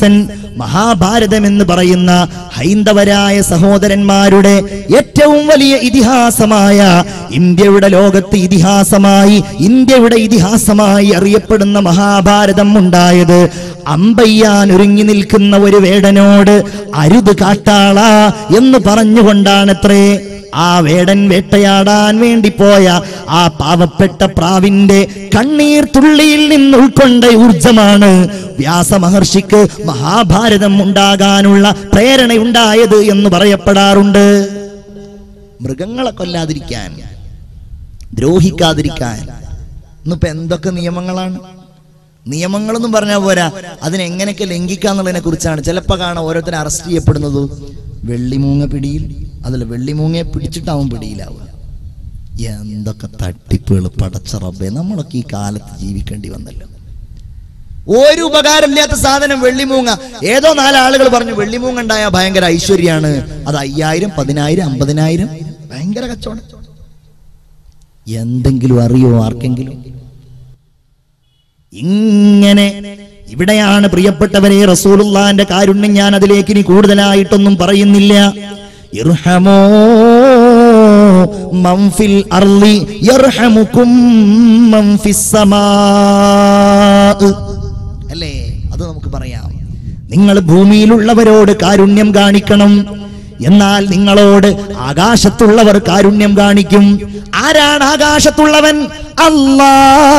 മഹാഭാരതം എന്ന് പറയുന്ന ഹൈന്ദവരായ സഹോദരന്മാരുടെ ഏറ്റവും വലിയ ഇതിഹാസമായ ഇന്ത്യയുടെ ലോകത്ത് ഇതിഹാസമായി ഇന്ത്യയുടെ ഇതിഹാസമായി അറിയപ്പെടുന്ന മഹാഭാരതം ഉണ്ടായത് അമ്പയ്യാൻ ഒരുങ്ങി നിൽക്കുന്ന ഒരു വേടനോട് അരുത് കാട്ടാള എന്ന് പറഞ്ഞുകൊണ്ടാണത്രേ ആ വേടൻ വേട്ടയാടാൻ വേണ്ടി പോയ ആ പാവപ്പെട്ട പ്രാവിന്റെ കണ്ണീർ തുള്ളിയിൽ നിന്ന് ഉൾക്കൊണ്ട ഊർജമാണ് വ്യാസമഹർഷിക്ക് മഹാഭാരതം ഉണ്ടാകാനുള്ള പ്രേരണയുണ്ടായത് എന്ന് പറയപ്പെടാറുണ്ട് മൃഗങ്ങളെ കൊല്ലാതിരിക്കാൻ ദ്രോഹിക്കാതിരിക്കാൻ ഇന്നിപ്പോ എന്തൊക്കെ നിയമങ്ങളാണ് നിയമങ്ങളൊന്നും പറഞ്ഞാൽ പോരാ അതിനെങ്ങനെയൊക്കെ ലംഘിക്കാന്നുള്ളതിനെ കുറിച്ചാണ് ചിലപ്പോ കാണാൻ ഓരോരുത്തരെ അറസ്റ്റ് ചെയ്യപ്പെടുന്നത് വെള്ളിമൂങ്ങ പിടിയിൽ അതല്ല വെള്ളിമൂങ്ങയെ പിടിച്ചിട്ടാവും പിടിയിലാവുക എന്തൊക്കെ തട്ടിപ്പുകൾ പടച്ച റബ്ബേ നമ്മളൊക്കെ ഈ കാലത്ത് ജീവിക്കേണ്ടി വന്നല്ലോ ഒരു ഉപകാരമില്ലാത്ത സാധനം വെള്ളിമൂങ്ങ ഏതോ നാലാളുകൾ പറഞ്ഞു വെള്ളിമൂങ്ങ ഉണ്ടായ ഭയങ്കര ഐശ്വര്യാണ് അത് അയ്യായിരം പതിനായിരം അമ്പതിനായിരം ഭയങ്കര കച്ചവടം എന്തെങ്കിലും അറിയോ ആർക്കെങ്കിലും ഇങ്ങനെ ഇവിടെയാണ് പ്രിയപ്പെട്ടവരെ റസൂലുള്ളാന്റെ കാരുണ്യം ഞാൻ അതിലേക്ക് ഇനി കൂടുതലായിട്ടൊന്നും പറയുന്നില്ല ഇർഹമോ മംഫിൽ അർളി യർഹമുക്കും മംഫിസ് സമാ അല്ലേ അത് നമുക്ക് പറയാം നിങ്ങൾ ഭൂമിയിലുള്ളവരോട് കാരുണ്യം കാണിക്കണം എന്നാൽ നിങ്ങളോട് ആകാശത്തുള്ളവർ കാരുണ്യം കാണിക്കും ആരാണ് ആകാശത്തുള്ളവൻ അല്ലാ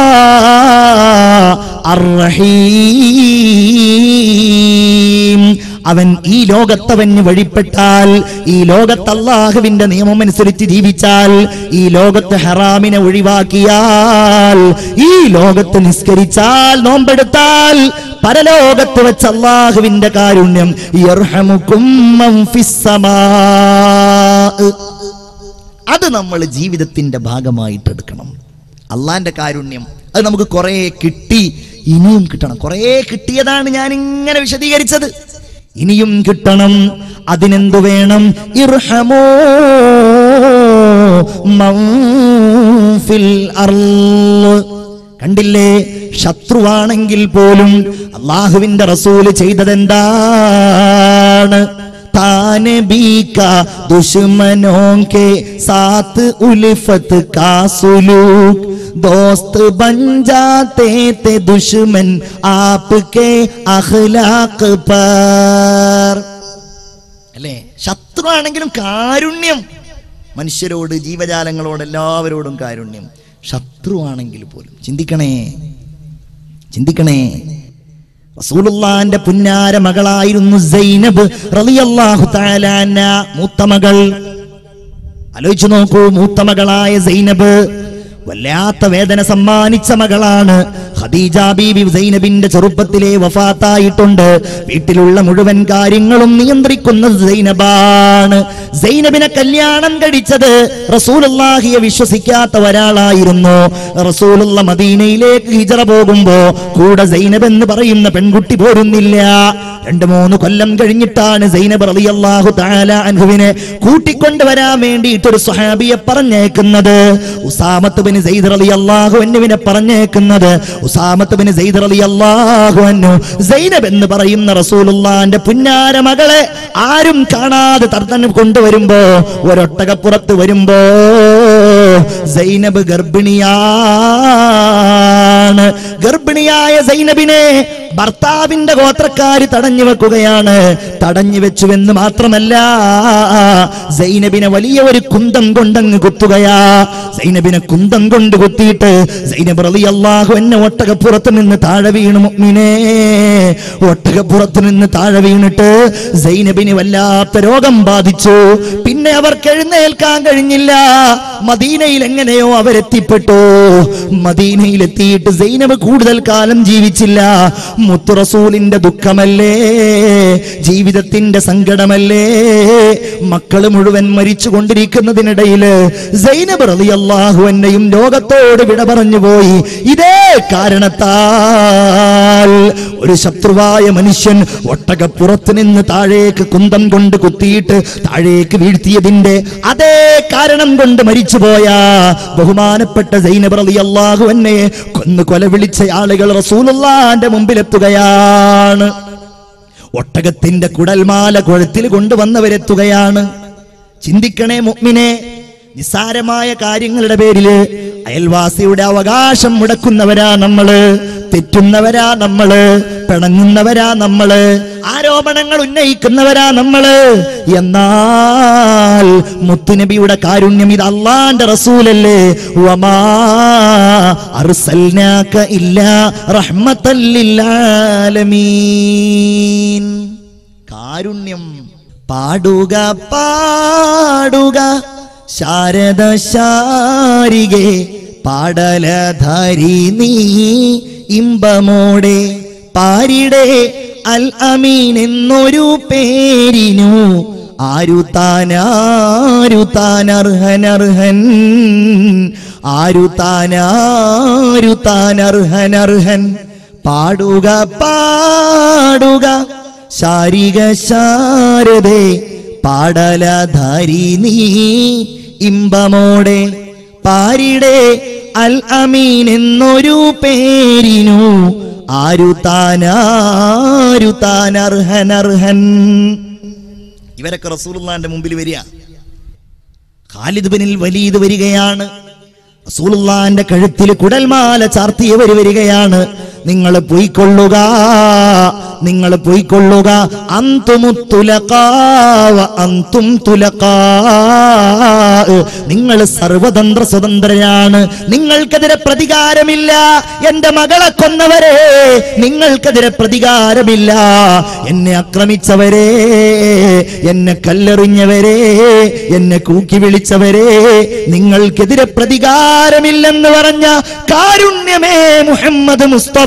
അർറഹീം അവൻ ഈ ലോകത്തവന് വഴിപ്പെട്ടാൽ ഈ ലോകത്ത് അള്ളാഹുവിന്റെ നിയമം അനുസരിച്ച് ജീവിച്ചാൽ ഈ ലോകത്ത് ഹറാമിനെ ഒഴിവാക്കിയാൽ ഈ ലോകത്ത് നിസ്കരിച്ചാൽ നോമ്പെടുത്താൽ പരലോകത്ത് വെച്ച് അള്ളാഹുവിന്റെ കാരുണ്യം യർഹമുക്കും മൻ ഫിസ് സമാ. അത് നമ്മൾ ജീവിതത്തിന്റെ ഭാഗമായിട്ട് എടുക്കണം അള്ളാന്റെ കാരുണ്യം അത് നമുക്ക് കുറെ കിട്ടി ഇനിയും കിട്ടണം കുറെ കിട്ടിയതാണ് ഞാൻ ഇങ്ങനെ വിശദീകരിച്ചത് ഇനിയും കിട്ടണം അതിനെന്തു വേണം ഇർഹമോ മൻ ഫിൽ അർള്. കണ്ടില്ലേ ശത്രുവാണെങ്കിൽ പോലും അള്ളാഹുവിന്റെ റസൂല് ചെയ്തതെന്താണ് താനെ ബീക്ക ദുശ്മനോं के साथ उल्फत का सुलूक दोस्त बन जाते थे दुश्मन आपके अखलाक पर അല്ലേ ശത്രുവാണെങ്കിലും കാരുണ്യം മനുഷ്യരോട് ജീവജാലങ്ങളോട് എല്ലാവരോടും കാരുണ്യം ശത്രുവാണെങ്കിൽ പോലും ചിന്തിക്കണേ ചിന്തിക്കണേ റസൂലുള്ളാന്റെ പുന്നാര മകളായിരുന്നു സൈനബ് റളിയല്ലാഹു തആല അൻഹ മൂത്ത മകൾ ആലോചിച്ചു നോക്കൂ മൂത്ത മകളായ സൈനബ് വല്ലാത്ത വേദന സമ്മാനിച്ച മകളാണ് ഖദീജ ബീബി സൈനബിന്റെ ചെറുപ്പത്തിലെ വഫാത്തായിട്ടുണ്ട് വീട്ടിലുള്ള മുഴുവൻ കാര്യങ്ങളും നിയന്ത്രിക്കുന്ന സൈനബാണ് സൈനബിനെ കല്യാണം കഴിച്ചത് റസൂലുള്ളാഹിയെ വിശ്വസിക്കാത്ത ഒരാളായിരുന്നു റസൂലുള്ള മദീനയിലേക്ക് ഹിജറ പോകുമ്പോ കൂടെ സൈനബ് എന്ന് പറയുന്ന പെൺകുട്ടി പോരുന്നില്ല രണ്ട് മൂന്ന് കൊല്ലം കഴിഞ്ഞിട്ടാണ് സൈനബ് റളിയല്ലാഹു തആല അൻഹുവിനെ കൂട്ടിക്കൊണ്ടുവരാൻ വേണ്ടിയിട്ട് ഒരു സ്വഹാബിയെ പറഞ്ഞേക്കുന്നത് ഉസാമത്ത് ബിൻ സെയ്ദ് റളിയല്ലാഹു അൻഹുവിനെ പറഞ്ഞേക്കുന്നത് ഉസാമത്ത് ബിൻ സെയ്ദ് റളിയല്ലാഹു അൻഹു സൈനബ് എന്ന് പറയുന്ന റസൂലുള്ളാന്റെ പുന്നാര മകളെ ആരും കാണാതെ തർത്തൻ കൊണ്ടുവരുമ്പോ ഒരൊട്ടകപ്പുറത്ത് വരുമ്പോ സൈനബ് ഗർഭിണിയാണ് ഗർഭിണിയായ സൈനബിനെ ഭർത്താവിന്റെ ഗോത്രക്കാര് തടഞ്ഞു വെക്കുകയാണ് തടഞ്ഞു വെച്ചുവെന്ന് മാത്രമല്ല സൈനബിനെ വലിയ ഒരു കുന്തം കൊണ്ടങ്ങ് കുത്തുകയാ സൈനബിനെ കുന്തം കൊണ്ട് കുത്തിയിട്ട് സൈനബ് റളിയല്ലാഹു എന്നെ ഒട്ടകപ്പുറത്ത് നിന്ന് താഴെ വീണു മുഅ്മിനേ ഒട്ടകപ്പുറത്ത് നിന്ന് താഴെ വീണിട്ട് സൈനബിന് വല്ലാത്ത രോഗം ബാധിച്ചു പിന്നെ അവർക്ക് എഴുന്നേൽക്കാൻ കഴിഞ്ഞില്ല മദീനയിൽ എങ്ങനെയോ അവരെത്തിപ്പെട്ടു മദീനയിൽ എത്തിയിട്ട് സൈനബ് കൂടുതൽ കാലം ജീവിച്ചില്ല മുത്തു റസൂലിന്റെ ദുഃഖമല്ലേ ജീവിതത്തിന്റെ സങ്കടമല്ലേ മക്കള് മുഴുവൻ മരിച്ചു കൊണ്ടിരിക്കുന്നതിനിടയിൽ സൈനബ് റളിയല്ലാഹു എന്നെയും ലോകത്തോട് വിട പറഞ്ഞു പോയി ഇതേ കാരണത്താൽ ഒരു ശത്രുവായ മനുഷ്യൻ ഒട്ടകപ്പുറത്ത് നിന്ന് താഴേക്ക് കുന്തം കൊണ്ട് കുത്തിയിട്ട് താഴേക്ക് വീഴ്ത്തിയതിന്റെ അതേ കാരണം കൊണ്ട് മരിച്ചുപോയ ബഹുമാനപ്പെട്ട സൈനബ് റളിയല്ലാഹു എന്നെ കൊന്നു കൊല വിളിച്ച ആളുകൾ റസൂലുള്ളാന്റെ മുമ്പിലെത്തുകയാണ് ഒട്ടകത്തിന്റെ കുടൽമാല കുഴത്തിൽ കൊണ്ടുവന്നവരെത്തുകയാണ് ചിന്തിക്കണേ മുഅ്മിനെ നിസ്സാരമായ കാര്യങ്ങളുടെ പേരില് അയൽവാസിയുടെ അവകാശം മുടക്കുന്നവരാ നമ്മള് തെറ്റുന്നവരാ നമ്മള് പിണങ്ങുന്നവരാ നമ്മള് ആരോപണങ്ങൾ ഉന്നയിക്കുന്നവരാ നമ്മള് എന്നാൽ മുത്തുനബിയുടെ കാരുണ്യം ഇത് അള്ളാന്റെ റസൂലല്ലേ വമാ അർസൽനാക ഇല്ലാ റഹ്മത്തൽ ലിൽആലമീൻ കാരുണ്യം പാടുക പാടുക ശാരദ ശാരികെ പാടലധാരി നീ ഇമ്പമോടെ പാരിടെ അൽ അമീൻ എന്നൊരു പേരിനു ആരു താനാരു താനർഹനർഹൻ ആരു താനാരു താനർഹനർഹൻ പാടുക പാടുക ശാരിക ശാരദേ പാടലധാരി നീ ഇമ്പമോടെ പാരിടെ അൽ അമീൻ എന്നൊരു പേരിനു ആരു താനാരു താനർഹനർഹൻ ഇവരൊക്കെ റസൂലുള്ളാന്റെ മുമ്പിൽ വരിക ഖാലിദ് ബിനിൽ വലീദ് വരികയാണ് റസൂലുള്ളാന്റെ കഴുത്തിൽ കുടൽമാല ചാർത്തിയവർ വരികയാണ് നിങ്ങൾ പൊയ്ക്കൊള്ളുക നിങ്ങൾ പൊയ്ക്കൊള്ളുക അന്തുമു തുലക്കാവ അന്തും തുലക്കാ നിങ്ങൾ സർവതന്ത്ര സ്വതന്ത്രരാണ് നിങ്ങൾക്കെതിരെ പ്രതികാരമില്ല എന്റെ മകളെ കൊന്നവരെ നിങ്ങൾക്കെതിരെ പ്രതികാരമില്ല എന്നെ ആക്രമിച്ചവരെ എന്നെ കല്ലെറിഞ്ഞവരെ എന്നെ കൂക്കി വിളിച്ചവരെ നിങ്ങൾക്കെതിരെ പ്രതികാരമില്ലെന്ന് പറഞ്ഞ കാരുണ്യമേ മുഹമ്മദ് മുസ്തഫ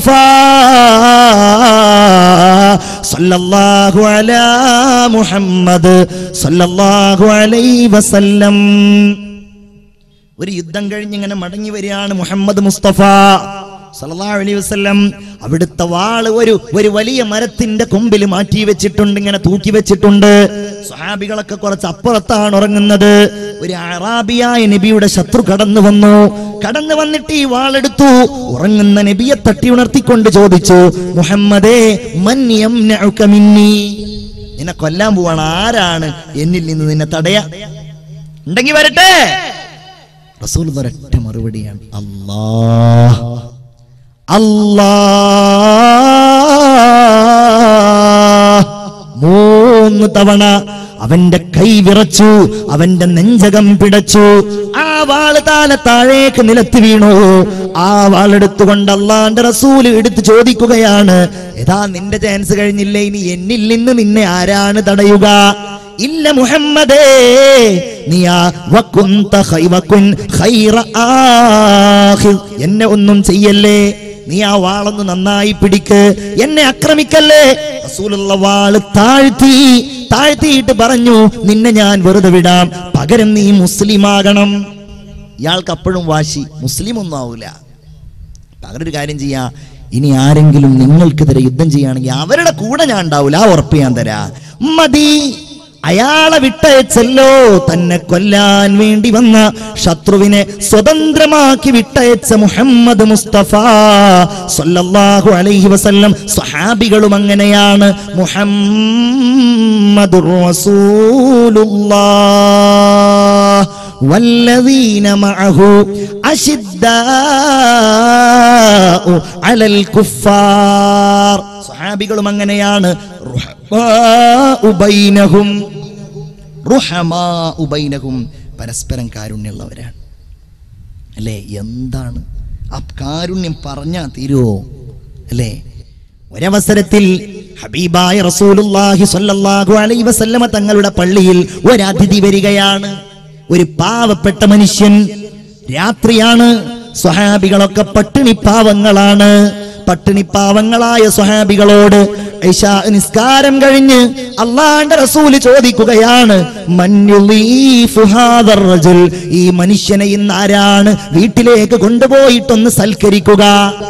സല്ലല്ലാഹു അലാ മുഹമ്മദ് സല്ലല്ലാഹു അലൈഹി വസല്ലം ഒരു യുദ്ധം കഴിഞ്ഞ് ഇങ്ങനെ മടങ്ങി വരികയാണ് മുഹമ്മദ് മുസ്തഫ സല്ലല്ലാഹു അലൈഹി വസല്ലം അവിടുത്തെ വാള് ഒരു ഒരു വലിയ മരത്തിന്റെ കൊമ്പിൽ മാറ്റി വെച്ചിട്ടുണ്ട് ഇങ്ങനെ തൂക്കി വെച്ചിട്ടുണ്ട് സ്വഹാബികളൊക്കെ കുറച്ച് അപ്പുറത്താണ് ഉറങ്ങുന്നത് ഒരു അറാബിയായ നബിയുടെ ശത്രു കടന്നു വന്നു കടന്നു വന്നിട്ട് ഈ വാളെടുത്തു ഉറങ്ങുന്ന നബിയെ തട്ടി ഉണർത്തിക്കൊണ്ട് ചോദിച്ചു മുഹമ്മദേ മൻ യംനഉക മിന്നി നിന്നെ കൊല്ലാൻ പോവാണ് ആരാണ് എന്നിൽ നിന്ന് നിന്നെ തടയാ ഉണ്ടെങ്കി വരട്ടെ റസൂൽ ഒരൊറ്റ മറുപടിയാണ് അല്ലാ അല്ലാ മൂന്ന് തവണ അവന്റെ കൈ വിറച്ചു അവന്റെ നെഞ്ചകം പിടച്ചു ആ വാള് താലെ താഴേക്ക് നിലത്ത് വീണു ആ വാളെടുത്തുകൊണ്ട് അള്ളാന്റെ റസൂല് എടുത്ത് ചോദിക്കുകയാണ് ഏതാ നിന്റെ ചാൻസ് കഴിഞ്ഞില്ലേ ഇനി എന്നിൽ നിന്ന് നിന്നെ ആരാണ് തടയുക ഇല്ല മുഹമ്മദേ നീ ആ വക്കുന്ത ഖൈ- വക്കുൻ ഖൈറ ആഖിർ. എന്നെ ഒന്നും ചെയ്യല്ലേ നീ ആ വാളൊന്ന് നന്നായി പിടിക്ക് എന്നെ ആക്രമിക്കല്ലേ റസൂലുള്ള വാള് താഴ്ത്തി താഴ്ത്തിയിട്ട് പറഞ്ഞു നിന്നെ ഞാൻ വെറുതെ വിടാം പകരം നീ മുസ്ലിമാകണം ഇയാൾക്ക് അപ്പോഴും വാശി മുസ്ലിം ഒന്നും ആവൂല പകരം ഒരു കാര്യം ചെയ്യാ ഇനി ആരെങ്കിലും നിങ്ങൾക്കെതിരെ യുദ്ധം ചെയ്യുകയാണെങ്കിൽ അവരുടെ കൂടെ ഞാൻ ഉണ്ടാവൂല ആ ഉറപ്പ് ഞാൻ തരാ മതി അയാളെ വിട്ടയച്ചല്ലോ തന്നെ കൊല്ലാൻ വേണ്ടി വന്ന ശത്രുവിനെ സ്വതന്ത്രമാക്കി വിട്ടയച്ച മുഹമ്മദ് മുസ്തഫ സല്ലല്ലാഹു അലൈഹി വസല്ലം സ്വഹാബികളും അങ്ങനെയാണ് മുഹമ്മദുർ റസൂലുള്ളാഹ് والذين معه أشداء على الكفار സ്വഹാബികളും അങ്ങനെയാണ് റുഹമാഉ ബൈനഹും റുഹമാഉ ബൈനഹും പരസ്പരം കാരുണ്യമുള്ളവരാണ് അല്ലേ എന്താണ് ആ കാരുണ്യം പറഞ്ഞാ തീരുവോ അല്ലേ ഒരവസരത്തിൽ ഹബീബായ റസൂലുള്ളാഹി സ്വല്ലല്ലാഹു അലൈഹി വസല്ലമ തങ്ങളുടെ പള്ളിയിൽ ഒരു അതിഥി വരികയാണ് ഒരു പാവപ്പെട്ട മനുഷ്യൻ രാത്രിയാണ് സ്വഹാബികളൊക്കെ പട്ടിണി പാവങ്ങളാണ് പട്ടിണി പാവങ്ങളായ സ്വഹാബികളോട് ഇശാ നിസ്കാരം കഴിഞ്ഞ് അള്ളാന്റെ റസൂല് ചോദിക്കുകയാണ് "മൻ യുളീഫു ഹാദർ റജുൽ?" ഈ മനുഷ്യനെ ഇന്ന് ആരാണ് വീട്ടിലേക്ക് കൊണ്ടുപോയിട്ടൊന്ന് സൽക്കരിക്കുക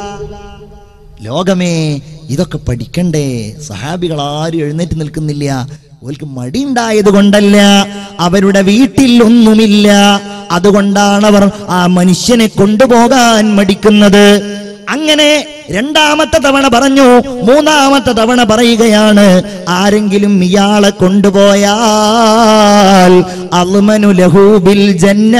ലോകമേ ഇതൊക്കെ പഠിക്കണ്ടേ സഹാബികൾ ആരും എഴുന്നേറ്റ് നിൽക്കുന്നില്ല ഓൽക്ക് മടിയുണ്ടായത് കൊണ്ടല്ല അവരുടെ വീട്ടിൽ ഒന്നുമില്ല അതുകൊണ്ടാണ് അവർ ആ മനുഷ്യനെ കൊണ്ടുപോകാൻ മടിക്കുന്നത് അങ്ങനെ രണ്ടാമത്തെ തവണ പറഞ്ഞു മൂന്നാമത്തെ തവണ പറയുകയാണ് ആരെങ്കിലും ഇയാളെ കൊണ്ടുപോയാൽ അൽമനു ലഹൂബിൽ ജന്ന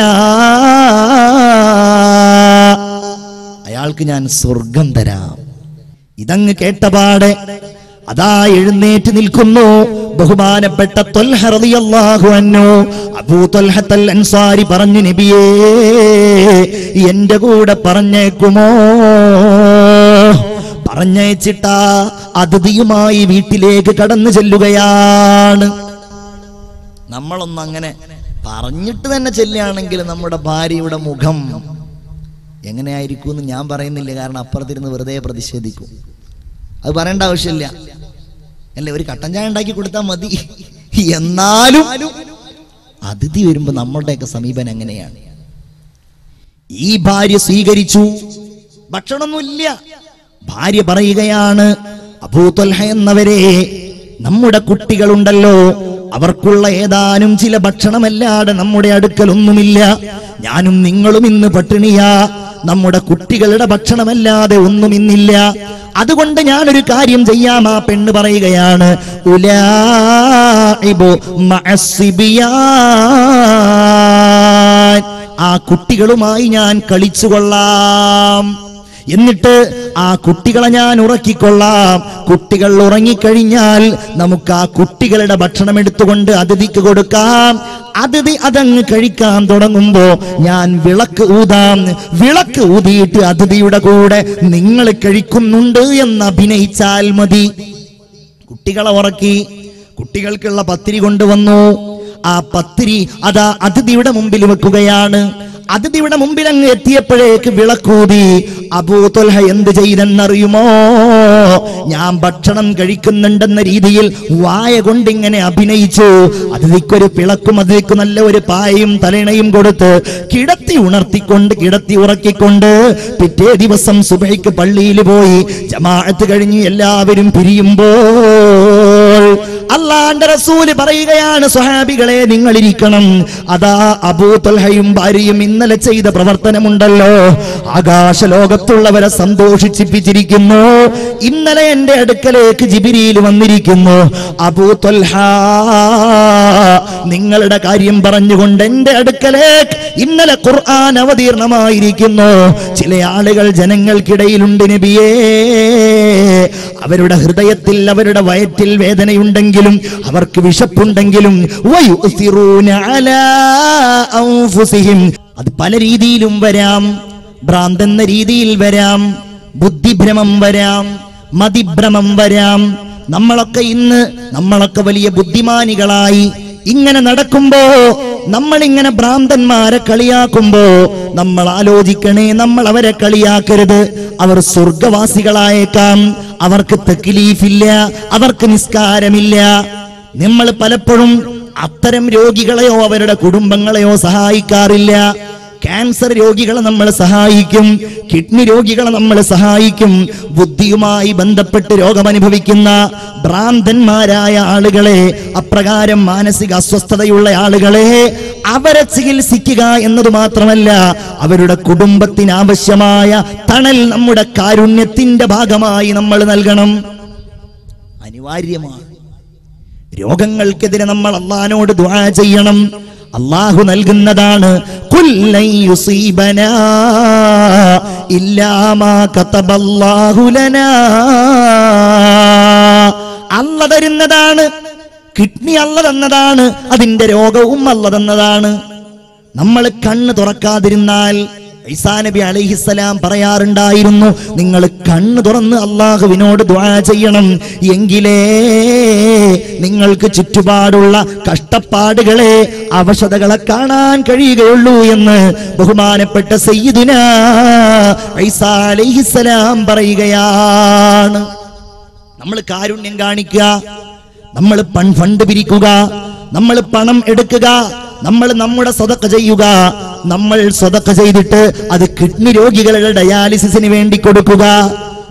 അയാൾക്ക് ഞാൻ സ്വർഗം തരാം ഇതങ്ങ് കേട്ടപാടെ അതാ എഴുന്നേറ്റ് നിൽക്കുന്നു ബഹുമാനപ്പെട്ട ത്വൽഹ റളിയല്ലാഹു അൻഹു അബൂ ത്വൽഹത്തൽ അൻസാരി പറഞ്ഞു നബിയേ എന്റെ കൂടെ പറഞ്ഞേക്കുമോ പറഞ്ഞയച്ചിട്ടാ അതിഥിയുമായി വീട്ടിലേക്ക് കടന്നു ചെല്ലുകയാണ് നമ്മളൊന്നും അങ്ങനെ പറഞ്ഞിട്ട് തന്നെ ചെല്ലുകയാണെങ്കിൽ നമ്മുടെ ഭാര്യയുടെ മുഖം എങ്ങനെയായിരിക്കും എന്ന് ഞാൻ പറയുന്നില്ല കാരണം അപ്പുറത്തിരുന്ന് വെറുതെ പ്രതിഷേധിക്കും അത് പറയേണ്ട ആവശ്യമില്ല അല്ലേ ഒരു കട്ടൻ ചായ ഉണ്ടാക്കി കൊടുത്താൽ മതി എന്നാലും അതിഥി വരുമ്പോ നമ്മളുടെയൊക്കെ സമീപനം എങ്ങനെയാണ് ഈ ഭാര്യ സ്വീകരിച്ചു ഭക്ഷണമൊന്നുമില്ല ഭാര്യ പറയുകയാണ് അബൂത്വൽഹ എന്നവരെ നമ്മുടെ കുട്ടികളുണ്ടല്ലോ അവർക്കുള്ള ഏതാനും ചില ഭക്ഷണമല്ലാതെ നമ്മുടെ അടുക്കലൊന്നുമില്ല ഞാനും നിങ്ങളും ഇന്ന് പട്ടിണിയാ നമ്മുടെ കുട്ടികളുടെ ഭക്ഷണമല്ലാതെ ഒന്നും ഇന്നില്ല അതുകൊണ്ട് ഞാനൊരു കാര്യം ചെയ്യാം ആ പെണ്ണ് പറയുകയാണ് ഉലാഇബു മഅസ്സിബിയാൻ. ആ കുട്ടികളുമായി ഞാൻ കളിച്ചുകൊള്ളാം എന്നിട്ട് ആ കുട്ടികളെ ഞാൻ ഉറക്കിക്കൊള്ളാം കുട്ടികൾ ഉറങ്ങിക്കഴിഞ്ഞാൽ നമുക്ക് ആ കുട്ടികളുടെ ഭക്ഷണം എടുത്തുകൊണ്ട് അതിഥിക്ക് കൊടുക്കാം അതിഥി അതങ്ങ് കഴിക്കാൻ തുടങ്ങുമ്പോ ഞാൻ വിളക്ക് ഊതാം വിളക്ക് ഊതിയിട്ട് അതിഥിയുടെ കൂടെ നിങ്ങൾ കഴിക്കുന്നുണ്ട് എന്ന് അഭിനയിച്ചാൽ മതി കുട്ടികളെ ഉറക്കി കുട്ടികൾക്കുള്ള പത്തിരി കൊണ്ടുവന്നു ആ പത്തിരി അതാ അതിഥിയുടെ മുമ്പിൽ വെക്കുകയാണ് അതിഥിയുടെ മുമ്പിൽ അങ്ങ് എത്തിയപ്പോഴേക്ക് വിളക്കൂതി അബൂതൊൽഹ എന്ത് ചെയ്തെന്നറിയുമോ ഞാൻ ഭക്ഷണം കഴിക്കുന്നുണ്ടെന്ന രീതിയിൽ വായ കൊണ്ടിങ്ങനെ അഭിനയിച്ചു അതിഥിക്കൊരു പിളക്കും അതിഥിക്ക് നല്ല ഒരു പായയും തലയിണയും കൊടുത്ത് കിടത്തി ഉണർത്തിക്കൊണ്ട് കിടത്തി ഉറക്കിക്കൊണ്ട് പിറ്റേ ദിവസം സുബൈക്ക് പള്ളിയിൽ പോയി ജമാഅത്ത് കഴിഞ്ഞ് എല്ലാവരും പിരിയുമ്പോൾ അള്ളാന്റെ റസൂല് പറയുകയാണ് സ്വഹാബികളെ നിങ്ങൾ ഇരിക്കണം അതാ അബൂ തൊൽഹയും ഭാര്യയും ഇന്നലെ ചെയ്ത പ്രവർത്തനമുണ്ടല്ലോ ആകാശ ലോകത്തുള്ളവരെ സന്തോഷിച്ചിപ്പിച്ചിരിക്കുന്നു ഇന്നലെ എന്റെ അടുക്കലേക്ക് ജിബിരിയിൽ വന്നിരിക്കുന്നു അബൂ തൊൽഹ നിങ്ങളുടെ കാര്യം പറഞ്ഞുകൊണ്ട് എന്റെ അടുക്കലേക്ക് ഇന്നലെ ഖുർആൻ അവതീർണമായിരിക്കുന്നു ചില ആളുകൾ ജനങ്ങൾക്കിടയിലുണ്ട് നബിയേ അവരുടെ ഹൃദയത്തിൽ അവരുടെ വയറ്റിൽ വേദനയുണ്ടെങ്കിലും അവർക്ക് വിശപ്പുണ്ടെങ്കിലും വയുസിറൂന അലാ അൻഫുസിഹിം. അത് പല രീതിയിലും വരാം ഭ്രാന്തെന്ന രീതിയിൽ വരാം ബുദ്ധിഭ്രമം വരാം മതിഭ്രമം വരാം നമ്മളൊക്കെ ഇന്ന് നമ്മളൊക്കെ വലിയ ബുദ്ധിമാനികളായി ഇങ്ങനെ നടക്കുമ്പോ നമ്മൾ ഇങ്ങനെ ഭ്രാന്തന്മാരെ കളിയാക്കുമ്പോ നമ്മൾ ആലോചിക്കണേ നമ്മൾ അവരെ കളിയാക്കരുത് അവർ സ്വർഗവാസികളായേക്കാം അവർക്ക് തെക്കിലീഫില്ല അവർക്ക് നിസ്കാരമില്ല നമ്മൾ പലപ്പോഴും അത്തരം രോഗികളെയോ അവരുടെ കുടുംബങ്ങളെയോ സഹായിക്കാറില്ല ക്യാൻസർ രോഗികളെ നമ്മൾ സഹായിക്കും കിഡ്നി രോഗികളെ നമ്മൾ സഹായിക്കും ബുദ്ധിയുമായി ബന്ധപ്പെട്ട് രോഗമനുഭവിക്കുന്ന ഭ്രാന്തന്മാരായ ആളുകളെ അപ്രകാരം മാനസിക അസ്വസ്ഥതയുള്ള ആളുകളെ അവരെ ചികിത്സിക്കുക എന്നത് മാത്രമല്ല അവരുടെ കുടുംബത്തിന് ആവശ്യമായ തണൽ നമ്മുടെ കാരുണ്യത്തിന്റെ ഭാഗമായി നമ്മൾ നൽകണം അനിവാര്യമാണ് രോഗങ്ങൾക്കെതിരെ നമ്മൾ അള്ളഹാനോട് ദുആ ചെയ്യണം അള്ളാഹു നൽകുന്നതാണ് കുല്ലൻ യുസീബനാ ഇല്ലാ മാ കതബല്ലാഹു ലനാ അല്ല തരുന്നതാണ് കിഡ്നി അല്ല തന്നതാണ് അതിന്റെ രോഗവും അല്ല തന്നതാണ് നമ്മൾ കണ്ണ് തുറക്കാതിരുന്നാൽ ഈസാ നബി അലൈഹിസ്സലാം പറയാറുണ്ടായിരുന്നു നിങ്ങൾ കണ്ണ് തുറന്ന് അള്ളാഹുവിനോട് ദ്വാ ചെയ്യണം എങ്കിലേ നിങ്ങൾക്ക് ചുറ്റുപാടുള്ള കഷ്ടപ്പാടുകളെ അവശതകളെ കാണാൻ കഴിയുകയുള്ളൂ എന്ന് ബഹുമാനപ്പെട്ട സയ്യിദുന ഈസാ അലൈഹിസ്സലാം പറയുകയാണ് നമ്മൾ കാരുണ്യം കാണിക്കുക നമ്മൾ പൺ ഫണ്ട് പിരിക്കുക നമ്മൾ പണം എടുക്കുക നമ്മൾ നമ്മുടെ സ്വതക്ക ചെയ്യുക നമ്മൾ സ്വതക്ക ചെയ്തിട്ട് അത് കിഡ്നി രോഗികളുടെ ഡയാലിസിസിന് വേണ്ടി കൊടുക്കുക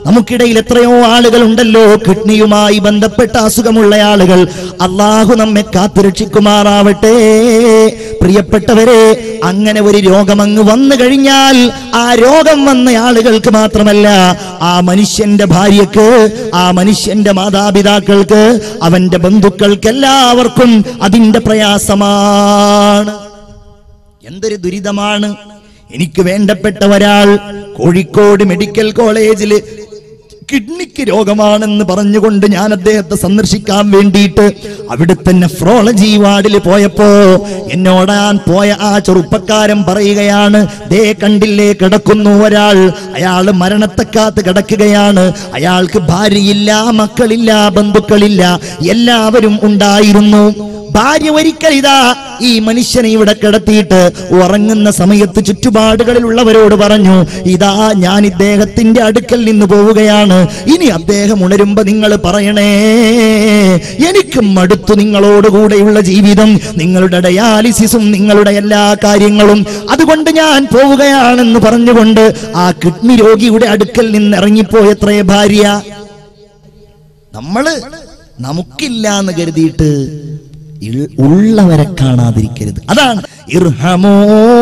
നമുക്കിടയിൽ എത്രയോ ആളുകൾ ഉണ്ടല്ലോ കിഡ്നിയുമായി ബന്ധപ്പെട്ട അസുഖമുള്ള ആളുകൾ അള്ളാഹു നമ്മെ കാത്തുരക്ഷിക്കുമാറാവട്ടെ പ്രിയപ്പെട്ടവരെ അങ്ങനെ ഒരു രോഗം അങ്ങ് വന്നു കഴിഞ്ഞാൽ ആ രോഗം വന്ന ആളുകൾക്ക് മാത്രമല്ല ആ മനുഷ്യന്റെ ഭാര്യക്ക് ആ മനുഷ്യന്റെ മാതാപിതാക്കൾക്ക് അവന്റെ ബന്ധുക്കൾക്ക് എല്ലാവർക്കും അതിന്റെ പ്രയാസമാണ് എന്തൊരു ദുരിതമാണ് എനിക്ക് വേണ്ടപ്പെട്ട ഒരാൾ കോഴിക്കോട് മെഡിക്കൽ കോളേജിൽ കിഡ്നിക്ക് രോഗമാണെന്ന് പറഞ്ഞുകൊണ്ട് ഞാൻ അദ്ദേഹത്തെ സന്ദർശിക്കാൻ വേണ്ടിയിട്ട് അവിടുത്തെ നെഫ്രോളജി വാർഡിൽ പോയപ്പോ എന്നോടാൻ പോയ ആ ചെറുപ്പക്കാരൻ പറയുകയാണ് ദേ കണ്ടില്ലേ കിടക്കുന്നു ഒരാൾ അയാൾ മരണത്തെക്കാത്ത് കിടക്കുകയാണ് അയാൾക്ക് ഭാര്യയില്ല മക്കളില്ല ബന്ധുക്കളില്ല എല്ലാവരും ഉണ്ടായിരുന്നു ഭാര്യ ഒരിക്കൽ ഇതാ ഈ മനുഷ്യനെ ഇവിടെ കിടത്തിയിട്ട് ഉറങ്ങുന്ന സമയത്ത് ചുറ്റുപാടുകളിലുള്ളവരോട് പറഞ്ഞു ഇതാ ഞാൻ ഇദ്ദേഹത്തിന്റെ അടുക്കൽ നിന്ന് പോവുകയാണ് ഇനി അദ്ദേഹം ഉണരുമ്പോ നിങ്ങൾ പറയണേ എനിക്ക് മടുത്തു നിങ്ങളോടുകൂടെയുള്ള ജീവിതം നിങ്ങളുടെ ഡയാലിസിസും നിങ്ങളുടെ എല്ലാ കാര്യങ്ങളും അതുകൊണ്ട് ഞാൻ പോവുകയാണെന്ന് പറഞ്ഞുകൊണ്ട് ആ കിഡ്നി രോഗിയുടെ അടുക്കൽ നിന്ന് ഇറങ്ങിപ്പോയത്രേ ഭാര്യ നമ്മള് നമുക്കില്ല എന്ന് കരുതിയിട്ട് ഇൾ- ഉള്ളവരെ കാണാതിരിക്കരുത് അതാണ് ഇർഹമോ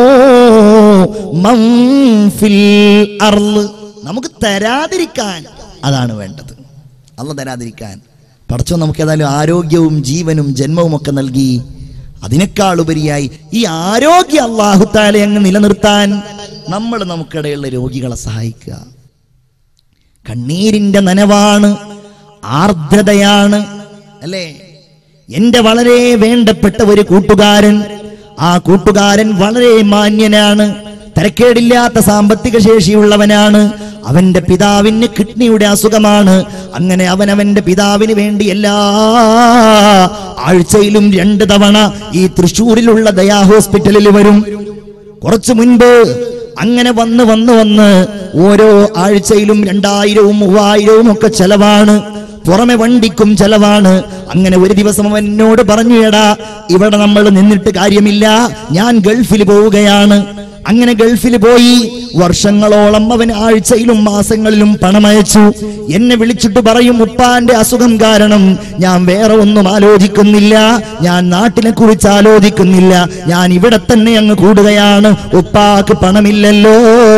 മൻ ഫിൽ അർള്. നമുക്ക് തരാതിരിക്കാൻ അതാണ് വേണ്ടത് അല്ല തരാതിരിക്കാൻ പടച്ചോ നമുക്ക് ഏതായാലും ആരോഗ്യവും ജീവനും ജന്മവും ഒക്കെ നൽകി അതിനേക്കാൾ ഉപരിയായി ഈ ആരോഗ്യ അള്ളാഹുത്താലെ അങ്ങ് നിലനിർത്താൻ നമ്മൾ നമുക്കിടയുള്ള രോഗികളെ സഹായിക്കുക കണ്ണീരിന്റെ നനവാണ് ആർദ്രതയാണ് അല്ലേ എന്റെ വളരെ വേണ്ടപ്പെട്ട ഒരു കൂട്ടുകാരൻ ആ കൂട്ടുകാരൻ വളരെ മാന്യനാണ് തരക്കേടില്ലാത്ത സാമ്പത്തിക ശേഷിയുള്ളവനാണ് അവന്റെ പിതാവിന് കിഡ്നിയുടെ അസുഖമാണ് അങ്ങനെ അവൻ അവന്റെ പിതാവിന് വേണ്ടി എല്ലാ ആഴ്ചയിലും രണ്ട് തവണ ഈ തൃശ്ശൂരിലുള്ള ദയാ ഹോസ്പിറ്റലിൽ വരും കുറച്ചു മുൻപ് അങ്ങനെ വന്ന് വന്ന് വന്ന് ഓരോ ആഴ്ചയിലും രണ്ടായിരവും മൂവായിരവും ഒക്കെ ചെലവാണ് പുറമെ വണ്ടിക്കും ചെലവാണ് അങ്ങനെ ഒരു ദിവസം അവൻ എന്നോട് പറഞ്ഞു എടാ ഇവിടെ നമ്മൾ നിന്നിട്ട് കാര്യമില്ല ഞാൻ ഗൾഫിൽ പോവുകയാണ് അങ്ങനെ ഗൾഫിൽ പോയി വർഷങ്ങളോളം അവൻ ആഴ്ചയിലും മാസങ്ങളിലും പണമയച്ചു എന്നെ വിളിച്ചിട്ട് പറയും ഉപ്പാന്റെ അസുഖം കാരണം ഞാൻ വേറെ ഒന്നും ആലോചിക്കുന്നില്ല ഞാൻ നാട്ടിനെ കുറിച്ച് ആലോചിക്കുന്നില്ല ഞാൻ ഇവിടെ തന്നെ അങ്ങ് കൂടുകയാണ് ഉപ്പാക്ക് പണമില്ലല്ലോ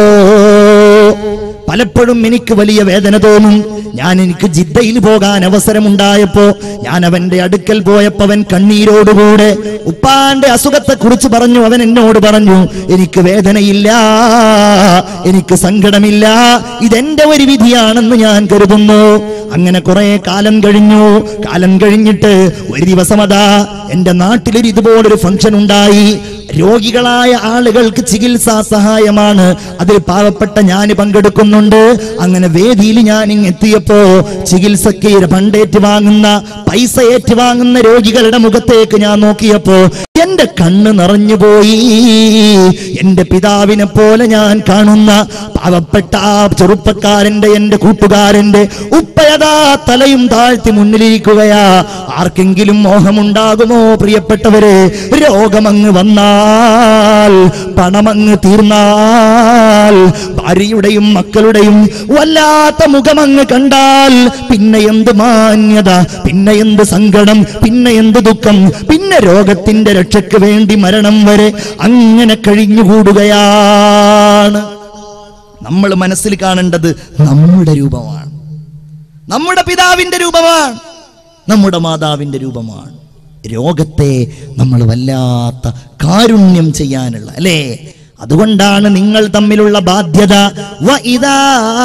പലപ്പോഴും എനിക്ക് വലിയ വേദന തോന്നും ഞാൻ എനിക്ക് ജിദ്ദയിൽ പോകാൻ അവസരമുണ്ടായപ്പോ ഞാൻ അവന്റെ അടുക്കൽ പോയപ്പോ അവൻ കണ്ണീരോടുകൂടെ ഉപ്പാന്റെ അസുഖത്തെ കുറിച്ച് പറഞ്ഞു അവൻ എന്നോട് പറഞ്ഞു എനിക്ക് വേദനയില്ല എനിക്ക് സങ്കടമില്ല ഇതെന്റെ ഒരു വിധിയാണെന്ന് ഞാൻ കരുതുന്നു അങ്ങനെ കുറെ കാലം കഴിഞ്ഞു കാലം കഴിഞ്ഞിട്ട് ഒരു ദിവസം അതാ എന്റെ നാട്ടിലൊരു ഇതുപോലൊരു ഫംഗ്ഷൻ ഉണ്ടായി രോഗികളായ ആളുകൾക്ക് ചികിത്സാ സഹായമാണ് അതിൽ പാവപ്പെട്ട ഞാൻ പങ്കെടുക്കുന്നുണ്ട് അങ്ങനെ വേദിയിൽ ഞാൻ ഇങ്ങ് എത്തിയപ്പോ ചികിത്സക്ക് ഫണ്ടേറ്റ് വാങ്ങുന്ന പൈസ ഏറ്റുവാങ്ങുന്ന രോഗികളുടെ മുഖത്തേക്ക് ഞാൻ നോക്കിയപ്പോ എന്റെ കണ്ണ് നിറഞ്ഞുപോയി എന്റെ പിതാവിനെ പോലെ ഞാൻ കാണുന്ന പാവപ്പെട്ട ആ ചെറുപ്പക്കാരന്റെ എന്റെ കൂട്ടുകാരന്റെ ഉപ്പയതാ തലയും താഴ്ത്തി മുന്നിലിരിക്കുകയാ ആർക്കെങ്കിലും മോഹമുണ്ടാകുമോ പ്രിയപ്പെട്ടവരെ രോഗമങ്ങ് വന്നാൽ പണമങ്ങ് തീർന്നാൽ ഭാര്യയുടെയും മക്കളുടെയും വല്ലാത്ത മുഖമങ്ങ് കണ്ടാൽ പിന്നെ എന്ത് മാന്യത പിന്നെ എന്ത് സങ്കടം പിന്നെ എന്ത് ദുഃഖം പിന്നെ രോഗത്തിന്റെ രക്ഷയ്ക്ക് വേണ്ടി മരണം വരെ അങ്ങനെ കഴിഞ്ഞുകൂടുകയാണ് നമ്മൾ മനസ്സിൽ കാണേണ്ടത് നമ്മുടെ രൂപമാണ് നമ്മുടെ പിതാവിന്റെ രൂപമാണ് നമ്മുടെ മാതാവിന്റെ രൂപമാണ് രോഗത്തെ നമ്മൾ വല്ലാത്ത കാരുണ്യം ചെയ്യാനുള്ള അല്ലേ അതുകൊണ്ടാണ് നിങ്ങൾ തമ്മിലുള്ള ബാധ്യത വ ഇദാ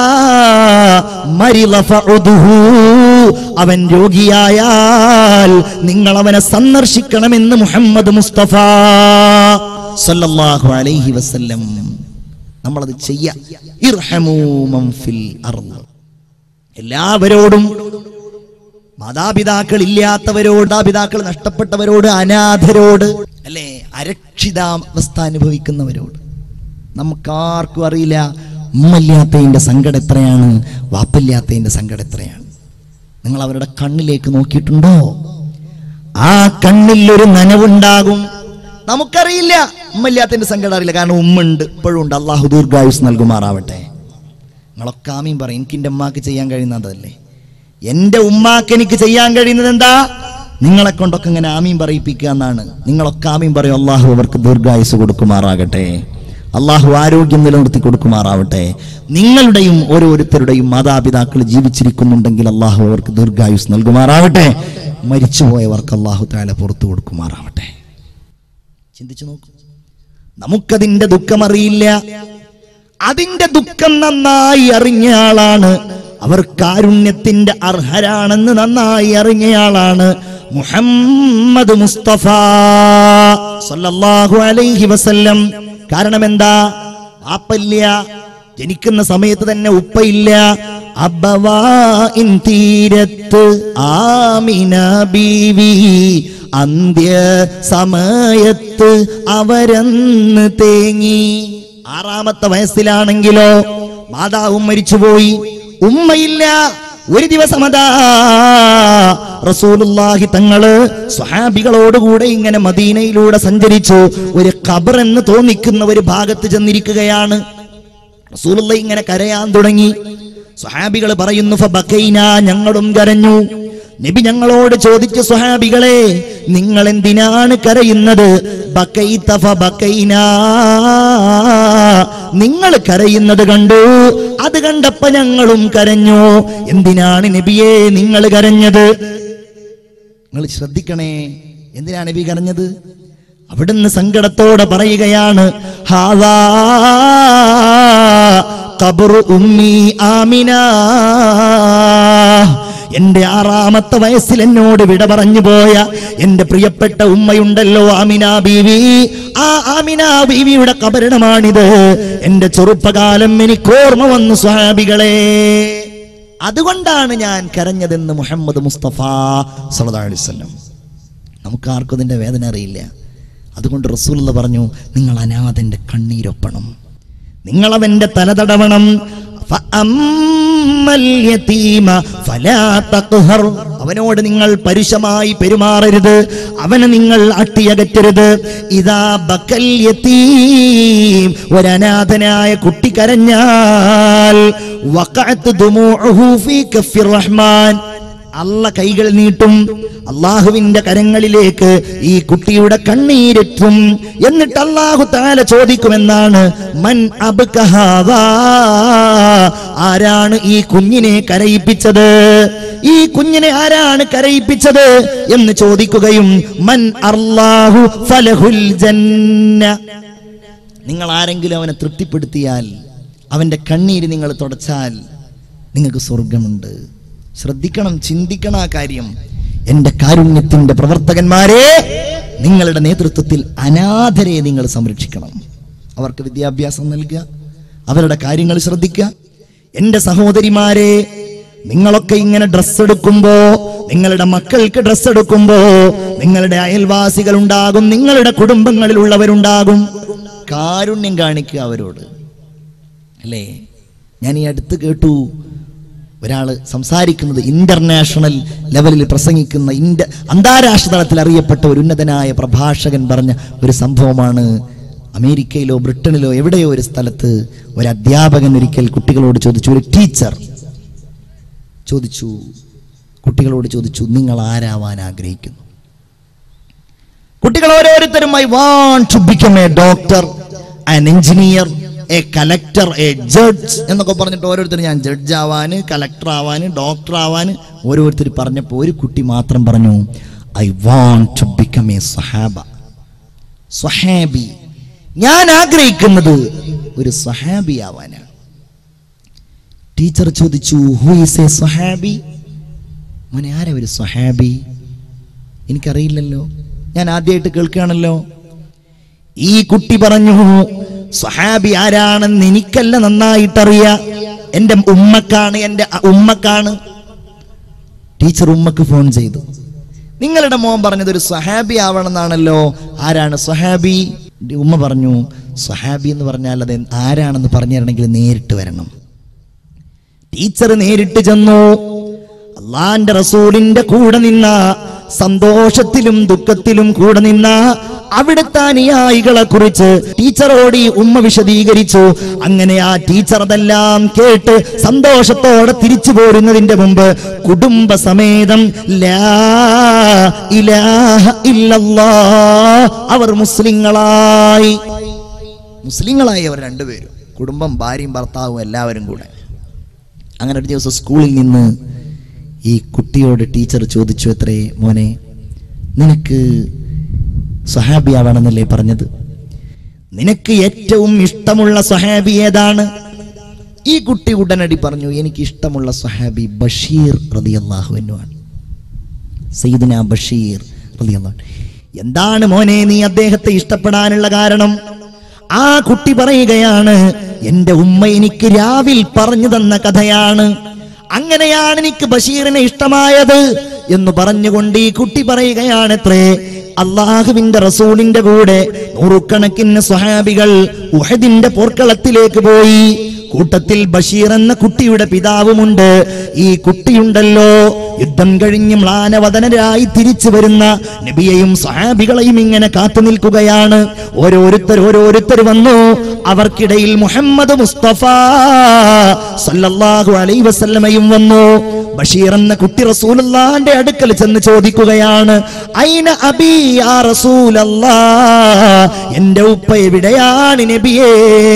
മരിള ഫഉദുഹു. അവൻ രോഗിയായാൽ നിങ്ങൾ അവനെ സന്ദർശിക്കണമെന്ന് മുഹമ്മദ് മുസ്തഫ സല്ലല്ലാഹു അലൈഹി വസല്ലം നമ്മളത് ചെയ്യാം ഇർഹമൂ മൻ ഫിൽ അർള്. എല്ലാവരോടും മാതാപിതാക്കൾ ഇല്ലാത്തവരോട് മാതാപിതാക്കൾ നഷ്ടപ്പെട്ടവരോട് അനാഥരോട് അല്ലേ അരക്ഷിതാവസ്ഥ അനുഭവിക്കുന്നവരോട് നമുക്കാർക്കും അറിയില്ല ഉമ്മല്ലാത്തതിൻ്റെ സങ്കടം എത്രയാണ് വാപ്പില്ലാത്തതിൻ്റെ സങ്കടം എത്രയാണ് നിങ്ങൾ അവരുടെ കണ്ണിലേക്ക് നോക്കിയിട്ടുണ്ടോ ആ കണ്ണിൽ ഒരു നനവുണ്ടാകും നമുക്കറിയില്ല ഉമ്മല്ലാത്തതിൻ്റെ സങ്കടം അറിയില്ല കാരണം ഉമ്മ ഉണ്ട് ഇപ്പോഴും ഉണ്ട് അള്ളാഹു ദീർഘായുസ് നൽകുമാറാവട്ടെ നിങ്ങളൊക്കെ ആമീൻ പറയും എനിക്ക് എൻ്റെ ഉമ്മാക്ക് ചെയ്യാൻ കഴിയുന്നതല്ലേ എൻ്റെ ഉമ്മാക്ക് എനിക്ക് ചെയ്യാൻ കഴിയുന്നത് എന്താ നിങ്ങളെ കൊണ്ടൊക്കെ ഇങ്ങനെ ആമീൻ പറയിപ്പിക്കുക എന്നാണ് നിങ്ങളൊക്കെ ആമീൻ പറയും അള്ളാഹു അവർക്ക് ദീർഘായുസ് കൊടുക്കുമാറാകട്ടെ അള്ളാഹു ആരോഗ്യം നിലനിർത്തി കൊടുക്കുമാറാവട്ടെ നിങ്ങളുടെയും ഓരോരുത്തരുടെയും മാതാപിതാക്കൾ ജീവിച്ചിരിക്കുന്നുണ്ടെങ്കിൽ അള്ളാഹു അവർക്ക് ദീർഘായുസ് നൽകുമാറാവട്ടെ മരിച്ചുപോയവർക്ക് അള്ളാഹു താല പുറത്തു കൊടുക്കുമാറാവട്ടെ ചിന്തിച്ചു നോക്കൂ നമുക്കതിന്റെ ദുഃഖമറിയില്ല അതിന്റെ ദുഃഖം നന്നായി അറിഞ്ഞ ആളാണ് അവർ കാരുണ്യത്തിന്റെ അർഹരാണെന്ന് നന്നായി അറിഞ്ഞയാളാണ് മുഹമ്മദ് മുസ്തഫ സല്ലല്ലാഹു അലൈഹി വസല്ലം കാരണം എന്താ ആപ്പല്ല ജനിക്കുന്ന സമയത്ത് തന്നെ ഉപ്പയില്ല അബവായിൻ തീരത്ത് ആമിന ബീവി അന്ത്യ സമയത്ത് അവരന്ന് തേങ്ങി ആറാമത്തെ വയസ്സിലാണെങ്കിലോ മാതാവും മരിച്ചുപോയി ഉമ്മയില്ല ഒരു ദിവസം അതാ റസൂലുള്ളാഹി തങ്ങള് സ്വഹാബികളോടുകൂടെ ഇങ്ങനെ മദീനയിലൂടെ സഞ്ചരിച്ചു ഒരു ഖബർ എന്ന് തോന്നിക്കുന്ന ഒരു ഭാഗത്ത് ചെന്നിരിക്കുകയാണ് റസൂലുള്ള ഇങ്ങനെ കരയാൻ തുടങ്ങി സ്വഹാബികൾ പറയുന്നു ഫബക്കൈന ഞങ്ങളും കരഞ്ഞു നബി ഞങ്ങളോട് ചോദിച്ചു സ്വഹാബികളെ നിങ്ങൾ എന്തിനാണ് കരയുന്നത് ബക്കൈത ഫബക്കൈന നിങ്ങൾ കരയുന്നത് കണ്ടു അത് കണ്ടപ്പോ ഞങ്ങളും കരഞ്ഞു എന്തിനാണ് നബിയെ നിങ്ങൾ കരഞ്ഞത് നിങ്ങൾ ശ്രദ്ധിക്കണേ എന്തിനാണ് നബി കരഞ്ഞത് അവിടുന്ന് സങ്കടത്തോടെ പറയുകയാണ് ഹാവാ ഖബറു ഉമ്മി ആമിന എന്റെ ആറാമത്തെ വയസ്സിൽ എന്നോട് വിട പറഞ്ഞു പോയ എന്റെ പ്രിയപ്പെട്ട ഉമ്മയുണ്ടല്ലോ ആമിന ബീവി ആ ആമിന ബീവിയുടെ കബരണമാണിത് എന്റെ ചെറുപ്പകാലം എനിക്ക് ഓർമ്മ വന്നു സ്വാഭികളെ അതുകൊണ്ടാണ് ഞാൻ കരഞ്ഞതെന്ന് മുഹമ്മദ് മുസ്തഫ സല്ലല്ലാഹു അലൈഹി വസല്ലം നമുക്ക് ആർക്കും ഇതിന്റെ വേദന അറിയില്ല അതുകൊണ്ട് റസൂലുള്ള പറഞ്ഞു നിങ്ങൾ അനാഥന്റെ കണ്ണീരൊപ്പണം നിങ്ങൾ അവന്റെ തല തടവണം ഫഅമ്മൽ യതീമ ഫലാ തഖ്ഹർ. അവനോട് നിങ്ങൾ പരുഷമായി പെരുമാറരുത് അവനെ നിങ്ങൾ അട്ടിയകറ്റരുത് ഇതാ ബക്കൽ യതീം ഒരനാഥനായ കുട്ടി കരഞ്ഞാൽ വഖഅത്ത് ദുമൂഉഹു ഫീ കഫിർ റഹ്മാൻ അല്ല കൈകൾ നീട്ടും അള്ളാഹുവിന്റെ കരങ്ങളിലേക്ക് ഈ കുട്ടിയുടെ കണ്ണീരെത്തും എന്നിട്ട് അള്ളാഹു താല ചോദിക്കുമെന്നാണ് മൻ അബ്കഹാദാ? ആരാണ് ഈ കുഞ്ഞിനെ കരയിപ്പിച്ചത് ഈ കുഞ്ഞിനെ ആരാണ് കരയിപ്പിച്ചത് എന്ന് ചോദിക്കുകയും മൻ അർലാഹു ഫലഹുൽ ജന്ന നിങ്ങൾ ആരെങ്കിലും അവനെ തൃപ്തിപ്പെടുത്തിയാൽ അവന്റെ കണ്ണീര് നിങ്ങൾ തുടച്ചാൽ നിങ്ങൾക്ക് സ്വർഗമുണ്ട് ശ്രദ്ധിക്കണം ചിന്തിക്കണം ആ കാര്യം എന്റെ കാരുണ്യത്തിന്റെ പ്രവർത്തകന്മാരെ നിങ്ങളുടെ നേതൃത്വത്തിൽ അനാഥരെ നിങ്ങൾ സംരക്ഷിക്കണം അവർക്ക് വിദ്യാഭ്യാസം നൽകുക അവരുടെ കാര്യങ്ങൾ ശ്രദ്ധിക്കുക എന്റെ സഹോദരിമാരെ നിങ്ങളൊക്കെ ഇങ്ങനെ ഡ്രസ്സ് എടുക്കുമ്പോ നിങ്ങളുടെ മക്കൾക്ക് ഡ്രസ്സ് എടുക്കുമ്പോ നിങ്ങളുടെ അയൽവാസികൾ ഉണ്ടാകും നിങ്ങളുടെ കുടുംബങ്ങളിലുള്ളവരുണ്ടാകും കാരുണ്യം കാണിക്കുക അവരോട് അല്ലേ ഞാൻ ഈ അടുത്ത് കേട്ടു ഒരാൾ സംസാരിക്കുന്നത് ഇന്റർനാഷണൽ ലെവലിൽ പ്രസംഗിക്കുന്ന ഇന്ത്യ അന്താരാഷ്ട്ര തലത്തിൽ അറിയപ്പെട്ട ഒരു ഉന്നതനായ പ്രഭാഷകൻ പറഞ്ഞ ഒരു സംഭവമാണ് അമേരിക്കയിലോ ബ്രിട്ടനിലോ എവിടെയോ ഒരു സ്ഥലത്ത് ഒരു അധ്യാപകൻ ഒരിക്കൽ കുട്ടികളോട് ചോദിച്ചു ഒരു ടീച്ചർ ചോദിച്ചു കുട്ടികളോട് ചോദിച്ചു നിങ്ങൾ ആരാവാൻ ആഗ്രഹിക്കുന്നു കുട്ടികൾ ഓരോരുത്തരും I want to become a doctor an engineer a collector a judge എന്നൊക്കെ പറഞ്ഞിട്ട് ഓരോരുത്തരും ഞാൻ ജഡ്ജ് ആവാന് കലക്ടർ ആവാന് ഡോക്ടർ ആവാന് ഓരോരുത്തർ പറഞ്ഞപ്പോൾ ഒരു കുട്ടി മാത്രം പറഞ്ഞു I want to become a സഹാബ സ്വഹാബി ഞാൻ ആഗ്രഹിക്കുന്നത് ഒരു സ്വഹാബി ആവാനാണ് ടീച്ചർ ചോദിച്ചു ഹു ഈസ് എ സ്വഹാബി മോനെ ആരാ ഒരു സ്വഹാബി എനിക്കറിയില്ലല്ലോ ഞാൻ ആദ്യമായിട്ട് കേൾക്കുകയാണല്ലോ ഈ കുട്ടി പറഞ്ഞു സ്വഹാബി ആരാണെന്ന് എനിക്കല്ല നന്നായിട്ടറിയാ എന്റെ ഉമ്മക്കാണ് എന്റെ അ- ഉമ്മക്കാണ് ടീച്ചർ ഉമ്മക്ക് ഫോൺ ചെയ്തു നിങ്ങളുടെ മോൻ പറഞ്ഞത് ഒരു സ്വഹാബി ആവണമെന്നാണല്ലോ ആരാണ് സ്വഹാബി എൻ്റെ ഉമ്മ പറഞ്ഞു സ്വഹാബി എന്ന് പറഞ്ഞാൽ അത് ആരാണെന്ന് പറഞ്ഞു തരണമെങ്കിൽ നേരിട്ട് വരണം ടീച്ചർ നേരിട്ട് ചെന്നു അള്ളാന്റെ റസൂലിന്റെ കൂടെ നിന്ന സന്തോഷത്തിലും ദുഃഖത്തിലും കൂടെ നിന്ന അവിടുത്തെ അനുയായികളെ കുറിച്ച് ടീച്ചറോട് ഈ ഉമ്മ വിശദീകരിച്ചു അങ്ങനെ ആ ടീച്ചർ അതെല്ലാം കേട്ട് സന്തോഷത്തോടെ തിരിച്ചു പോരുന്നതിന്റെ മുമ്പ് കുടുംബസമേതം ലാ ഇലാഹ ഇല്ലല്ലാ അവർ മുസ്ലിങ്ങളായി മുസ്ലിങ്ങളായി അവർ രണ്ടുപേരും കുടുംബം ഭാര്യയും ഭർത്താവും എല്ലാവരും കൂടെ അങ്ങനെ ഒരു ദിവസം സ്കൂളിൽ നിന്ന് ഈ കുട്ടിയോട് ടീച്ചർ ചോദിച്ചു എത്രേ മോനെ നിനക്ക് സ്വഹാബിയാവണമെന്നല്ലേ പറഞ്ഞത് നിനക്ക് ഏറ്റവും ഇഷ്ടമുള്ള സ്വഹാബി ഏതാണ് ഈ കുട്ടി ഉടനടി പറഞ്ഞു എനിക്ക് ഇഷ്ടമുള്ള സ്വഹാബി ബഷീർ റളിയല്ലാഹു അൻഹു ആണ് സയ്യിദ്ന ബഷീർ റളിയല്ലാഹു അൻഹു. എന്താണ് മോനെ നീ അദ്ദേഹത്തെ ഇഷ്ടപ്പെടാനുള്ള കാരണം ആ കുട്ടി പറയുകയാണ് എന്റെ ഉമ്മ എനിക്ക് രാവിൽ പറഞ്ഞു തന്ന കഥയാണ് അങ്ങനെയാണ് എനിക്ക് ബഷീറിനെ ഇഷ്ടമായത് എന്ന് പറഞ്ഞുകൊണ്ട് ഈ കുട്ടി പറയുകയാണത്രേ അള്ളാഹുവിന്റെ റസൂലിന്റെ കൂടെ നൂറുകണക്കിന് സ്വഹാബികൾ ഉഹദിന്റെ പോർക്കളത്തിലേക്ക് പോയി കൂട്ടത്തിൽ ബഷീർ എന്ന കുട്ടിയുടെ പിതാവുമുണ്ട് ഈ കുട്ടിയുണ്ടല്ലോ യുദ്ധം കഴിഞ്ഞ് മ്ലാനവദനരായി തിരിച്ചു വരുന്ന നബിയെയും സഹാബികളെയും ഇങ്ങനെ കാത്തു നിൽക്കുകയാണ് ഓരോരുത്തർ ഓരോരുത്തർ വന്നു അവർക്കിടയിൽ മുഹമ്മദ് മുസ്തഫ സല്ലല്ലാഹു അലൈഹി വസല്ലമയും വന്നു ബഷീർ എന്ന കുട്ടി റസൂലുള്ളാന്റെ അടുക്കൽ ചെന്ന് ചോദിക്കുകയാണ് അയിന അബി യാ റസൂലല്ലാ എന്റെ ഉപ്പ എവിടെയാണ് നബിയേ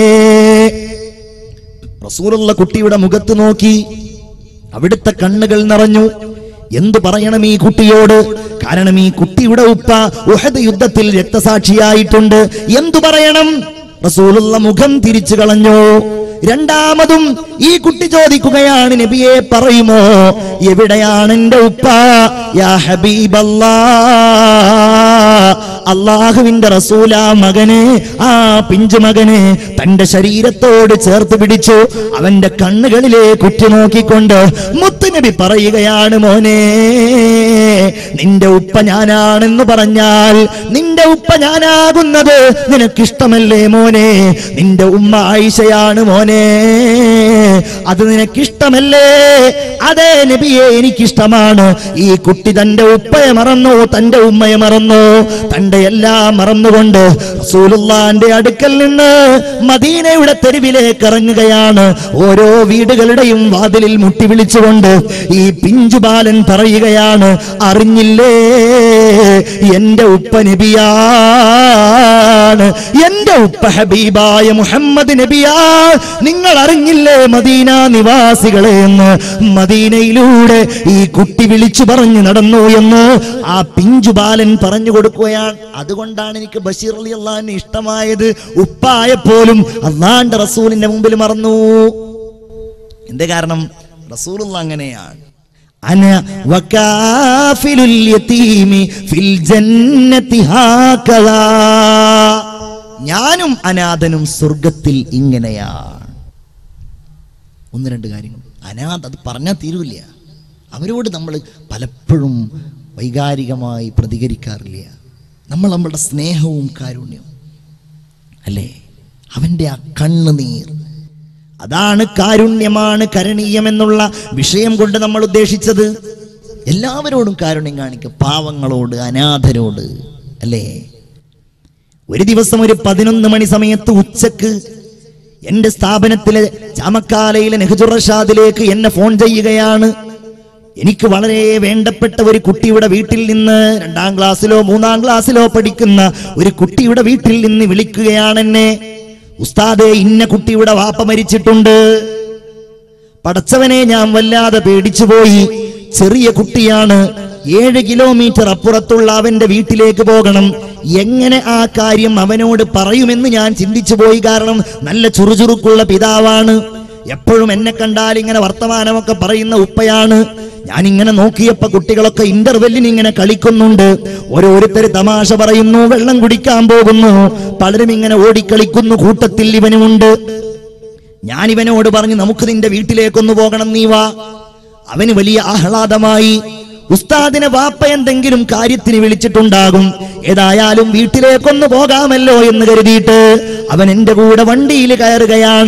റസൂലുള്ള കുട്ടിയുടെ മുഖത്ത് നോക്കി അവിടുത്തെ കണ്ണുകൾ നിറഞ്ഞു എന്തു പറയണം ഈ കുട്ടിയോട് കാരണം ഈ കുട്ടിയുടെ ഉപ്പ ഉഹദ് യുദ്ധത്തിൽ രക്തസാക്ഷിയായിട്ടുണ്ട് എന്തു പറയണം റസൂലുള്ള മുഖം തിരിച്ചു കളഞ്ഞു രണ്ടാമതും ഈ കുട്ടി ചോദിക്കുകയാണ് നബിയെ പറയുമോ എവിടെയാണ് എന്റെ ഉപ്പ യാ ഹബീബല്ലാ അള്ളാഹുവിന്റെ റസൂല മകനെ ആ പിഞ്ചു മകനെ തന്റെ ശരീരത്തോട് ചേർത്ത് പിടിച്ചു അവന്റെ കണ്ണുകളിലേക്ക് ഉറ്റുനോക്കിക്കൊണ്ട് മുത്തുനബി പറയുകയാണ് മോനെ നിന്റെ ഉപ്പ ഞാനാണെന്ന് പറഞ്ഞാൽ നിന്റെ ഉപ്പ ഞാനാകുന്നത് നിനക്കിഷ്ടമല്ലേ മോനെ നിന്റെ ഉമ്മ ആയിഷയാണ് മോനെ അത് നിനക്കിഷ്ടമല്ലേ അതേ നബിയെ എനിക്കിഷ്ടമാണ് ഈ കുട്ടി തന്റെ ഉപ്പയെ മറന്നു തന്റെ ഉമ്മയെ മറന്നു തന്റെ എല്ലാം മറന്നുകൊണ്ട് റസൂലുള്ളാന്റെ അടുക്കൽ നിന്ന് മദീനയുടെ തെരുവിലേക്ക് ഇറങ്ങുകയാണ് ഓരോ വീടുകളുടെയും വാതിലിൽ മുട്ടി വിളിച്ചുകൊണ്ട് ഈ പിഞ്ചുബാലൻ പറയുകയാണ് അറിഞ്ഞില്ലേ എന്റെ ഉപ്പ നബിയാണ് എന്റെ ഉപ്പ ഹബീബായ മുഹമ്മദ് നബിയാ നിങ്ങൾ അറിഞ്ഞില്ലേ മദീന നിവാസികളെ എന്ന് മദീനയിലൂടെ ഈ കുട്ടി വിളിച്ചു പറഞ്ഞു നടന്നു എന്ന് ആ പിഞ്ചുബാലൻ പറഞ്ഞു കൊടുക്കുകയാണ് അതുകൊണ്ടാണ് എനിക്ക് ബഷീർ അലി അള്ളഹാനെ ഇഷ്ടമായത് ഉപ്പായപ്പോലും അള്ളാന്റെ റസൂലിന്റെ മുമ്പിൽ മറന്നു എന്റെ കാരണം റസൂലുള്ള അങ്ങനെയാണ് അന വകാഫിലുൽ യതീമി ഫിൽ ജന്നതി ഹാകദാ ഞാനും അനാഥനും സ്വർഗത്തിൽ ഇങ്ങനെയാണ് ഒന്ന് രണ്ട് കാര്യങ്ങൾ അനാഥ അത് പറഞ്ഞാൽ തീരൂല അവരോട് നമ്മൾ പലപ്പോഴും വൈകാരികമായി പ്രതികരിക്കാറില്ല നമ്മൾ നമ്മളുടെ സ്നേഹവും കാരുണ്യവും അല്ലേ അവൻ്റെ ആ കണ്ണുനീർ അതാണ് കാരുണ്യമാണ് കരണീയമെന്നുള്ള വിഷയം കൊണ്ട് നമ്മൾ ഉദ്ദേശിച്ചത് എല്ലാവരോടും കാരുണ്യം കാണിക്കുക പാവങ്ങളോട് അനാഥരോട് അല്ലേ ഒരു ദിവസം ഒരു പതിനൊന്ന് മണി സമയത്ത് ഉച്ചക്ക് എന്റെ സ്ഥാപനത്തിലെ ചാമക്കാലയിലെ നെഹ്ജുർ റഷാദിലേക്ക് എന്നെ ഫോൺ ചെയ്യുകയാണ് എനിക്ക് വളരെ വേണ്ടപ്പെട്ട ഒരു കുട്ടിയുടെ വീട്ടിൽ നിന്ന് രണ്ടാം ക്ലാസ്സിലോ മൂന്നാം ക്ലാസ്സിലോ പഠിക്കുന്ന ഒരു കുട്ടിയുടെ വീട്ടിൽ നിന്ന് വിളിക്കുകയാണ് എന്നെ ഉസ്താദെ ഇന്ന കുട്ടിയുടെ വാപ്പ മരിച്ചിട്ടുണ്ട് പടച്ചവനെ ഞാൻ വല്ലാതെ പേടിച്ചു പോയി ചെറിയ കുട്ടിയാണ് ഏഴ് കിലോമീറ്റർ അപ്പുറത്തുള്ള അവന്റെ വീട്ടിലേക്ക് പോകണം എങ്ങനെ ആ കാര്യം അവനോട് പറയുമെന്ന് ഞാൻ ചിന്തിച്ചു പോയി കാരണം നല്ല ചുറുചുറുക്കുള്ള പിതാവാണ് എപ്പോഴും എന്നെ കണ്ടാൽ ഇങ്ങനെ വർത്തമാനമൊക്കെ പറയുന്ന ഉപ്പയാണ് ഞാൻ ഇങ്ങനെ നോക്കിയപ്പോ കുട്ടികളൊക്കെ ഇന്റർവെല്ലിന് ഇങ്ങനെ കളിക്കുന്നുണ്ട് ഓരോരുത്തർ തമാശ പറയുന്നു വെള്ളം കുടിക്കാൻ പോകുന്നു പലരും ഇങ്ങനെ ഓടിക്കളിക്കുന്നു കൂട്ടത്തിൽ ഇവനുമുണ്ട് ഞാൻ ഇവനോട് പറഞ്ഞു നമുക്ക് നിന്റെ വീട്ടിലേക്കൊന്ന് പോകണം നീ വാ അവന് വലിയ ആഹ്ലാദമായി ഉസ്താദിനെ വാപ്പ എന്തെങ്കിലും കാര്യത്തിന് വിളിച്ചിട്ടുണ്ടാകും ഏതായാലും വീട്ടിലേക്കൊന്ന് പോകാമല്ലോ എന്ന് കരുതിയിട്ട് അവൻ എന്റെ കൂടെ വണ്ടിയിൽ കയറുകയാണ്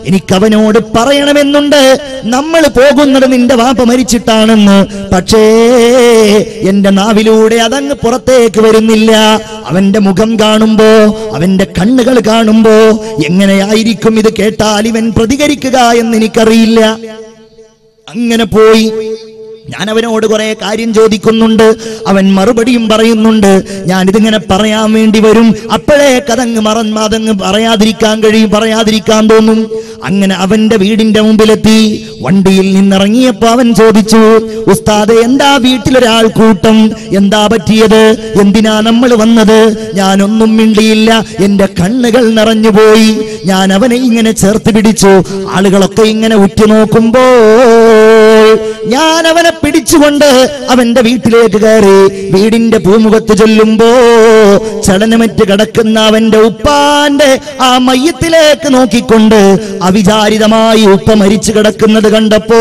എനിക്ക് അവനോട് പറയണമെന്നുണ്ട് നമ്മൾ പോകുന്നത് നിന്റെ വാപ്പ മരിച്ചിട്ടാണെന്ന് പക്ഷേ എന്റെ നാവിലൂടെ അതങ്ങ് പുറത്തേക്ക് വരുന്നില്ല അവന്റെ മുഖം കാണുമ്പോ അവന്റെ കണ്ണുകൾ കാണുമ്പോ എങ്ങനെയായിരിക്കും ഇത് കേട്ടാൽ ഇവൻ പ്രതികരിക്കുക എന്ന് എനിക്കറിയില്ല അങ്ങനെ പോയി ഞാൻ അവനോട് കുറെ കാര്യം ചോദിക്കുന്നുണ്ട് അവൻ മറുപടിയും പറയുന്നുണ്ട് ഞാൻ ഇതിങ്ങനെ പറയാൻ വേണ്ടി വരും അപ്പോഴേ കഥങ്ങ് മറന്ന് അതങ്ങ് പറയാതിരിക്കാൻ കഴിയും പറയാതിരിക്കാൻ തോന്നും അങ്ങനെ അവന്റെ വീടിന്റെ മുമ്പിലെത്തി വണ്ടിയിൽ നിന്നിറങ്ങിയപ്പോ അവൻ ചോദിച്ചു ഉസ്താദെ എന്താ വീട്ടിലൊരാൾ കൂട്ടം എന്താ പറ്റിയത് എന്തിനാ നമ്മൾ വന്നത് ഞാനൊന്നും മിണ്ടിയില്ല എന്റെ കണ്ണുകൾ നിറഞ്ഞുപോയി ഞാൻ അവനെ ഇങ്ങനെ ചേർത്ത് പിടിച്ചു ആളുകളൊക്കെ ഇങ്ങനെ ഉറ്റുനോക്കുമ്പോൾ ഞാൻ അവനെ പിടിച്ചുകൊണ്ട് അവന്റെ വീട്ടിലേക്ക് കയറി വീടിന്റെ പൂമുഖത്ത് ചൊല്ലുമ്പോ ചലനമറ്റ് കിടക്കുന്ന അവന്റെ ഉപ്പാന്റെ ആ മയ്യത്തിലേക്ക് നോക്കിക്കൊണ്ട് അവിചാരിതമായി ഉപ്പ മരിച്ചു കിടക്കുന്നത് കണ്ടപ്പോ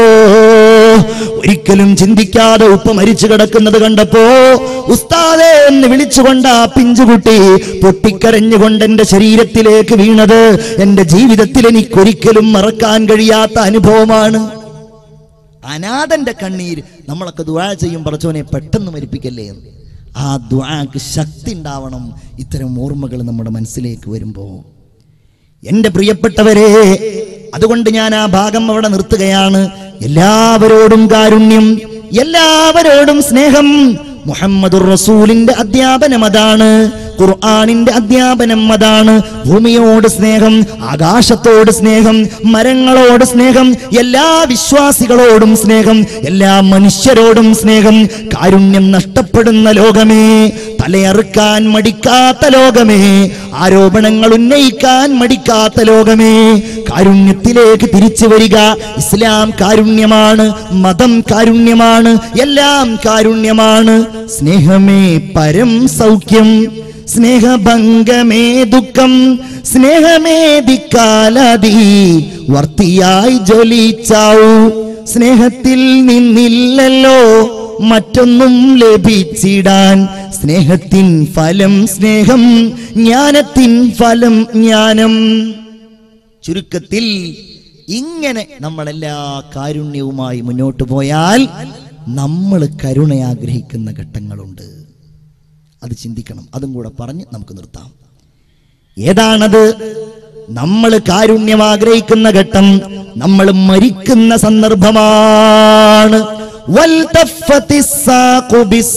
ഒരിക്കലും ചിന്തിക്കാതെ ഉപ്പ മരിച്ചു കിടക്കുന്നത് കണ്ടപ്പോ ഉസ്താദെ എന്ന് വിളിച്ചുകൊണ്ട് ആ പിഞ്ചുകുട്ടി പൊട്ടിക്കരഞ്ഞുകൊണ്ട് എന്റെ ശരീരത്തിലേക്ക് വീണത് എന്റെ ജീവിതത്തിൽ എനിക്കൊരിക്കലും മറക്കാൻ കഴിയാത്ത അനുഭവമാണ് അനാഥന്റെ കണ്ണീര് നമ്മളൊക്കെ ദുആ ചെയ്യും പറച്ചോനെ പെട്ടെന്ന് മരിപ്പിക്കല്ലേ എന്ന് ആ ദുആക്ക് ശക്തി ഉണ്ടാവണം ഇത്തരം ഓർമ്മകൾ നമ്മുടെ മനസ്സിലേക്ക് വരുമ്പോ എന്റെ പ്രിയപ്പെട്ടവരെ അതുകൊണ്ട് ഞാൻ ആ ഭാഗം അവിടെ നിർത്തുകയാണ് എല്ലാവരോടും കാരുണ്യം എല്ലാവരോടും സ്നേഹം മുഹമ്മദുർ റസൂലിന്റെ അധ്യാപനം അതാണ് ഖുർആാനിന്റെ അധ്യാപനം അതാണ് ഭൂമിയോട് സ്നേഹം ആകാശത്തോട് സ്നേഹം മരങ്ങളോട് സ്നേഹം എല്ലാ വിശ്വാസികളോടും സ്നേഹം എല്ലാ മനുഷ്യരോടും സ്നേഹം കാരുണ്യം നഷ്ടപ്പെടുന്ന ലോകമേ തലയറുക്കാൻ മടിക്കാത്ത ലോകമേ ആരോപണങ്ങൾ ഉന്നയിക്കാൻ മടിക്കാത്ത ലോകമേ കാരുണ്യത്തിലേക്ക് തിരിച്ചു വരിക ഇസ്ലാം കാരുണ്യമാണ് മതം കാരുണ്യമാണ് എല്ലാം കാരുണ്യമാണ് സ്നേഹമേ പരം സൗഖ്യം സ്നേഹഭംഗമേ ദുഃഖം സ്നേഹമേ ദിക്കാലതി വർത്തിയായി ജ്വലിച്ചാവൂ സ്നേഹത്തിൽ നിന്നില്ലല്ലോ മറ്റൊന്നും ലഭിച്ചിടാൻ സ്നേഹത്തിൻ ഫലം സ്നേഹം ജ്ഞാനത്തിൻ ഫലം ജ്ഞാനം ചുരുക്കത്തിൽ ഇങ്ങനെ നമ്മളെല്ലാ കാരുണ്യവുമായി മുന്നോട്ട് പോയാൽ നമ്മൾ കരുണ ആഗ്രഹിക്കുന്ന ഘട്ടങ്ങളുണ്ട് അത് ചിന്തിക്കണം അതും കൂടെ പറഞ്ഞ് നമുക്ക് നിർത്താം ഏതാണത് നമ്മൾ കാരുണ്യം ആഗ്രഹിക്കുന്ന ഘട്ടം നമ്മൾ മരിക്കുന്ന സന്ദർഭമാണ് والتفت الساق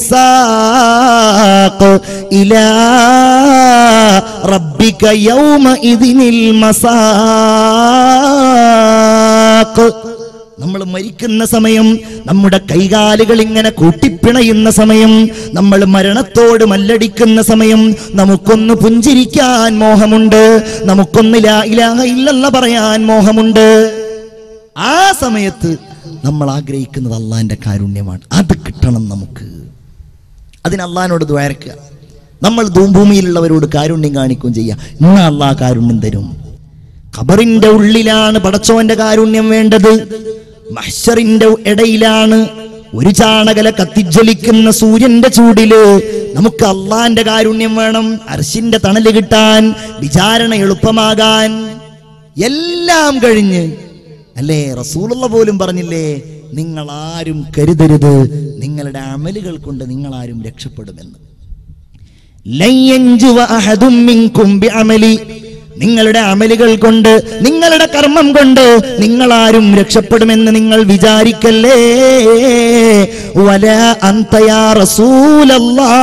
بالساق إلى ربك يومئذ المساق നമ്മൾ മരിക്കുന്ന സമയം നമ്മുടെ കൈകാലുകൾ ഇങ്ങനെ കൂട്ടിപ്പിണയുന്ന സമയം നമ്മൾ മരണത്തോട് മല്ലടിക്കുന്ന സമയം നമുക്കൊന്ന് പുഞ്ചിരിക്കാൻ മോഹമുണ്ട് നമുക്കൊന്ന് ലാ ഇലാഹ ഇല്ലല്ല പറയാൻ മോഹമുണ്ട് ആ സമയത്ത് നമ്മൾ ആഗ്രഹിക്കുന്നത് അള്ളാന്റെ കാരുണ്യമാണ് അത് കിട്ടണം നമുക്ക് അതിന് അള്ളഹാനോട് ദ്വാരക്കുക നമ്മൾ ഭൂമിയിലുള്ളവരോട് കാരുണ്യം കാണിക്കുകയും ചെയ്യാം ഇന്ന് അള്ളാഹ് കാരുണ്യം തരും ഖബറിന്റെ ഉള്ളിലാണ് പടച്ചോന്റെ കാരുണ്യം വേണ്ടത് മഹ്ഷറിന്റെ ഇടയിലാണ് ഒരു ചാണകല കത്തിജ്വലിക്കുന്ന സൂര്യന്റെ ചൂടില് നമുക്ക് അള്ളാന്റെ കാരുണ്യം വേണം അർശിന്റെ തണല് കിട്ടാൻ വിചാരണ എളുപ്പമാകാൻ എല്ലാം കഴിഞ്ഞ് അല്ലേ റസൂലുള്ള പോലും പറഞ്ഞില്ലേ നിങ്ങൾ ആരും കരുതരുത് നിങ്ങളുടെ അമലുകൾ കൊണ്ട് നിങ്ങൾ ആരും രക്ഷപ്പെടുമെന്ന് ലൻ യൻജുവ അഹദും മിൻകും ബിഅമലി നിങ്ങളുടെ അമലുകൾ കൊണ്ട് നിങ്ങളുടെ കർമ്മം കൊണ്ട് നിങ്ങൾ ആരും രക്ഷപ്പെടുമെന്ന് നിങ്ങൾ വിചാരിക്കല്ലേ വല അന്തയാ റസൂലല്ലാ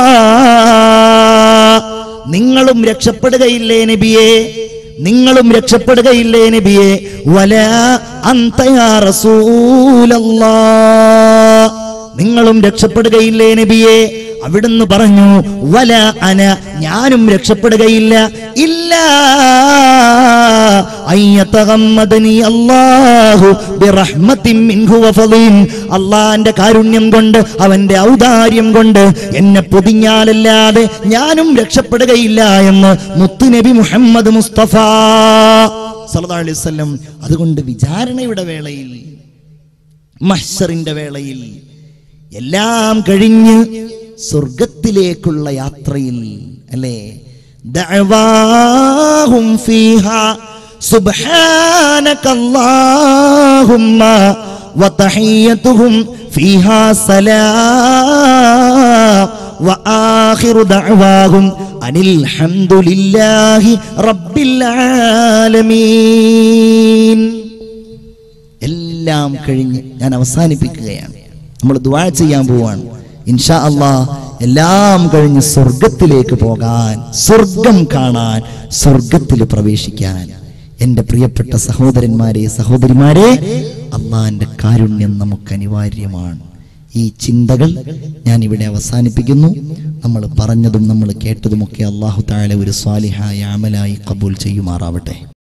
നിങ്ങളും രക്ഷപ്പെടുകയില്ലേ നബിയെ നിങ്ങളും രക്ഷപ്പെടുകയില്ലേ നബിയെ വല അന്തയാ റസൂലല്ലാ നിങ്ങളും രക്ഷപ്പെടുകയില്ലേ നബിയെ അവിടുന്ന് പറഞ്ഞു വല അന ഞാനും രക്ഷപ്പെടുകയില്ല ഇല്ല അയ്യത്തഗമ്മദനി അല്ലാഹു ബിറഹ്മത്തിൻ മിൻഹു വഫളീൻ അള്ളാന്റെ കാരുണ്യം കൊണ്ട് അവന്റെ ഔദാര്യം കൊണ്ട് എന്നെ പൊതിഞ്ഞാലല്ലാതെ ഞാനും രക്ഷപ്പെടുകയില്ല എന്ന് മുത്തുനബി മുഹമ്മദ് മുസ്തഫ സല്ലല്ലാഹു അലൈഹി വസല്ലം അതുകൊണ്ട് വിചാരണയുടെ വേളയിൽ മഹ്സറിന്റെ വേളയിൽ എല്ലാം കഴിഞ്ഞ് സ്വർഗത്തിലേക്കുള്ള യാത്രയിൽ അല്ലേ ദഅവാഹും ഫീഹാ സുബ്ഹാനക അല്ലാഹുമ്മ വതഹിയ്യതുഹും ഫീഹാ സലാം വആഖിറു ദഅവാഹും അനിൽ ഹംദുലില്ലാഹി റബ്ബിൽ ആലമീൻ എല്ലാം കഴിഞ്ഞ് ഞാൻ അവസാനിപ്പിക്കുകയാണ് നമ്മൾ ദുആ ചെയ്യാൻ പോവാണ് ഇൻഷാ അള്ളാ എല്ലാം കഴിഞ്ഞ് സ്വർഗത്തിലേക്ക് പോകാൻ സ്വർഗം കാണാൻ സ്വർഗത്തിൽ പ്രവേശിക്കാൻ എൻ്റെ പ്രിയപ്പെട്ട സഹോദരന്മാരെ സഹോദരിമാരെ അള്ളാന്റെ കാരുണ്യം നമുക്ക് അനിവാര്യമാണ് ഈ ചിന്തകൾ ഞാൻ ഇവിടെ അവസാനിപ്പിക്കുന്നു നമ്മൾ പറഞ്ഞതും നമ്മൾ കേട്ടതുമൊക്കെ അള്ളാഹു താഴെ ഒരു സ്വാലിഹായ അമലായി കബൂൽ ചെയ്യുമാറാവട്ടെ